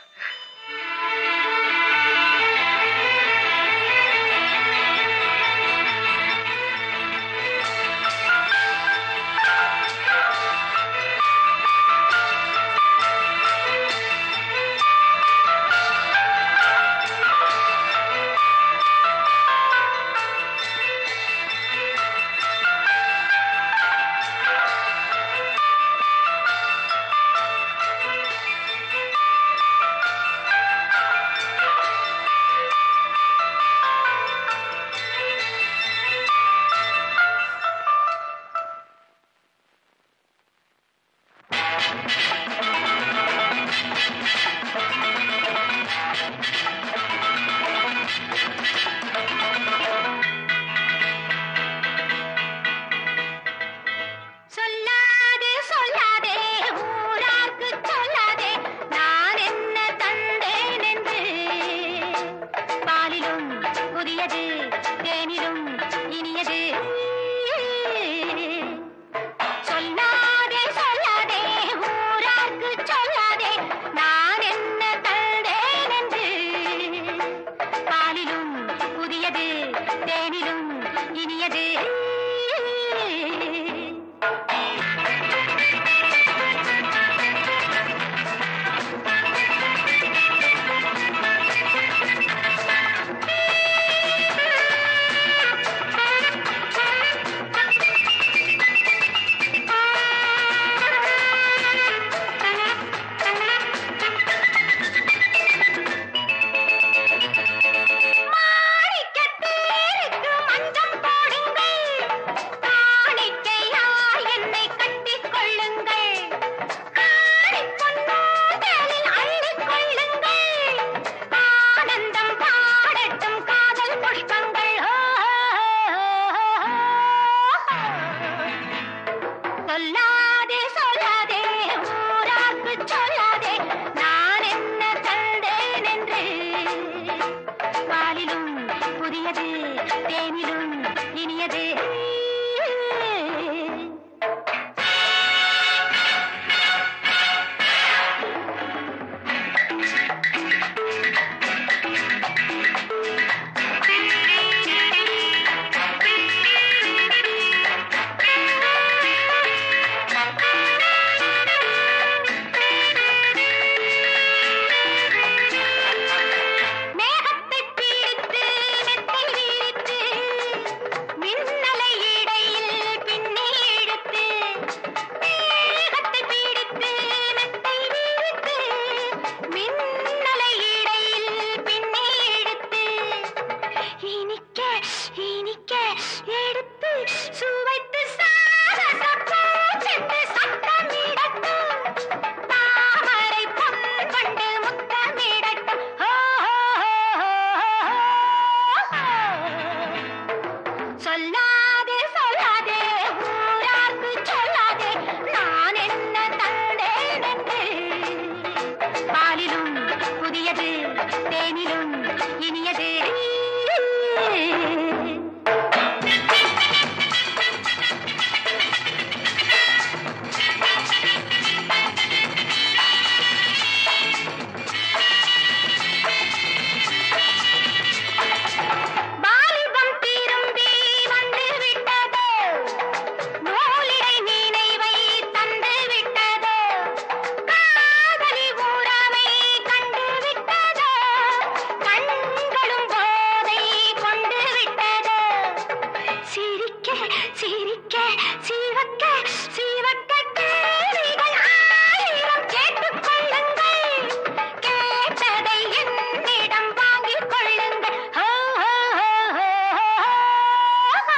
சொல்லாதே சொல்லாதே ஊரார்க்கு சொல்லாதே நான் என்ன தந்தேன் என்று பாலிலும் புதியது தேனிலும் இனியது சொல்லாதே சொல்லாதே ஊரார்க்கு சொல்லாதே நான் என்ன தந்தேன் என்று பாலிலும் புதியது தேனிலும் இனியது புதியது தேனிலும் இனியது மேகத்தை பீடித்து மெத்தை வீழித்து மின்னலை இடையில் பின்னே இழுத்து மேகத்தை பீடித்து மெத்தை வீழித்து மின்னலை இடையில் பின்னே இழுத்து இனிக்க இனிக்க எடுத்து சுவைத்து சாரசப்பூச்சிட்டு சத்தமிடட்டும் தாமரை பொன் கொண்டு முத்தமிடட்டும் ஹோ, ஹோ, ஹோ, ஹோ, ஹோ. சொல்லாதே சொல்லாதே ஊரார்க்கு சொல்லாதே நான் என்ன தந்தேன் என்று பாலிலும் புதியது தேனிலும் இனியது வாலிபம் திரும்பி வந்து விட்டதோ நூலிடை நினைவை தந்து விட்டதோ காதலி உறவை கண்டு விட்டதோ கண்களும் போதை கொண்டு விட்டதோ சிரிக்க சிரிக்க சிவக்க சிவக்க கேள்விகள் ஆயிரம் கேட்டுக் கொள்ளுங்கள் கேட்டதை என்னிடம் வாங்கிக் கொள்ளுங்கள் ஹோ, ஹோ, ஹோ, ஹோ, ஹோ.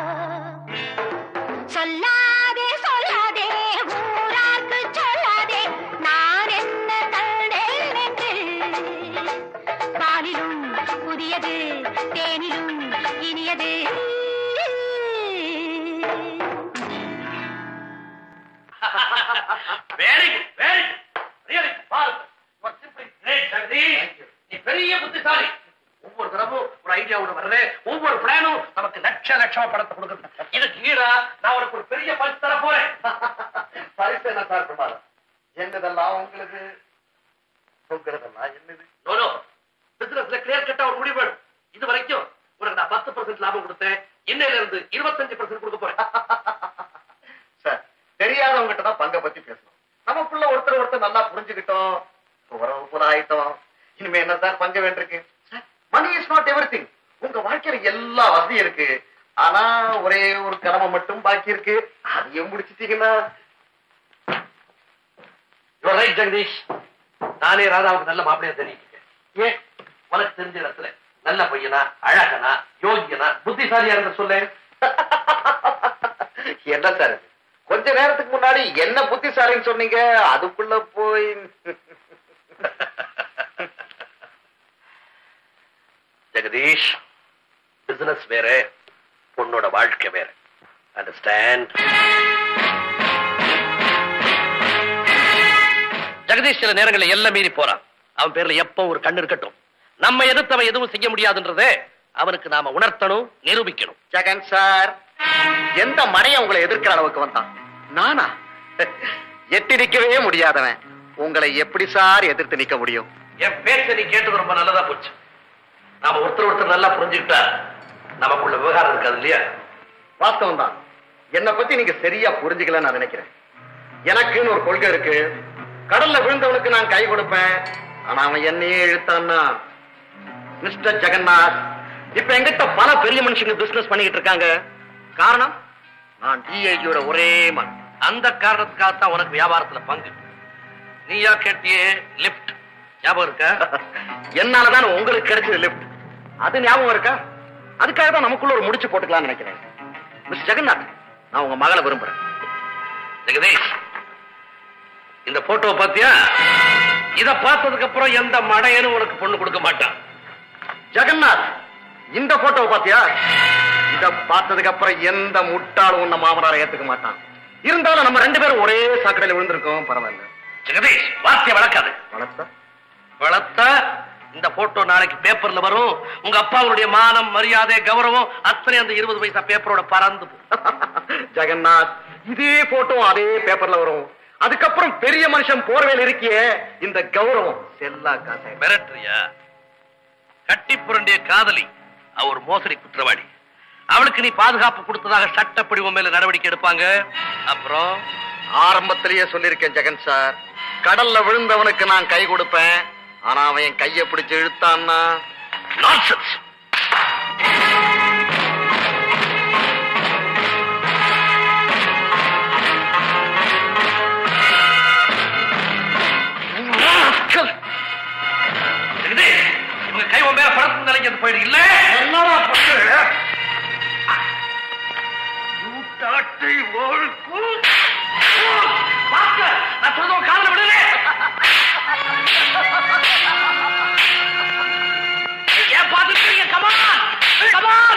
சொல்லாதே சொல்லாதே ஊரார்க்கு சொல்லாதே நான் என்ன தந்தேன் என்று பாலிலும் புதியது தேனிலும் இனியது very good very good really பால் யுவர் சிம்பிளி கிரேட் ஜெகதீஷ் நீ பெரிய புத்திசாலி ஒவ்வொரு தடவும் ஒரு ஐடியாவோட வர்ற ஒவ்வொரு பிளானும் நமக்கு லட்ச லட்சமா படத்தை கொடுக்குது இதுக்கு ஈடா நான் உனக்கு ஒரு பெரிய பரிசு தர போறேன் பரிசு என்ன சார் பிரமாதம் என்னதெல்லாம் உங்களுக்கு உங்களதெல்லாம் என்னது நோ நோ பிசினஸ்ல கிளியர் கட்டா ஒரு முடிவு வேணும் இது வரைக்கும் உனக்கு நான் பத்து பர்சன்ட் லாபம் கொடுத்தேன் இன்னையில இருந்து இருபத்தஞ்சு பர்சன்ட் கொடுக்க போறேன் சார் தெரியாதவங்ககிட்ட தான் பங்கை பத்தி பேசணும் நமக்குள்ள ஒருத்தர் ஒருத்தர் நல்லா புரிஞ்சுக்கிட்டோம் உறவு போல ஆயிட்டோம் இனிமே என்ன சார் பங்கு வேண்டியிருக்கு மணி இஸ் நாட் எவ்ரி உங்க வாழ்க்கையில எல்லா வசதியும் இருக்கு ஆனா ஒரே ஒரு கடமை மட்டும் பாக்கி இருக்கு அதையும் முடிச்சிட்டீங்கன்னா யுவர் ரைட் ஜெகதீஷ் நானே ராதாவுக்கு நல்ல மாப்பிளையா தெரிவிக்கிறேன் ஏன் உனக்கு தெரிஞ்ச இடத்துல நல்ல பையனா அழகனா யோகியனா புத்திசாலியா இருந்த சொல்ல என்ன சார் இது? கொஞ்ச நேரத்துக்கு முன்னாடி என்ன புத்திசாலின்னு சொன்னீங்க அதுக்குள்ள போய் ஜெகதீஷ் பிசினஸ் வேற பொண்ணோட வாழ்க்கை வேற அண்டர்ஸ்டாண்ட் ஜெகதீஷ் சில நேரங்களில் எல்லாம் மீறி போறான் அவன் பேர்ல எப்போ ஒரு கண்ணு இருக்கட்டும் நம்ம எதிர்த்து அவன் எதுவும் செய்ய முடியாதுன்றதே அவனுக்கு நாம உணர்த்தணும் நிரூபிக்கணும் ஜெகன் சார் எந்த மடையை உங்களை எதிர்க்கிற அளவுக்கு வந்தான் நானா எட்டி நிக்கவே முடியாதவன் உங்களை எப்படி சார் எதிர்த்து நிக்க முடியும் என் பேச்ச நீ கேட்டது ரொம்ப நல்லதா போச்சு நாம ஒருத்தர் ஒருத்தர் நல்லா புரிஞ்சுக்கிட்டா நமக்குள்ள விவகாரம் இருக்காது இல்லையா வாஸ்தவம் தான் என்னை பத்தி நீங்க சரியா புரிஞ்சுக்கலன்னு நான் நினைக்கிறேன் எனக்குன்னு ஒரு கொள்கை இருக்கு கடல்ல விழுந்தவனுக்கு நான் கை கொடுப்பேன் ஆனா அவன் என்னையே இழுத்தான்னா மிஸ்டர் ஜெகநாத் இப்ப எங்கிட்ட பல பெரிய மனுஷங்க பிசினஸ் பண்ணிக்கிட்டு இருக்காங்க காரணம் நான் டிஐஜியோட ஒரே மகன் அந்த காரணத்துக்காகத்தான் உனக்கு வியாபாரத்துல பங்கு நீயா கேட்டியே லிப்ட் ஞாபகம் இருக்கா என்னாலதான் உங்களுக்கு கிடைச்சது லிப்ட் அது ஞாபகம் இருக்கா அதுக்காக தான் நமக்குள்ள ஒரு முடிச்சு போட்டுக்கலாம்னு நினைக்கிறேன் மிஸ் ஜெகநாத் நான் உங்க மகளை விரும்புறேன் ஜெகதீஷ் இந்த போட்டோவை பாத்தியா இத பார்த்ததுக்கு அப்புறம் எந்த மடையனும் உனக்கு பொண்ணு கொடுக்க மாட்டான் ஜெகநாத் இந்த போட்டோவை பாத்தியா இத பார்த்ததுக்கு அப்புறம் எந்த முட்டாளும் உன்ன மாமனாரை ஏத்துக்க மாட்டான் இருந்தாலும் நம்ம ரெண்டு பேரும் ஒரே சாக்கடையில விழுந்திருக்கோம் பரவாயில்ல ஜெகதீஷ் வார்த்தையை வளர்க்காது வளர்த்தா வளர்த்தா இந்த போட்டோ நாளைக்கு பேப்பர்ல வரும் உங்க அப்பாவுடைய மானம் மரியாதை கௌரவம் அத்தனை அந்த இருபது பைசா பேப்பரோட பறந்து போகும். ஜெகநாத் இதே போட்டோ அதே பேப்பர்ல வரும் அதுக்கப்புறம் பெரிய மனுஷன் போர்வேல் இருக்கியே இந்த கௌரவம் செல்லா காசை மிரட்டுறியா கட்டி புரண்டிய காதலி அவர் மோசடி குற்றவாளி அவளுக்கு நீ பாதுகாப்பு கொடுத்ததாக சட்டப்படி உன் மேல நடவடிக்கை எடுப்பாங்க அப்புறம் ஆரம்பத்திலேயே சொல்லியிருக்கேன் ஜெகன் சார் கடல்ல விழுந்தவனுக்கு நான் கை கொடுப்பேன் ஆனா அவன் என் கையை பிடிச்சு இழுத்தான்னா நான்சென்ஸ் இது, இவங்க கை உன் மேல படத்து நிலைக்கு அது போயிடு இல்ல என்னடா பண்ணு கூட்டாட்டை வாழ்க்கு பார்க்க நான் சொல்றது உன் காதுல விடுதே ஏன் பாத்துக்கிறீங்க கமான் கமான்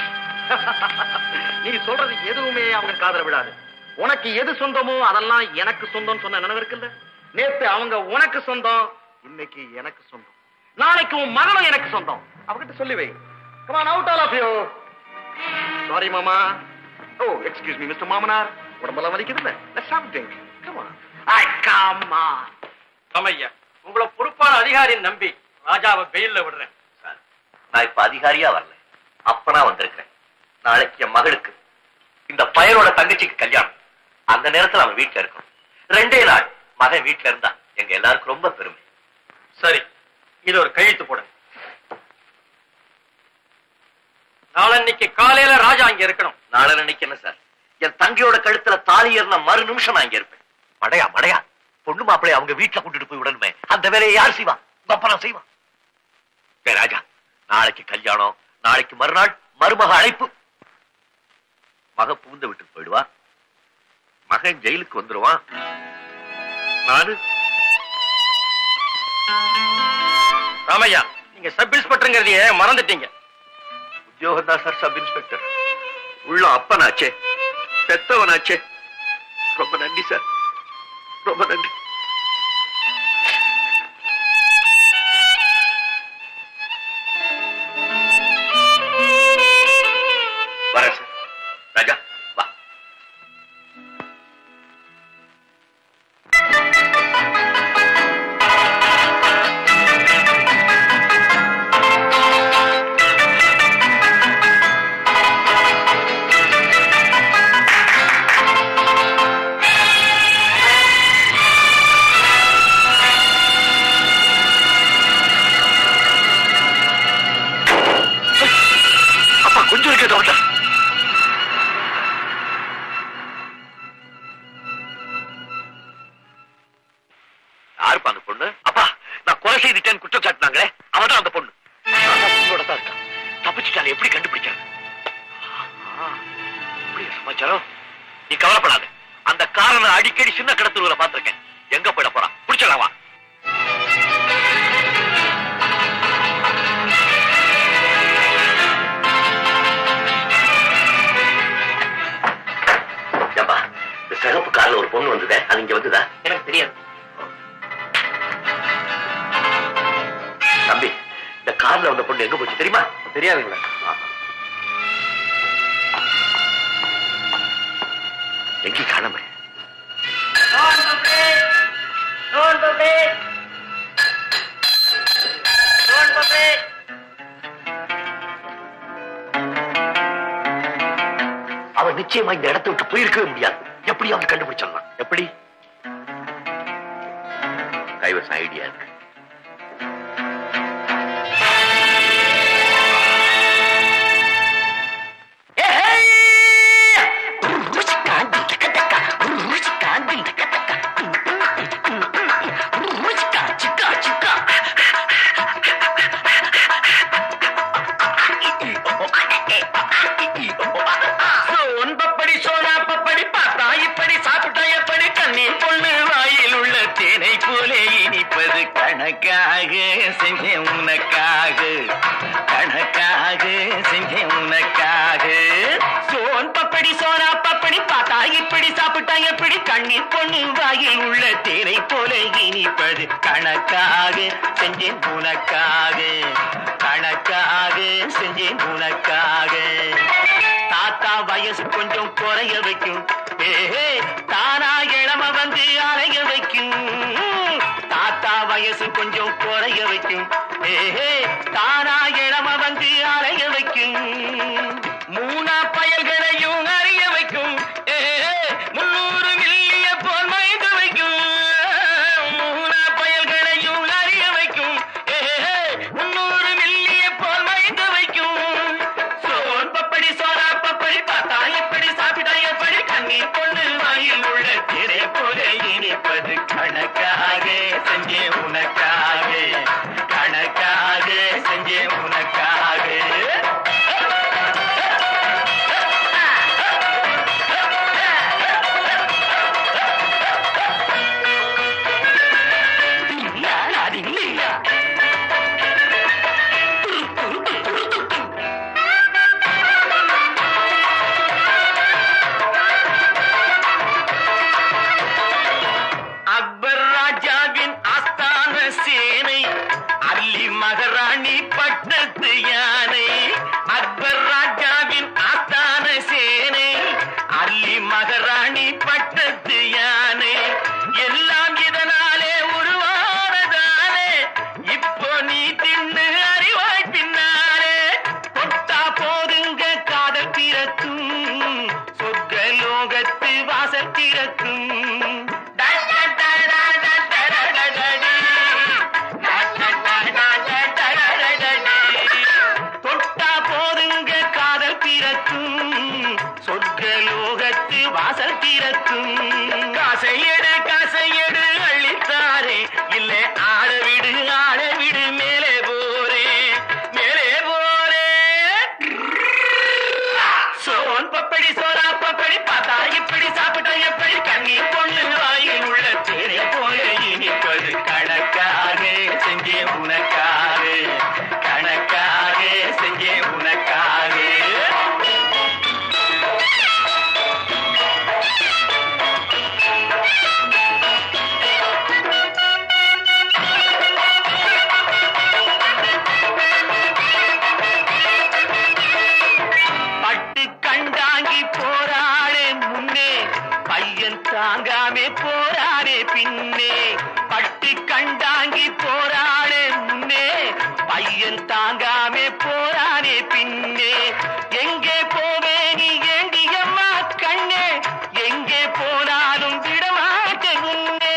நீ சொல்றது எதுவுமே அவங்க காதல விடாது உனக்கு எது சொந்தமோ அதெல்லாம் எனக்கு சொந்தம் சொன்ன நினைவு இருக்குல்ல நேத்து அவங்க உனக்கு சொந்தம் இன்னைக்கு எனக்கு சொந்தம் நாளைக்கு உன் மகனும் எனக்கு சொந்தம் அவகிட்ட சொல்லி வை come on out all of you sorry மாமா ஓ எக்ஸ்கியூஸ் மீ மிஸ்டர் மாமனார் உடம்பெல்லாம் வலிக்குது இல்ல let's have drink come on I come on Ramaiah உங்களை பொறுப்பான அதிகாரின்னு நம்பி ராஜாவை வெயில்ல விடுறேன் சார், நான் இப்ப அதிகாரியா வரல அப்பனா வந்திருக்கிறேன் நாளைக்கு என் மகளுக்கு இந்த பயரோட தங்கச்சிக்கு கல்யாணம் அந்த நேரத்துல அவன் வீட்டுல இருக்கணும் ரெண்டே நாள் மகன் வீட்டுல இருந்தா எங்க எல்லாருக்கும் ரொம்ப பெருமை சரி இது ஒரு கையெழுத்து போடுங்க நாளன்னைக்கு காலையில ராஜா அங்க இருக்கணும் நாளை நினைக்க என்ன சார் என் தங்கையோட கழுத்துல தாலி ஏறின மறு நிமிஷம் நான் இங்க இருப்பேன் மடையா மடையா பொண்ணு மாப்பிளைய அவங்க வீட்டுல கூட்டிட்டு போய் விடணுமே அந்த வேலையை யார் செய்வா உங்க அப்பா நான் செய்வான் டேய் ராஜா நாளைக்கு கல்யாணம் நாளைக்கு மறுநாள் மருமக அழைப்பு மக பூந்த வீட்டுக்கு போயிடுவா மகன் ஜெயிலுக்கு வந்துருவான் நானு ராமையா நீங்க சப் இன்ஸ்பெக்டருங்கிறதையே மறந்துட்டீங்க உத்தியோகம் தான் சார் சப் இன்ஸ்பெக்டர் உள்ள அப்பனாச்சே பெத்தவனாச்சே ரொம்ப நன்றி சார் ரொம்ப நன்றி வரேன் சார் ராஜா வா அப்பா கொஞ்சம் இருக்க தோட்டம் யாருப்பா அந்த பொண்ணு அப்பா நான் கொலை செய்துட்டேன்னு குற்றம் சாட்டினாங்களே அவன் தான் அந்த பொண்ணு உங்களோட தான் இருக்கான் தப்பிச்சுட்டால எப்படி கண்டுபிடிச்சாங்க ஆ, அப்படியா சமாச்சாரம் நீ கவலைப்படாத அந்த காரனை அடிக்கடி சின்ன கடத்தூர்ல பார்த்திருக்கேன் எங்க போயிட போறான் பிடிச்சலாம் வா ஏம்பா இந்த சிகப்பு கார்ல ஒரு பொண்ணு வந்ததே அது இங்க வந்ததா எனக்கு தெரியாது தம்பி இந்த கார்ல வந்த பொண்ணு எங்க போச்சு தெரியுமா தெரியாதுங்களா எங்கேயும் காணாம அவன் நிச்சயமா இந்த இடத்தை விட்டு போயிருக்கவே முடியாது எப்படி அவன் கண்டுபிடிச்சிடலாம் எப்படி கைவசம் ஐடியா இருக்கு ஒன்பப்படி சோறாப்பப்படி பார்த்தா இப்படி சாப்பிட்டா எப்படி கண்ணீர் பொண்ணு வாயில் உள்ள தேனை போலே இனிப்பது கணக்காக செஞ்சேன் உனக்காக கணக்காக செஞ்சேன் உனக்காக சோன் பப்படி சோனா பப்படி பார்த்தா இப்படி சாப்பிட்டா எப்படி கண்ணீர் பொண்ணு வாயில் உள்ள தேனை போல இனிப்பது கணக்காக செஞ்சேன் உனக்காக கணக்காக செஞ்சேன் உனக்காக தாத்தா வயசு கொஞ்சம் குறைய வைக்கும் ஏஹே தானா இளம வந்து அலைய வைக்கும் தாத்தா வயசு கொஞ்சம் குறைய வைக்கும் ஏஹே தானா இளம வந்து அலைய வைக்கும் மூணா பயல்களையும் அறிய வைக்கும் ஏஹே முன்னூறு மில்லிய போல் மயங்க வைக்கும் மூணா பயல்களையும் அறிய வைக்கும் ஏஹே முன்னூறு மில்லிய போல் மயங்க வைக்கும் சோன் பப்படி சோரா பப்படி பார்த்தா எப்படி சாப்பிட்டா எப்படி கண்ணீர் பொண்ணு வாயில் உள்ள திரை போல இனிப்பது கணக்காக செஞ்சே உனக்காக கணக்காக செஞ்சே உனக்காக இல்ல, அது இல்லையா அக்பர் ராஜாவின் ஆஸ்தான சேனை அல்லி மகாராணி பட்டத்து யானை அக்பர் ராஜாவின் ஆஸ்தான சேனை அல்லி மகாராணி பட்டத்து யானை எல்லாம் இதனாலே உருவானதாலே இப்போ நீ தின்னு அறிவாய் பின்னாலே தொட்டா போதுங்க காதல் பிறக்கும் சொர்க்க லோகத்து வாசல் திறக்கும் தொட்டா போதுங்க காதல் பிறக்கும் சொர்க்க லோகத்து வாசல் திறக்கும் காசை எடு காசை எடு அள்ளித்தாரே இல்ல ஆட விடு ஆட விடு மேலே போரே மேலே போரே சோன் பப்படி சோரா பப்படி பார்த்தா இப்படி சாப்பிட்டா எப்படி கண்ணீர் பொண்ணு வாயில் உள்ள தேனை போல இனிப்பது கணக்காக செஞ்சே உனக்காக கணக்காக செஞ்சே உனக்காக பட்டு கண்டாங்கி போராளே முன்னே பையன் தாங்காமே போராடே பின்னே பட்டு கண்டாங்கி போராளே முன்னே பையன் தாங்காமே போராடே பின்னே எங்கே போவே நீ ஏண்டியம்மா கண்ணே எங்கே போனாலும் விடமாட்டேன் உன்னே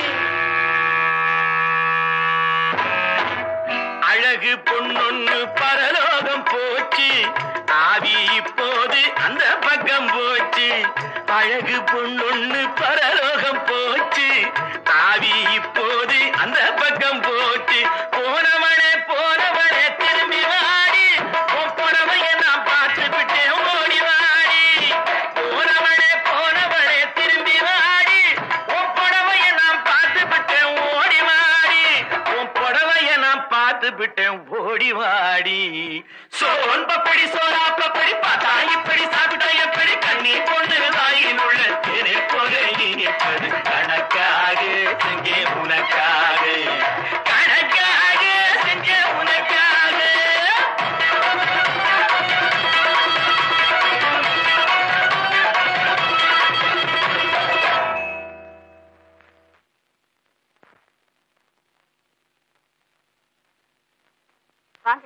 அழகு பொன்னொன்னு பரலோகம் போச்சு ஆவி இப்போது அந்த பக்கம் போச்சு அழகு பொன்னொன்னு பரலோகம் போச்சு ஆவி இப்போது அந்த பக்கம் போச்சு போனவனே போனவனே திரும்பி வாடி உன் புடவைய நான் பார்த்து விட்டேன் ஓடி வாடி போனவனே போனவனே திரும்பி வாடி உன் புடவைய நான் பார்த்து விட்டேன் ஓடி வாடி உன் புடவைய நான் பார்த்து விட்டேன் ஓடி வாடி சோன் பப்படி சோரா பப்படி பார்த்தா இப்படி சாப்பிட்டா எப்படி கண்ணீர் கொண்டு வாயில் உள்ள திரை போக இனிப்பது கணக்காக செஞ்சே உனக்காக கணக்காக செஞ்சே உனக்காக வாங்க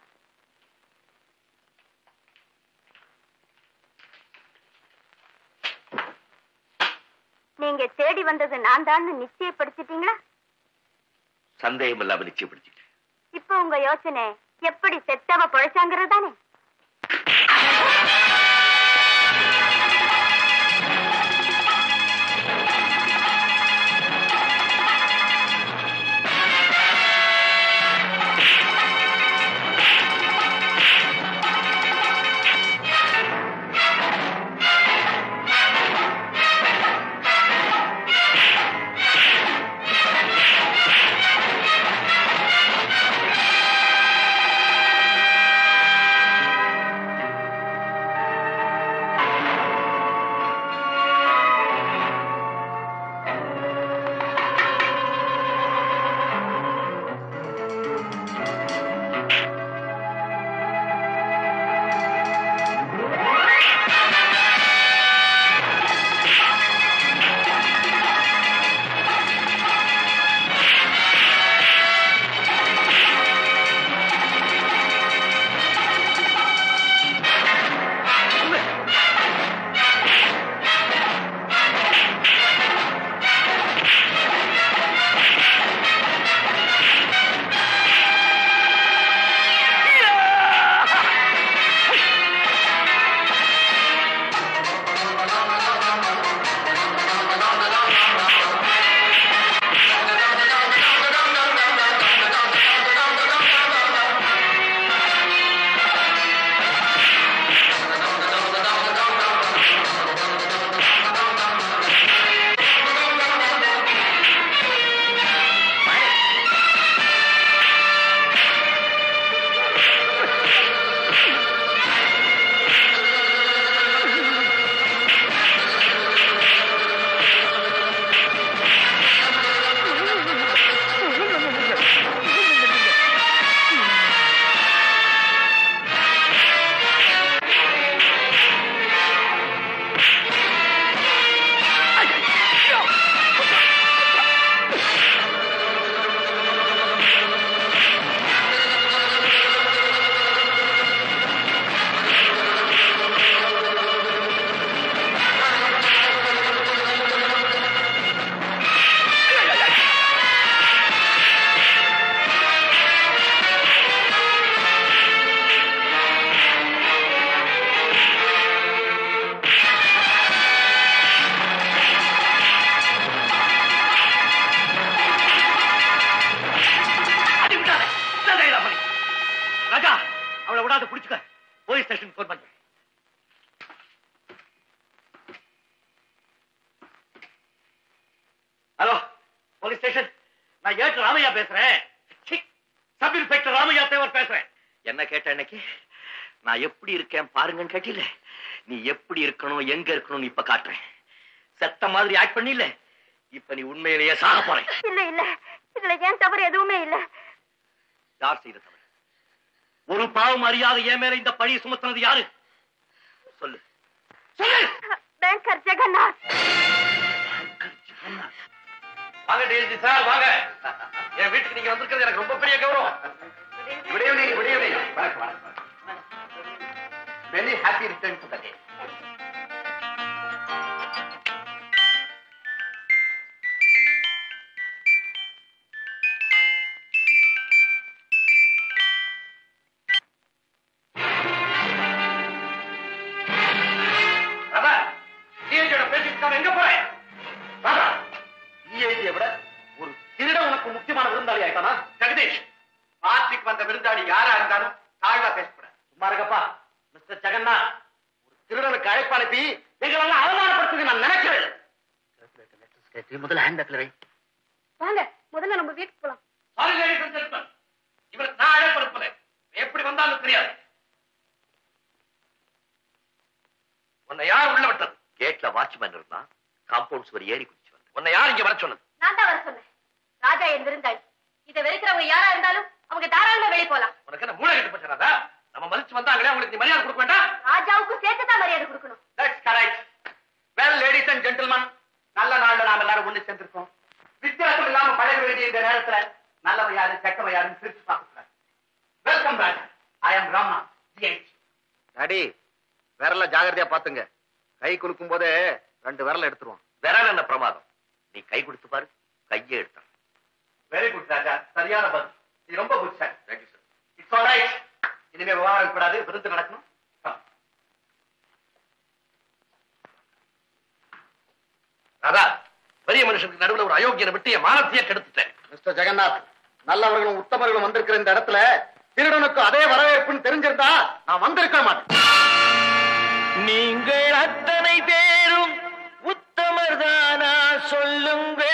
நீங்க தேடி வந்தது நான் தான் நிச்சயப்படுத்திட்டீங்களா சந்தேகம் இல்லாம நிச்சயப்படுத்திட்டேன் இப்போ உங்க யோசனை எப்படி செத்தவ பொழைச்சாங்கிறது தானே அவளை விடாத புடிச்சுக்க போலீஸ் ஸ்டேஷன் போன் பண்ணு ஹலோ போலீஸ் ஸ்டேஷன் நான் ஏட்டு ராமையா பேசுறேன் சி, சப் இன்ஸ்பெக்டர் ராமையா தேவர் பேசுறேன் என்ன கேட்ட அன்னைக்கு நான் எப்படி இருக்கேன் பாருங்கன்னு கேட்டில நீ எப்படி இருக்கணும் எங்க இருக்கணும்னு இப்ப காட்டுறேன் செத்த மாதிரி ஆக்ட் பண்ணில இப்ப நீ உண்மையிலேயே சாக போறேன் இல்ல இல்ல இதுல ஏன் தவறு எதுவுமே இல்ல யார் செய்த தவறு ஒரு பாவம் அறியாத என் மேல இந்த பழியை சுமத்துனது யாரு சொல்லு பேங்கர் ஜெகநாத் வாங்க டிஎஸ்பி சார் வாங்க என் வீட்டுக்கு நீங்க வந்திருக்கிறது எனக்கு ரொம்ப பெரிய கௌரவம் good evening good evening very happy return to the day Radha டிஎஸ்பியோட பேசிட்டு எங்க போறேன் ராதா டிஐஜியை விட ஒரு திருடன் உனக்கு முக்கியமான விருந்தாளி ஆயிட்டானா ஜெகதீஷ் பார்ட்டிக்கு வந்த விருந்தாளி யாரா இருந்தாலும் தாழ்வா பேசக்கூடாது சும்மா இருக்கப்பா மிஸ்டர் ஜெகநாத் ஒரு திருடனுக்கு அழைப்பு அனுப்பி எங்களெல்லாம் அவமானப்படுத்துங்க நான் நினைக்கிறேன் முதல்ல ஹேண்ட் பேக்ல வை வாங்க முதல்ல நம்ம வீட்டுக்கு போலாம் சாரி லேடிஸ் அண்ட் ஜென்டில்மேன் இவருக்கு நான் அழைப்பறுப்பல எப்படி வந்தாலும் தெரியாது உன்னை யார் உள்ள விட்டது கேட்ல வாட்ச்மேன் இருந்தான் காம்பவுண்ட் சுவர் ஏறி குதிச்சு வந்து உன்னை யார் இங்க வர சொன்னது நான் தான் வர சொன்னேன் ராஜா என் விருந்தாளி இதை வெறுக்கிறவங்க யாரா இருந்தாலும் அவங்க தாராளமா வெளியே போலாம் உனக்கு என்ன மூளை கட்டு போச்சாரா நம்ம மதிச்சு வந்தாங்களே அவங்களுக்கு நீ மரியாதை கொடுக்க வேண்டாம் ராஜாவுக்கும் சேர்த்து தான் மரியாதை கொடுக்கணும் that's correct well ladies and gentleman நல்ல நாள்ல நாம எல்லாரும் ஒண்ணு சேர்ந்திருக்கோம் வித்தியாசம் இல்லாம பழக வேண்டிய இந்த நேரத்துல நல்லவ யாரு கெட்டவ யாருன்னு பிரிச்சு பார்க்க welcome back I am Rama daddy விரல ஜாகிரதையா பாத்துங்க கை குலுக்கும் போதே ரெண்டு விரல எடுத்துருவோம் விரல் என்ன பிரமாதம் நீ கை கொடுத்து பாரு கையே எடுத்தான் வெரி குட் ராஜா சரியான பதில் இது ரொம்ப good sir it's all right இனிமே விவகாரம் கூடாது விருந்து நடக்கணும் Come. ராதா பெரிய மனுஷனுக்கு நடுவுல ஒரு அயோக்கியனை விட்டு என் மானத்தையே கெடுத்துட்டேன் மிஸ்டர் ஜெகநாத் நல்லவர்களும் உத்தமர்களும் வந்திருக்கிற இந்த இடத்துல திருடனுக்கு அதே வரவேற்புன்னு தெரிஞ்சிருந்தா நான் வந்திருக்க மாட்டேன் நீங்கள் அத்தனை பேரும் உத்தமர்தானா சொல்லுங்கள்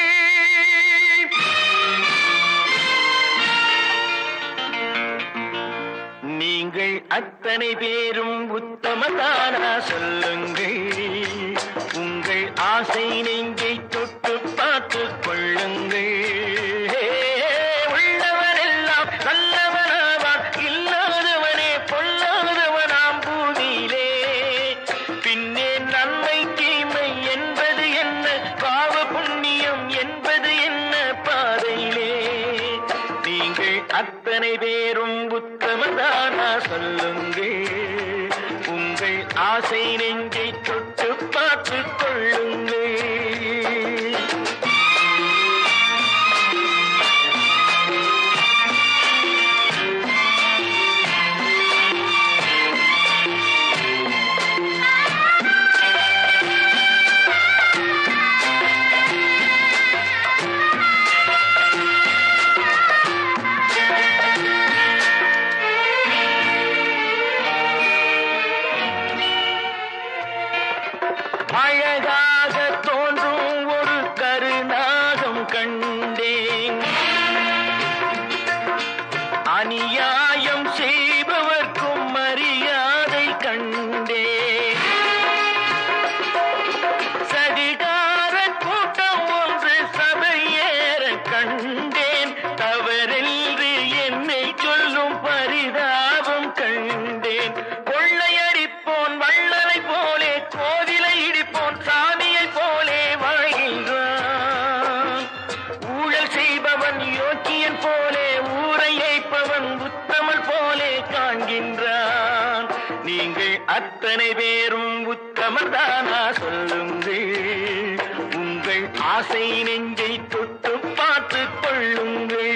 நீங்கள் அத்தனை பேரும் உத்தமர்தானா சொல்லுங்கள் உங்கள் ஆசை நெஞ்சை தொட்டு பார்த்து கொள்ளுங்கள் உள்ளவனெல்லாம் நல்லவனாவான் இல்லாதவனே பொல்லாதவனாம் பூமியிலே பின்னே நன்மை தீமை என்பது என்ன பாவ புண்ணியம் என்பது என்ன பாதையிலே நீங்கள் அத்தனை பேரும் உத்தமதானா சொல்லுங்கள் உங்கள் ஆசை நெஞ்சை தொட்டு பார்த்து கொள்ளுங்கள் அழகாக தோன்றும் ஒரு கருநாகம் கண்டேன் அநியாயம் செய்பவர்க்கும் மரியாதை கண்டேன் சதிகார கூட்டம் ஒன்று சபையேற கண்டேன் தவறென்று என்னை சொல்லும் பரிதாபம் கண்டேன் கொள்ளையடிப்போன் வள்ளலை போலே கோவிலை இடிப்போன் சாமியை போலே வாழ்கின்றான் ஊழல் செய்பவன் யோக்கியன் போலே ஊரை ஏய்ப்பவன் உத்தமல் போலே காண்கின்றான் நீங்கள் அத்தனை பேரும் உத்தமர் தானா சொல்லுங்கள் உங்கள் ஆசை நெஞ்சை தொட்டு பார்த்து கொள்ளுங்கள்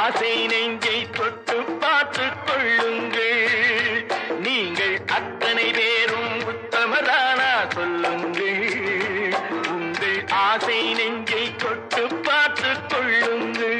ஆசை நெஞ்சை தொட்டு பார்த்துக் கொள்ளுங்கள் நீங்கள் அத்தனை பேரும் உத்தமரானா சொல்லுங்கள் உங்கள் ஆசை நெஞ்சை தொட்டு பார்த்துக் கொள்ளுங்கள்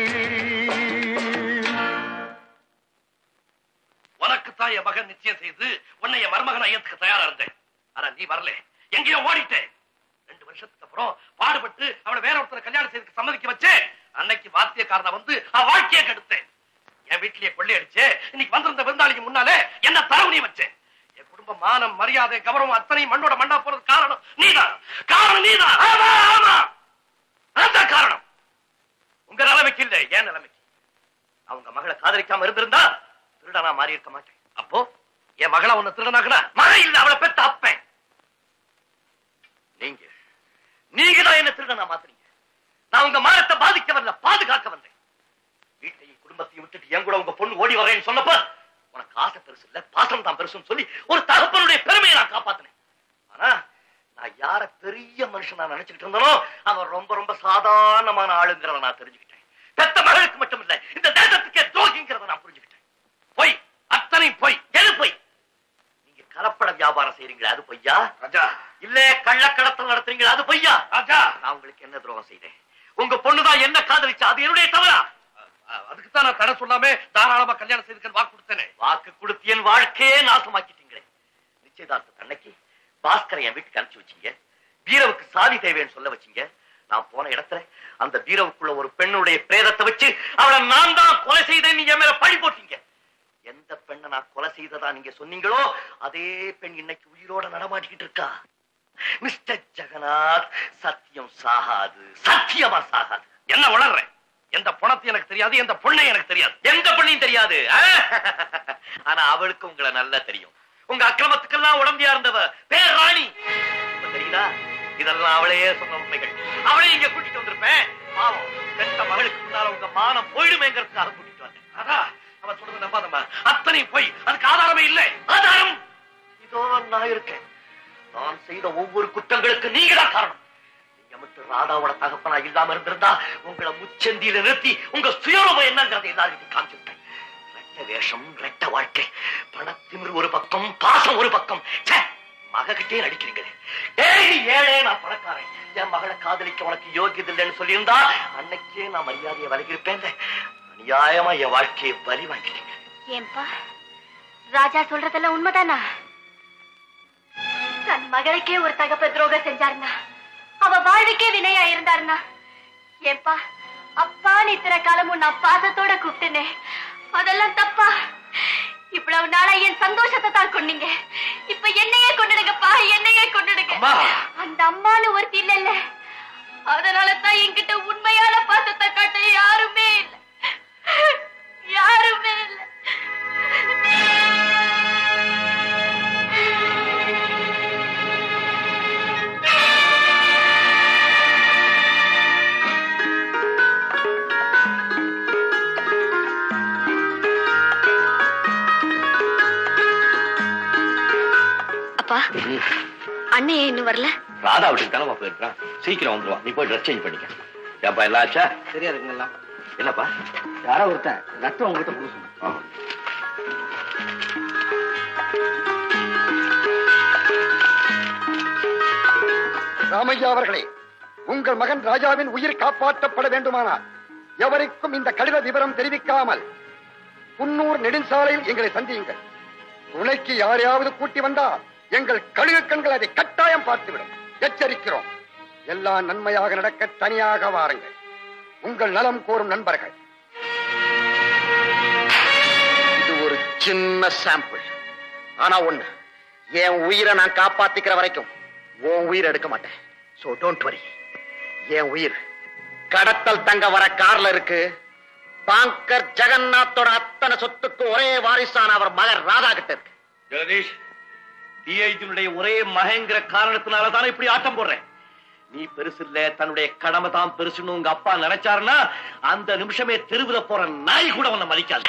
உனக்கு தான் என் மகன் நிச்சயம் செய்து உன்னை என் மருமகன் ஐயத்துக்கு தயாரா இருந்தேன் ஆனா நீ வரல எங்கேயோ ஓடிட்டேன் ரெண்டு வருஷத்துக்கு அப்புறம் பாடுபட்டு அவளை வேற ஒருத்தர் கல்யாணம் செய்து சம்மதிக்க வச்சே அன்னைக்கு வாத்தியக்காரனை வந்து அவ வாழ்க்கையை கெடுத்தேன் என் வீட்லயே கொள்ளை அடிச்சு இன்னைக்கு வந்திருந்த விருந்தாளிக்கு முன்னாலே என்ன தரவு நீ வச்சேன் என் குடும்ப மானம் மரியாதை கௌரவம் அத்தனையும் மண்ணோட மண்ணா போறது காரணம் நீதான் காரணம் நீதான் ஆமா ஆமா அதான் காரணம் உங்க நிலைமைக்கு இல்ல ஏன் நிலைமைக்கு அவங்க மகளை காதலிக்காம இருந்திருந்தா திருடனா மாறி இருக்க மாட்டேன் அப்போ என் மகளை உன்னை திருடனாக்குனா மழை இல்ல அவளை பெத்த அப்பேன் நீங்க நீங்க தான் என்ன திருடனா மாத்துறீங்க நான் உங்க மானத்தை பாதிக்க வரல பாதுகாக்க வந்தேன் வீட்டையும் குடும்பத்தையும் விட்டுட்டு என் கூட உங்க பொண்ணு ஓடி வரேன்னு சொன்னப்ப உனக்கு ஆசை பெருசு இல்ல பாசம் தான் பெருசுன்னு சொல்லி ஒரு தகப்பனுடைய பெருமையை நான் காப்பாத்தினேன் ஆனா நான் யார பெரிய மனுஷன் நான் நினைச்சுக்கிட்டு இருந்தனோ அவன் ரொம்ப ரொம்ப சாதாரணமான ஆளுங்கிறத நான் தெரிஞ்சுக்கிட்டேன் பெத்த மகளுக்கு மட்டும் இல்ல இந்த தேசத்துக்கே துரோகிங்கிறத நான் புரிஞ்சுக்கிட்டேன் பொய் அத்தனை பொய் எது பொய் நீங்க கலப்பட வியாபாரம் செய்றீங்களா அது பொய்யா ராஜா இல்ல கள்ளக்கடத்தல் நடத்துறீங்களா அது பொய்யா ராஜா நான் உங்களுக்கு என்ன துரோகம் செய்தேன் உங்க பொண்ணுதான் என்ன காதலிச்சா அது என்னுடைய தவறா அதுக்கு தான் நான் தடை சொல்லாம தாராளமா கல்யாணம் செய்துக்க வாக்கு கொடுத்தேனே வாக்கு கொடுத்து என் வாழ்க்கையே நாசமாக்கிட்டீங்களே நிச்சயதார்த்த அன்னைக்கு பாஸ்கரை என் வீட்டுக்கு அனுப்பிச்சு வச்சீங்க வீரவுக்கு சாதி தேவைன்னு சொல்ல வச்சீங்க நான் போன இடத்துல அந்த வீரவுக்குள்ள ஒரு பெண்ணுடைய பிரேதத்தை வச்சு அவளை நான் தான் கொலை செய்தேன் நீங்க என் மேல பழி போட்டீங்க எந்த பெண்ணை நான் கொலை செய்ததா நீங்க சொன்னீங்களோ அதே பெண் இன்னைக்கு உயிரோட நடமாட்டிக்கிட்டு இருக்கா மிஸ்டர் ஜெகநாத் சத்தியம் சாகாது சத்தியமா சாகாது என்ன உளர்றேன் எந்த பணத்தை எனக்கு தெரியாது எந்த பொண்ணை எனக்கு தெரியாது எந்த பொண்ணையும் தெரியாது ஆ? ஆனா அவளுக்கு உங்களை நல்லா தெரியும் உங்க அக்கிரமத்துக்கெல்லாம் உடம்பியா இருந்தவ பேர் ராணி இப்ப தெரியுதா இதெல்லாம் அவளையே சொன்ன உண்மைகள் அவளை இங்க கூட்டிட்டு வந்திருப்பேன் பாவம் பெத்த மகளுக்கு முன்னால உங்க மானம் போயிடுமேங்கிறதுக்காக கூட்டிட்டு வந்தேன் அதான் அவன் சொல்றது நம்பாதம்மா அத்தனை போய் அதுக்கு ஆதாரமே இல்லை ஆதாரம் இதோ நான் இருக்கேன் நான் செய்த ஒவ்வொரு குற்றங்களுக்கு நீங்க தான் காரணம் நீங்க மட்டும் ராதாவோட தகப்பனா இல்லாம இருந்திருந்தா உங்களை முச்சந்தியில நிறுத்தி உங்க சுயரூபம் என்னங்கிறதை எல்லாருக்கும் காமிச்சுட்டேன் ரெட்ட வேஷம் ரெட்ட வாழ்க்கை பணத்திமிர் ஒரு பக்கம் பாசம் ஒரு பக்கம் ச்சே, மககிட்டே நடிக்கிறீங்களே ஏய் ஏழே நான் பணக்காரன் என் மகளை காதலிக்க உனக்கு யோகியது இல்லைன்னு சொல்லியிருந்தா அன்னைக்கே நான் மரியாதையை விலகிருப்பேன் அநியாயமா என் வாழ்க்கையை பலி வாங்கிட்டீங்க ஏன்பா ராஜா சொல்றதெல்லாம் உண்மைதானா தன் மகளுக்கே ஒரு தகப்ப துரோகம் செஞ்சாருன்னா அவ வாழ்வுக்கே வினையா இருந்தாருன்னா ஏன்பா அப்பான்னு இத்தனை காலமும் நான் பாசத்தோட கூப்பிட்டேனே அதெல்லாம் தப்பா இவ்வளவு நாளா என் சந்தோஷத்தை தான் கொண்டீங்க இப்ப என்னையே கொண்டுடுங்கப்பா என்னையே கொண்டுடுங்க அம்மா. அந்த அம்மான்னு ஒருத்தி இல்ல இல்ல அதனால தான் என்கிட்ட உண்மையான பாசத்தை காட்ட யாருமே இல்ல யாருமே இல்ல அப்பா அண்ணன் ஏன் இன்னும் வரல ராதா வீட்டுக்கு தானே போயிருக்கான் சீக்கிரம் வந்துருவான் நீ போய் ட்ரெஸ் சேஞ்ச் பண்ணிக்க ஏப்பா எல்லாம் ஆச்சா தெரியாதுங்க எல்லாம் என்னப்பா யாரோ ஒருத்தன் ரத்தம் உங்ககிட்ட பூசணும் ஆ. ராமையா அவர்களே உங்கள் மகன் ராஜாவின் உயிர் காப்பாற்றப்பட வேண்டுமானால் எவருக்கும் இந்த கடித விவரம் தெரிவிக்காமல் குன்னூர் நெடுஞ்சாலையில் எங்களை சந்தியுங்கள் துணைக்கு யாரையாவது கூட்டி வந்தால் எங்கள் கழுகு கண்கள் அதை கட்டாயம் பார்த்துவிடும் எச்சரிக்கிறோம் எல்லாம் நன்மையாக நடக்க தனியாக வாருங்கள் உங்கள் நலம் கோரும் நண்பர்கள் இது ஒரு சின்ன சாம்பிள் ஆனா ஒண்ணு என் உயிரை நான் காப்பாத்திக்கிற வரைக்கும் உன் உயிர் எடுக்க மாட்டேன் சோ டோன்ட் வரி என் உயிர் கடத்தல் தங்க வர கார்ல இருக்கு பாங்கர் ஜெகநாத்தோட அத்தனை சொத்துக்கு ஒரே வாரிசான அவர் மகன் ராதா கிட்ட இருக்கு ஜெகதீஷ் டிஐஜினுடைய ஒரே மகங்கிற காரணத்தினால தானே இப்படி ஆட்டம் போடுறேன் நீ பெருசு இல்ல தன்னுடைய கடமை தான் பெருசுன்னு உங்க அப்பா நினைச்சாருன்னா அந்த நிமிஷமே தெருவுல போற நாய் கூட உன்னை மதிக்காது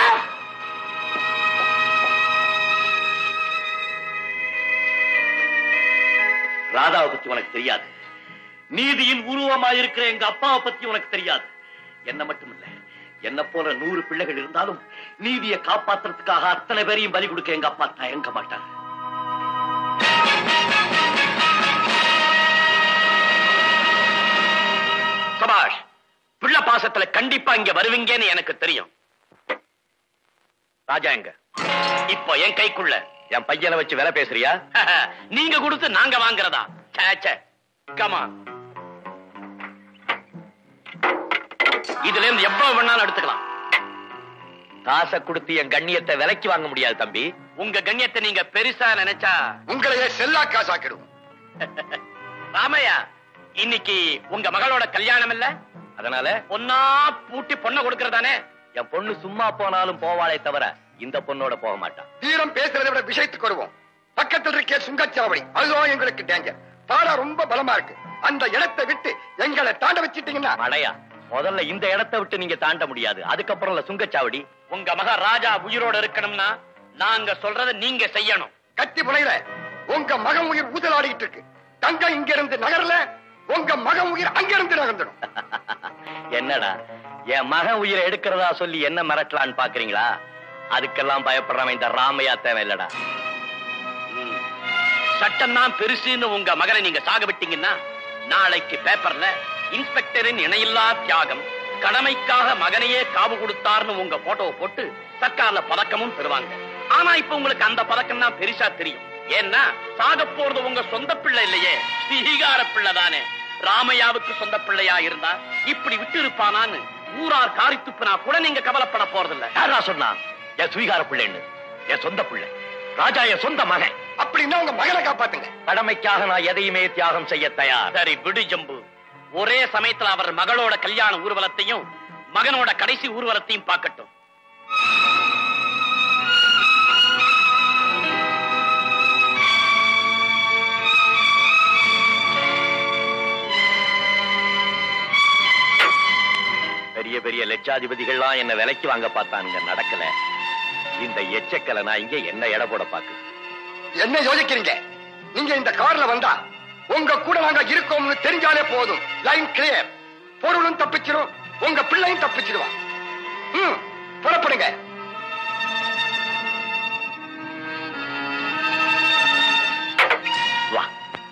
ராதாவை பத்தி உனக்கு தெரியாது நீதியின் உருவமா இருக்கிற எங்க அப்பாவை பத்தி உனக்கு தெரியாது என்ன மட்டும் இல்ல என்ன போல நூறு பிள்ளைகள் இருந்தாலும் நீதியை காப்பாத்துறதுக்காக அத்தனை பேரையும் பலி கொடுக்க எங்க அப்பா தயங்க மாட்டார் சபாஷ் பிள்ளை பாசத்துல கண்டிப்பா இங்க வருவீங்கன்னு எனக்கு தெரியும் ராஜா எங்க இப்போ என் கைக்குள்ள என் பையனை வச்சு வேலை பேசுறியா நீங்க கொடுத்து நாங்க வாங்குறதா கமா இதுல இருந்து எவ்வளவு வேணாலும் எடுத்துக்கலாம் காசை கொடுத்து என் கண்ணியத்தை விலைக்கு வாங்க முடியாது தம்பி உங்க கண்ணியத்தை நீங்க பெருசா நினைச்சா உங்களையே செல்லா காசாக்கிடுவோம் ராமையா இன்னைக்கு உங்க மகளோட கல்யாணம் இல்ல அதனால பொண்ணா பூட்டி பொண்ணை கொடுக்கறதானே என் பொண்ணு சும்மா போனாலும் போவாளே தவிர இந்த பொண்ணோட போக மாட்டான் வீரம் பேசுறதை விட விஷயத்துக்கு வருவோம் பக்கத்தில் இருக்கே சுங்கச்சாவடி அதுதான் எங்களுக்கு டேஞ்சர் பாலம் ரொம்ப பலமா இருக்கு அந்த இடத்தை விட்டு எங்களை தாண்ட வச்சிட்டீங்கன்னா மடையா முதல்ல இந்த இடத்தை விட்டு நீங்க தாண்ட முடியாது அதுக்கப்புறம் சுங்கச்சாவடி உங்க மக ராஜா உயிரோட இருக்கணும்னா நாங்க சொல்றத நீங்க செய்யணும் கத்தி முனையில உங்க மகன் உயிர் ஊதலாடிட்டு இருக்கு தங்க இங்க இருந்து நகரல உங்க மகன் உயிர் அங்க இருந்து நகர்ந்துடும் என்னடா என் மகன் உயிரை எடுக்கிறதா சொல்லி என்ன மிரட்டலான்னு பாக்குறீங்களா அதுக்கெல்லாம் பயப்படுறவன் இந்த ராமையா தேவையில்லடா சட்டம் தான் பெருசுன்னு உங்க மகனை நீங்க சாக விட்டீங்கன்னா நாளைக்கு பேப்பர்ல இன்ஸ்பெக்டரின் இணையில்லா தியாகம் கடமைக்காக மகனையே காவு கொடுத்தார்னு உங்க போட்டோவை போட்டு சர்க்கார்ல பதக்கமும் பெறுவாங்க ஆனா இப்ப உங்களுக்கு அந்த பதக்கம் தான் பெருசா தெரியும் ஏன்னா சாக போறது உங்க சொந்த பிள்ளை இல்லையே ஸ்ரீகார பிள்ளை தானே ராமையாவுக்கு சொந்த பிள்ளையா இருந்தா இப்படி விட்டு இருப்பானான்னு ஊரார் காரி துப்புனா கூட நீங்க கவலைப்பட போறதில்ல யாரா சொன்னா என் சுவீகார பிள்ளைன்னு என் சொந்த பிள்ளை ராஜா என் சொந்த மகன் அப்படின்னா உங்க மகனை காப்பாத்துங்க கடமைக்காக நான் எதையுமே தியாகம் செய்ய தயார் சரி விடு ஜம்பு ஒரே சமயத்துல அவர் மகளோட கல்யாண ஊர்வலத்தையும் மகனோட கடைசி ஊர்வலத்தையும் பார்க்கட்டும் பெரிய பெரிய லட்சாதிபதிகள்லாம் என்ன விலைக்கு வாங்க பார்த்தானுங்க நடக்கல இந்த எச்சக்கலை நான் இங்க என்ன எடை போட பாக்கு என்ன யோசிக்கிறீங்க நீங்க இந்த கார்ல வந்தா உங்க கூட நாங்க இருக்கோம்னு தெரிஞ்சாலே போதும் லைன் கிளியர் பொருளும் தப்பிச்சிடும் உங்க பிள்ளையும் தப்பிச்சிடுவான் ம் புறப்படுங்க வா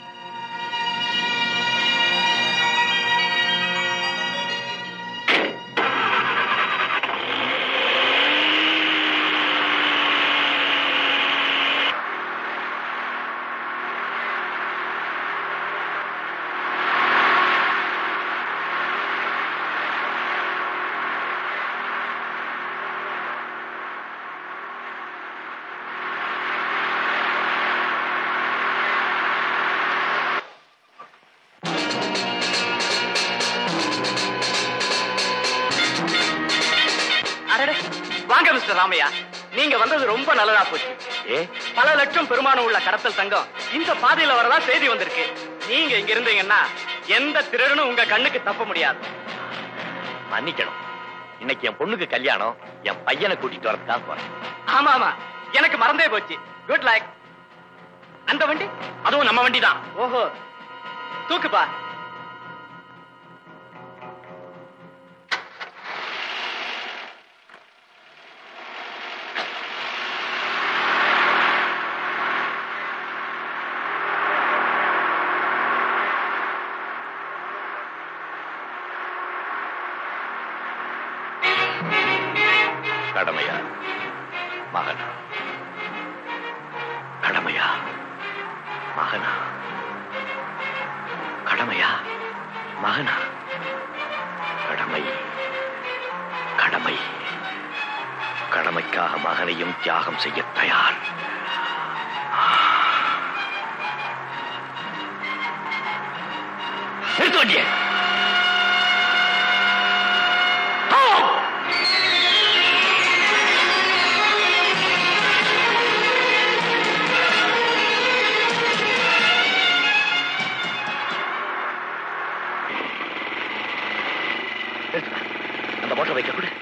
அடடே வாங்க மிஸ்டர் ராமையா நீங்க வந்தது ரொம்ப நல்லதா போச்சு ஏ பல லட்சம் பெருமானம் உள்ள கடத்தல் தங்கம் இந்த பாதையில வரதா செய்தி வந்திருக்கு நீங்க இங்க இருந்தீங்கன்னா எந்த திருடனும் உங்க கண்ணுக்கு தப்ப முடியாது மன்னிக்கணும் இன்னைக்கு என் பொண்ணுக்கு கல்யாணம் என் பையனை கூட்டிட்டு வரதுக்காக போறேன் ஆமா ஆமா எனக்கு மறந்தே போச்சு குட் லைக் அந்த வண்டி அதுவும் நம்ம வண்டி தான் ஓஹோ தூக்குப்பா கடமையா மகனா கடமையா மகனா கடமையா மகனா கடமை கடமை கடமைக்காக மகனையும் தியாகம் செய்ய தயார் நிறுத்த வண்டியை. போ! நிறுத்துடா. அந்த மோட்டர் வைக்க கூட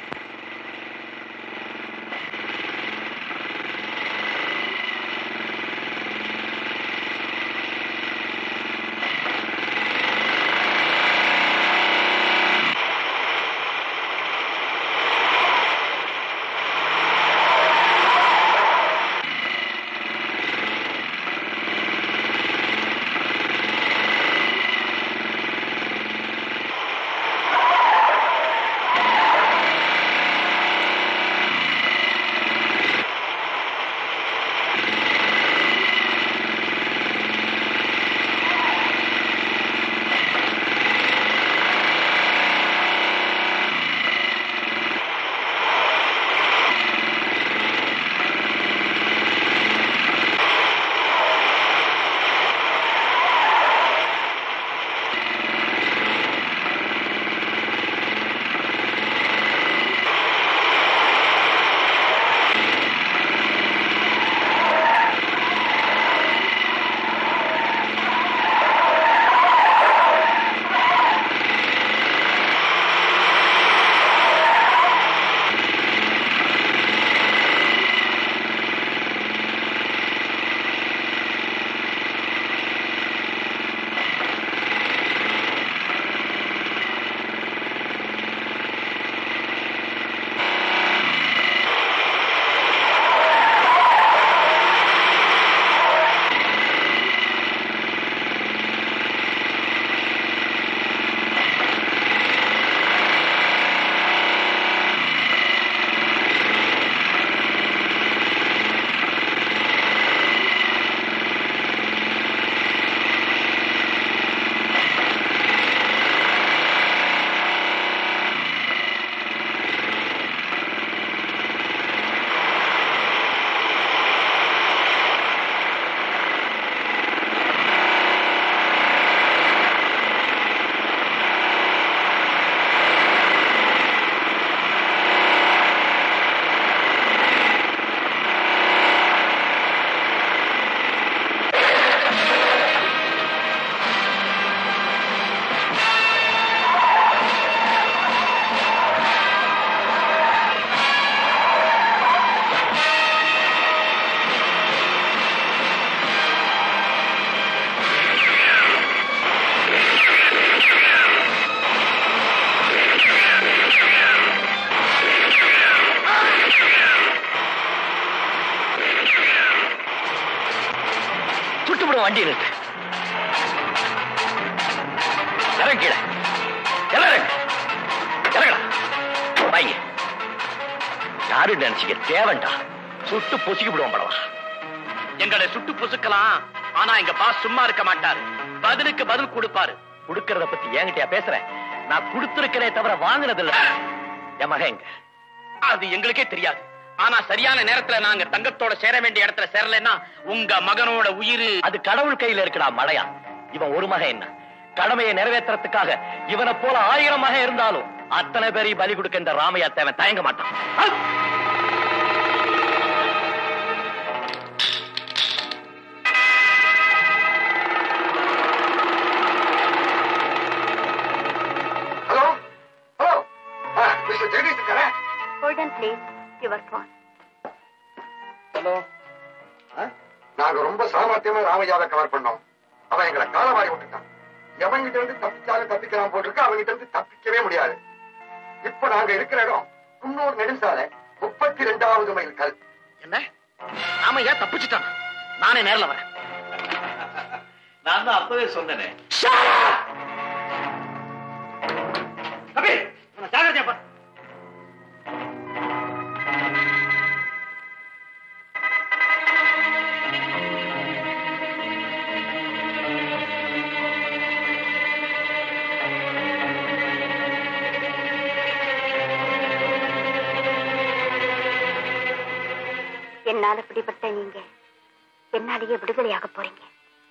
அங்கே நிறுத்து இறங்க கீழே எல்லாரும் இறங்கடா வைங்க யாரு நினைச்சீங்க தேவன்டா சுட்டு பொசுக்கி விடுவோம் படவா எங்களை சுட்டு பொசுக்கலாம் ஆனா எங்க பாஸ் சும்மா இருக்க மாட்டாரு பதிலுக்கு பதில் கொடுப்பாரு கொடுக்கறத பத்தி என்கிட்டயா பேசுறேன் நான் கொடுத்திருக்கிறே தவிர வாங்கினது இல்ல என் மகன் எங்க அது எங்களுக்கே தெரியாது ஆனா சரியான நேரத்துல நாங்க தங்கத்தோட சேர வேண்டிய இடத்துல சேரலைன்னா உங்க மகனோட உயிர் அது கடவுள் கையில இருக்குடா மழையா இவன் ஒரு மகன் என்ன கடமையை நிறைவேற்றுறதுக்காக இவனை போல ஆயிரம் மகன் இருந்தாலும் அத்தனை பேரையும் பலி கொடுக்க இந்த ராமையா தேவன் தயங்க மாட்டான் அல்! ஹலோ ஹலோ மிஸ்டர் ஜெகதீஷ் இருக்காரா hold and please your phone hello நாங்க ரொம்ப சாமர்த்தியமா ராமையாவை கவர் பண்ணோம் அவன் எங்களை காலவாரி விட்டுட்டான் எவங்கிட்ட இருந்து தப்பிச்சாலும் தப்பிக்கலாம் போட்டிருக்கு அவங்கிட்ட இருந்து தப்பிக்கவே முடியாது இப்ப நாங்க இருக்கிற இடம் குன்னூர் நெடுஞ்சாலை முப்பத்தி ரெண்டாவது மைல் கல் என்ன ராமையா தப்பிச்சுட்டான் நானே நேர்ல வரேன் நான் தான் அப்பவே சொன்னேனே கபீர் உன்னை ஜாகிரதையா பாரு என்னால பிடிபட்ட நீங்க என்னாலேயே விடுதலையாக போறீங்க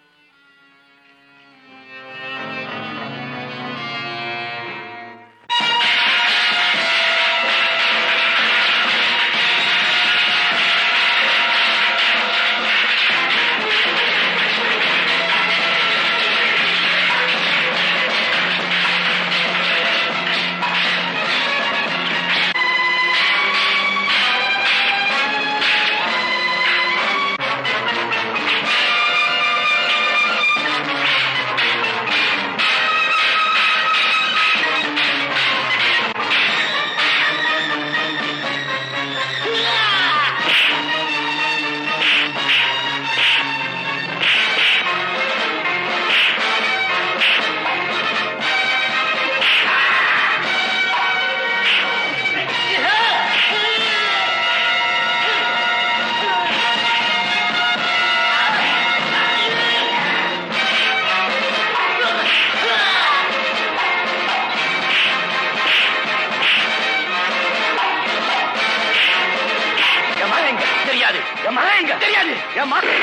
என் மகன் எங்க தெரியாது என் மகன் எங்க தெரியாது என் மகன்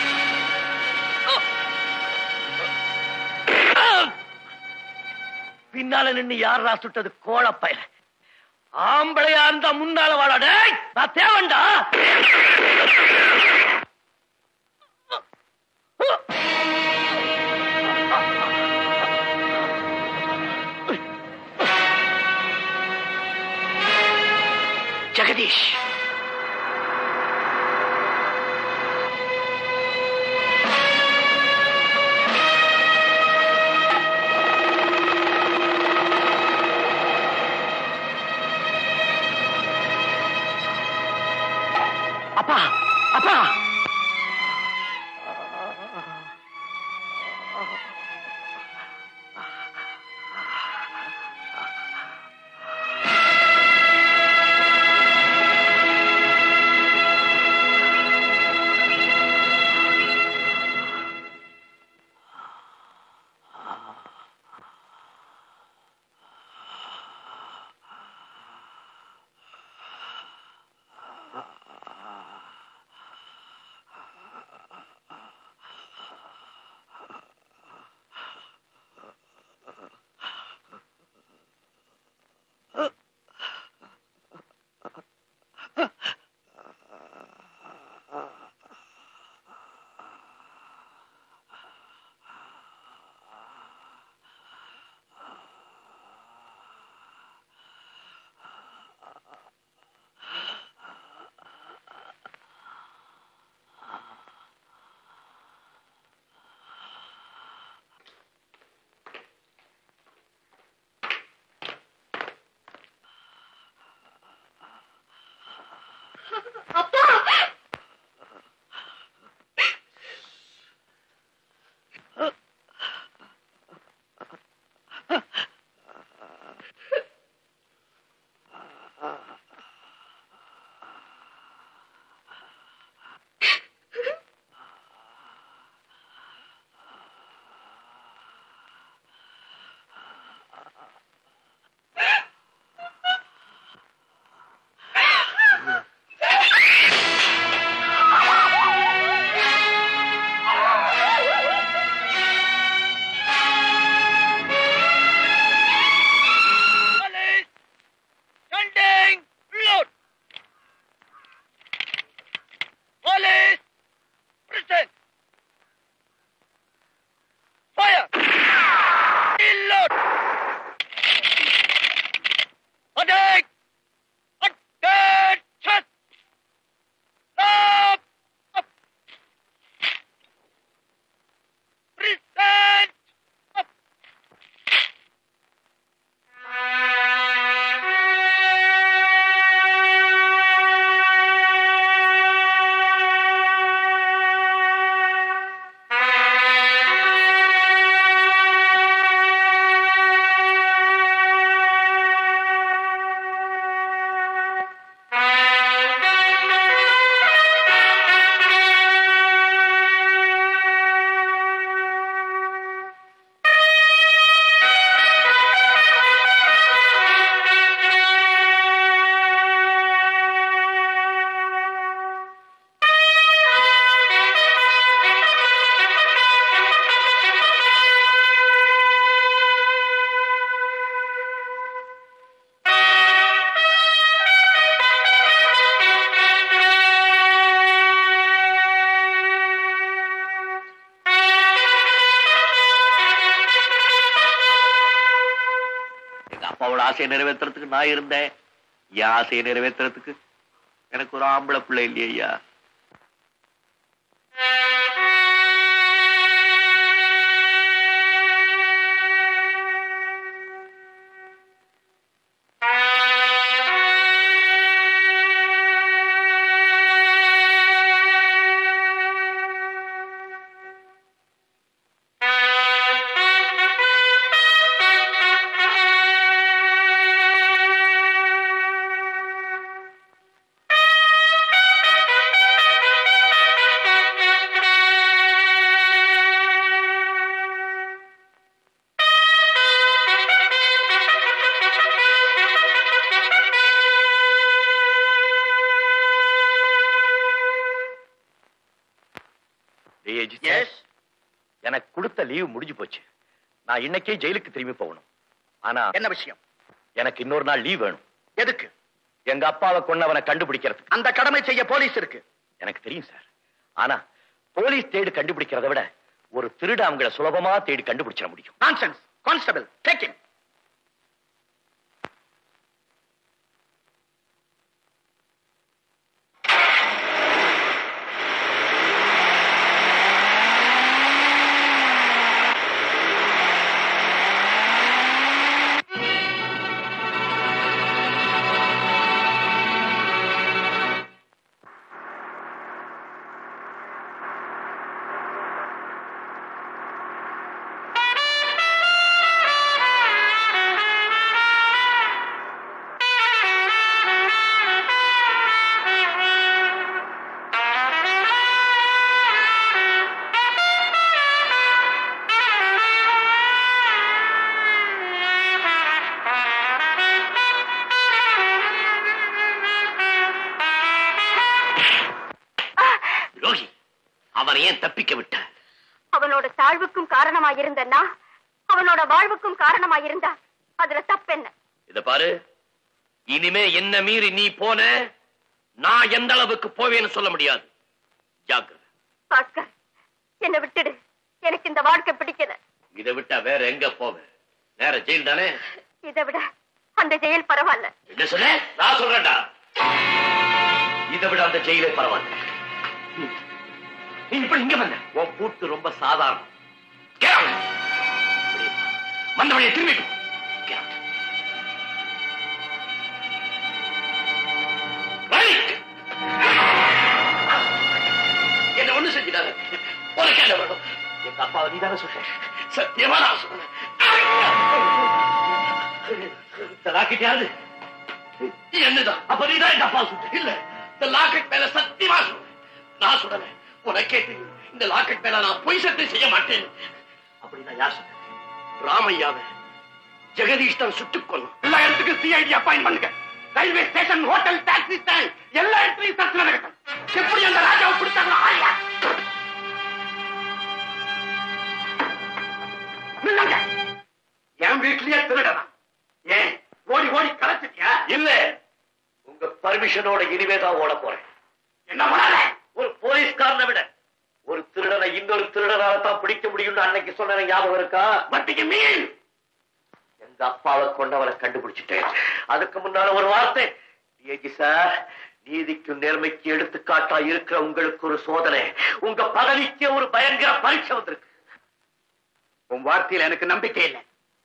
பின்னால நின்னு யாரா சுட்டது கோழப்பயல ஆம்பளையா இருந்தா முன்னால வாடா டேய் நான் தேவன்டா ஜெகதீஷ் அப்பா அப்பா ஆசையை நிறைவேற்றுறதுக்கு நான் இருந்தேன் என் ஆசையை நிறைவேற்றுறதுக்கு எனக்கு ஒரு ஆம்பளை பிள்ளை இல்லையா எனக்கு கொடுத்த லீவ் முடிஞ்சு போச்சு நான் இன்னைக்கே ஜெயிலுக்கு திரும்பி போகணும் ஆனா என்ன விஷயம் எனக்கு இன்னொரு நாள் லீவ் வேணும் எதுக்கு எங்க அப்பாவை கொன்னவனை கண்டுபிடிக்கிறதுக்கு அந்த கடமை செய்ய போலீஸ் இருக்கு எனக்கு தெரியும் சார் ஆனா போலீஸ் தேடி கண்டுபிடிக்கிறதை விட ஒரு திருட அவங்கள சுலபமா தேடி கண்டுபிடிச்சிட முடியும் நான்சென்ஸ் கான்ஸ்டபிள் டேக்கிங் ரோஹி அவனை ஏன் தப்பிக்க விட்ட அவனோட தாழ்வுக்கும் காரணமாயிருந்தன்னா அவனோட வாழ்வுக்கும் காரணமாயிருந்தா அதுல தப்பென்ன இத பாரு இனிமே என்ன மீறி நீ போன நான் எந்த அளவுக்கு போவேன்னு சொல்ல முடியாது ஜாக்கிரதை பாஸ்கர் என்னை விட்டுடு எனக்கு இந்த வாழ்க்கை பிடிக்கல இதை விட்டா வேற எங்க போவ நேர ஜெயில் தானே இதை விட அந்த ஜெயில் பரவாயில்ல என்ன சொல்ல நான் சொல்றேன்டா இதை விட அந்த ஜெயிலே பரவாயில்ல நீ இப்படி இங்க வந்த உன் பூட்டு ரொம்ப சாதாரணம் Get out. வெளியே போ. வந்த வழியை திரும்பி போ. Get out. Right. என்ன ஒண்ணு செஞ்சிடாத உனக்கு என்ன வேணும் எங்க அப்பாவை நீ தானே சொல்ற சத்தியமா நான் சொல்றேன் லாக்கிட்டாது என்னதான் அப்ப நீதான் எங்க அப்பா சுட்டு இல்ல இந்த லாக்கெட் மேல சத்தியமா சொல்றேன் நான் சொல்லல உனக்கே தெரியும் இந்த லாக்கெட் மேல நான் பொய் சத்தியம் செய்ய மாட்டேன் அப்படி நான் யார் சொன்னேன் ராமையாவை ஜெகதீஷ் தான் சுட்டுக் கொள்ளும் எல்லா இடத்துக்கும் சிஐடி அப்பாயின் பண்ணுங்க railway station hotel taxi stand எல்லா இடத்துலயும் சர்ச்சை நடக்கட்டும் எப்படி அந்த ராஜாவை பிடிச்சாங்களோ ஆயா நில்லுங்க என் வீட்லயே திருடலாம் ஏன் ஓடி ஓடி கலைச்சிட்டியா இல்ல உங்க பர்மிஷனோட இனிமே தான் ஓட போறேன் என்ன பண்ணாத ஒரு போலீஸ்காரனை விட ஒரு திருடனை இன்னொரு திருடனால தான் பிடிக்க முடியும்னு அன்னைக்கு சொன்ன ஞாபகம் இருக்கா வட்டிக்கு மீன் எங்க அப்பாவை கொண்டவரை கண்டுபிடிச்சிட்டேன் அதுக்கு முன்னால ஒரு வார்த்தை ஏஜி சார் நீதிக்கும் நேர்மைக்கு எடுத்துக்காட்டா இருக்கிற உங்களுக்கு ஒரு சோதனை உங்க பதவிக்கு ஒரு பயங்கர பரீட்சை வந்திருக்கு உன் வார்த்தையில எனக்கு நம்பிக்கை இல்லை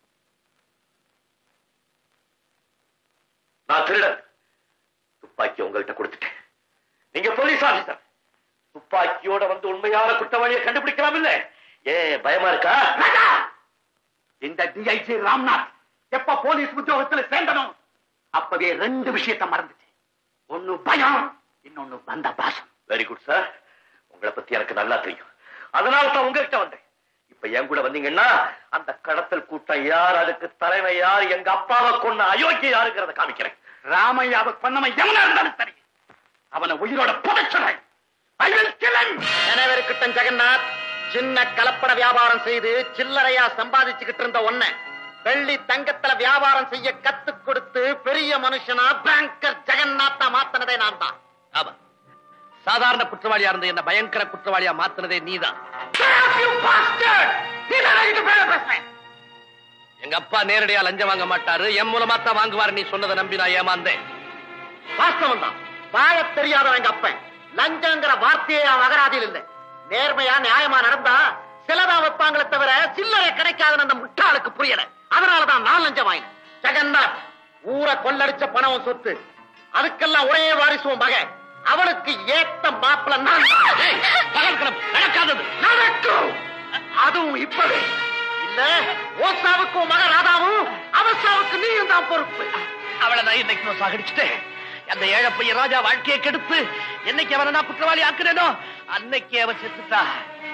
நான் திருடன் துப்பாக்கி உங்கள்கிட்ட கொடுத்துட்டேன் நீங்க போலீஸ் ஆபீசர் துப்பாக்கியோட வந்து உண்மையான குற்றவாளியை கண்டுபிடிக்கலாம் இல்ல ஏ பயமா இருக்கா இந்த டிஐஜி ராம்நாத் எப்ப போலீஸ் உத்தியோகத்துல சேர்ந்தனோ அப்பவே ரெண்டு விஷயத்த மறந்துச்சு ஒண்ணு பயம் இன்னொன்னு வந்த பாசம் வெரி குட் சார் உங்களை பத்தி எனக்கு நல்லா தெரியும் அதனால தான் உங்ககிட்ட வந்தேன் இப்ப என் கூட வந்தீங்கன்னா அந்த கடத்தல் கூட்டம் யார் அதுக்கு தலைமை யார் எங்க அப்பாவை கொன்ன அயோக்கிய யாருங்கிறத காமிக்கிறேன் ராமையாவை பண்ணவன் எவனா இருந்தாலும் சரி அவனை உயிரோட புதைச்சுறேன் நினைவிருக்கட்டும் ஜெகநாத் சின்ன கலப்பட வியாபாரம் செய்து சில்லறையா சம்பாதிச்சுக்கிட்டு இருந்த ஒன்ன வெள்ளி தங்கத்துல வியாபாரம் செய்ய கத்து கொடுத்து பெரிய மனுஷனா பேங்கர் ஜெகநாத்தா மாத்தினதே நான் தான் ஆமா சாதாரண குற்றவாளியா இருந்த என்ன பயங்கர குற்றவாளியா மாத்துனதே நீதான் எங்க அப்பா நேரடியா லஞ்சம் வாங்க மாட்டாரு என் மூலமா தான் வாங்குவாரு நீ சொன்னதை நம்பி நான் ஏமாந்தேன் வாஸ்தவம் தான் வாழ தெரியாதவன் எங்க அப்பன் லஞ்சங்கிற வார்த்தையே அவன் அகராதியில் இல்லை நேர்மையா நியாயமா நடந்தா சிலதா வைப்பாங்களே தவிர சில்லறை கிடைக்காதுன்னு அந்த முட்டாளுக்கு புரியல அதனாலதான் நான் லஞ்சம் வாங்கினேன் ஜெகநாத் ஊரை கொள்ளடிச்ச பணம் சொத்து அதுக்கெல்லாம் ஒரே வாரிசுவன் மகன் அவளுக்கு ஏத்த மாப்பிள்ள நான் தான். பகல்கணம் நடக்காதது நடக்கும் அதுவும் இப்பவே இல்ல ஓசாவுக்கும் மகன் ராதாவும் அவசாவுக்கு நீயும் தான் பொறுப்பு அவளை நான் இன்னைக்கு நான் சாகடிச்சுட்டேன் அந்த ஏழை பையன் ராஜா வாழ்க்கையை கெடுத்து என்னைக்கு அவனை நான் குற்றவாளி ஆக்குனேனோ அன்னைக்கு அவன் செத்துட்டா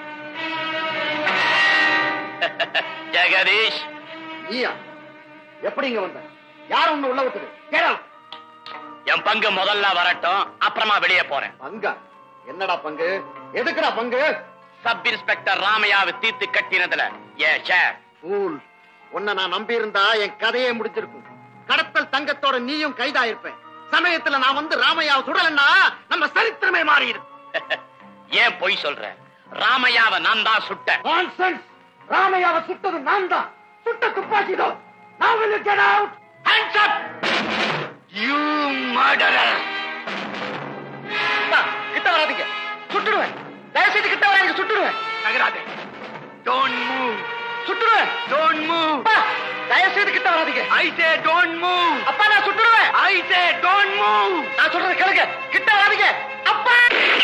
ஜெகதீஷ் நீயா எப்படி இங்க வந்த யார் ஒண்ணு உள்ள விட்டது கேளம் என் பங்கு முதல்ல வரட்டும் அப்புறமா வெளியே போறேன் பங்கா என்னடா பங்கு எதுக்குடா பங்கு சப் இன்ஸ்பெக்டர் ராமையாவை தீர்த்து கட்டினதுல ஏன் ஷேர் ஃபூல் உன்னை நான் நம்பி இருந்தா என் கதையே முடிஞ்சிருக்கும் கடத்தல் தங்கத்தோட நீயும் கைதாயிருப்பேன் சமயத்துல நான் வந்து ராமையாவை சுடலன்னா நம்ம சரித்திரமே மாறி ஏன் பொய் சொல்ற ராமையாவை நான் தான் சுட்டேன் நான்சென்ஸ் ராமையாவை சுட்டது நான் தான் சுட்ட துப்பாக்கிதோ நான் will get out hands up you murderer அப்பா, கிட்ட வராதீங்க சுட்டுடுவேன் தயவு செய்து கிட்ட வராதீங்க சுட்டுடுவேன் நகராதே டோன்ட் மூவ் சுட்டுடுவேன் டோன்ட் மூவ் அப்பா, தயவு செய்து கிட்ட வராதீங்க ஐ சே டோன்ட் மூவ் அப்பா நான் சுட்டுடுவேன் ஐ சே டோன்ட் மூவ் நான் சொல்றத கேளுங்க கிட்ட வராதீங்க அப்பா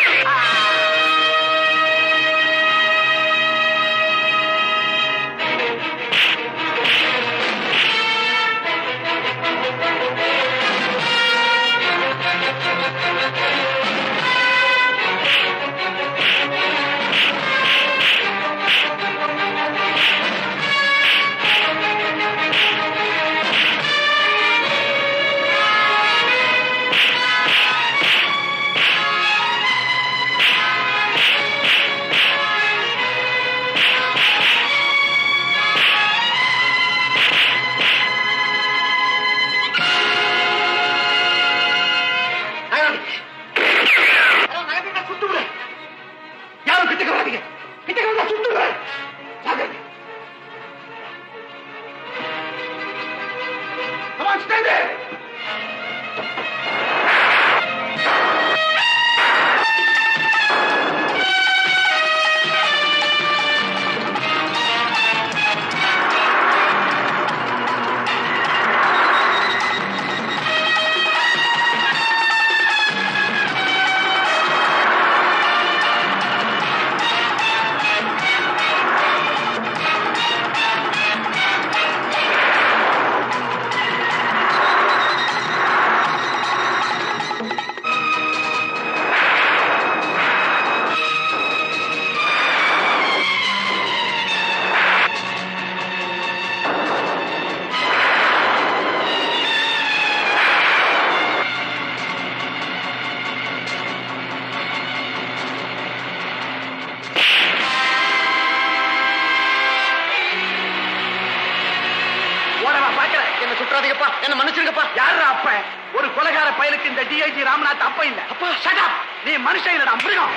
சுட்டுடுவேன் யாரும் கிட்டக்க வராதீங்க கிட்டக்க வந்தா சுட்டுடுவேன் ஜாக்கிரதை. Come on, stand there. ஓடவா பாக்கல என்ன சுற்றாதீங்கப்பா என்ன மன்னிச்சிருங்கப்பா யாரா அப்ப ஒரு கொலைகார பயலுக்கு இந்த டிஐஜி ராமநாத் அப்ப இல்ல அப்பா ஷட் அப் நீ மனுஷன் இல்லடா மிருகம்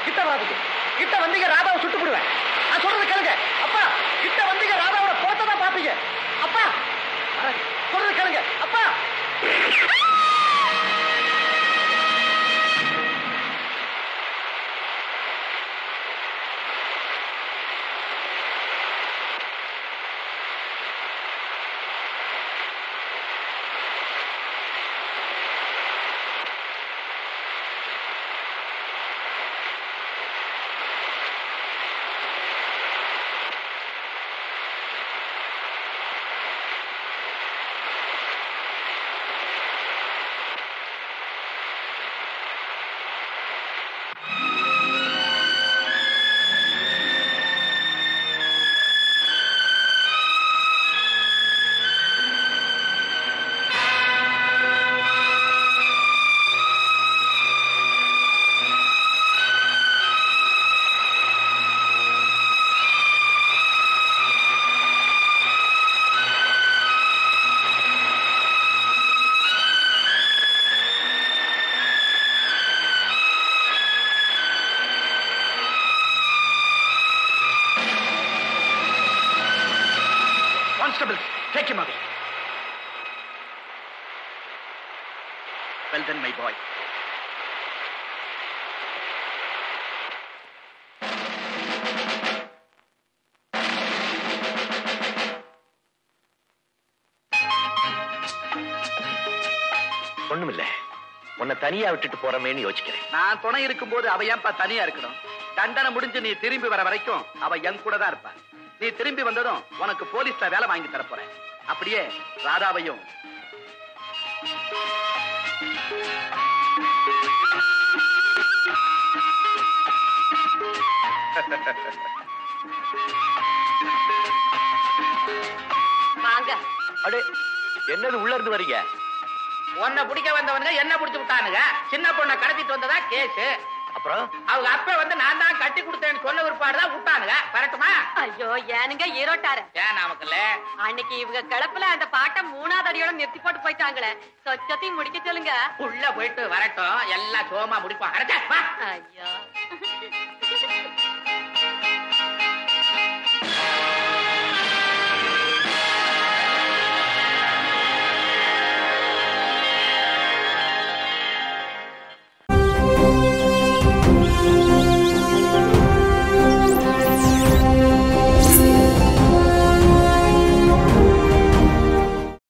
கிட்ட வராதுக்கு கிட்ட வந்தீங்க ராதாவை சுட்டு விடுவேன் நான் சொல்றது கேளுங்க அப்பா கிட்ட வந்தீங்க ராதாவோட போட்டோ பாப்பீங்க அப்பா அட, சொல்றது கேளுங்க அப்பா Constables, take him away. Well done, my boy. ஒண்ணுமில்ல உன்னை தனியா விட்டுட்டு போறமேன்னு யோசிக்கிறேன் நான் துணை இருக்கும்போது அவ ஏன்பா தனியா இருக்கணும் தண்டனை முடிஞ்சு நீ திரும்பி வர வரைக்கும் அவ என் கூட தான் இருப்பா நீ திரும்பி வந்ததும் உனக்கு போலீஸ்ல வேலை வாங்கி தரப் போறேன் அப்படியே ராதாவையும் வாங்க அடே என்னது உள்ள இருந்து வரீங்க உன்னை பிடிக்க வந்தவனுங்க என்ன பிடிச்சு விட்டானுங்க சின்ன பொண்ணை கடத்திட்டு வந்ததா கேஸ் அப்புறம் அவங்க அப்ப வந்து நான் தான் கட்டி கொடுத்தேன்னு சொன்ன விற்பாடுதான் விட்டானுங்க வரட்டுமா ஐயோ ஏனுங்க ஈரோட்டார ஏன் நமக்குல்ல அன்னைக்கு இவங்க கிளப்புல அந்த பாட்டை மூணாவது அடியோட நிறுத்தி போட்டு போயிட்டாங்களே சொச்சத்தையும் முடிக்க சொல்லுங்க உள்ள போயிட்டு வரட்டும் எல்லாம் சோமா முடிப்பான் அடச்சே, வா ஐயோ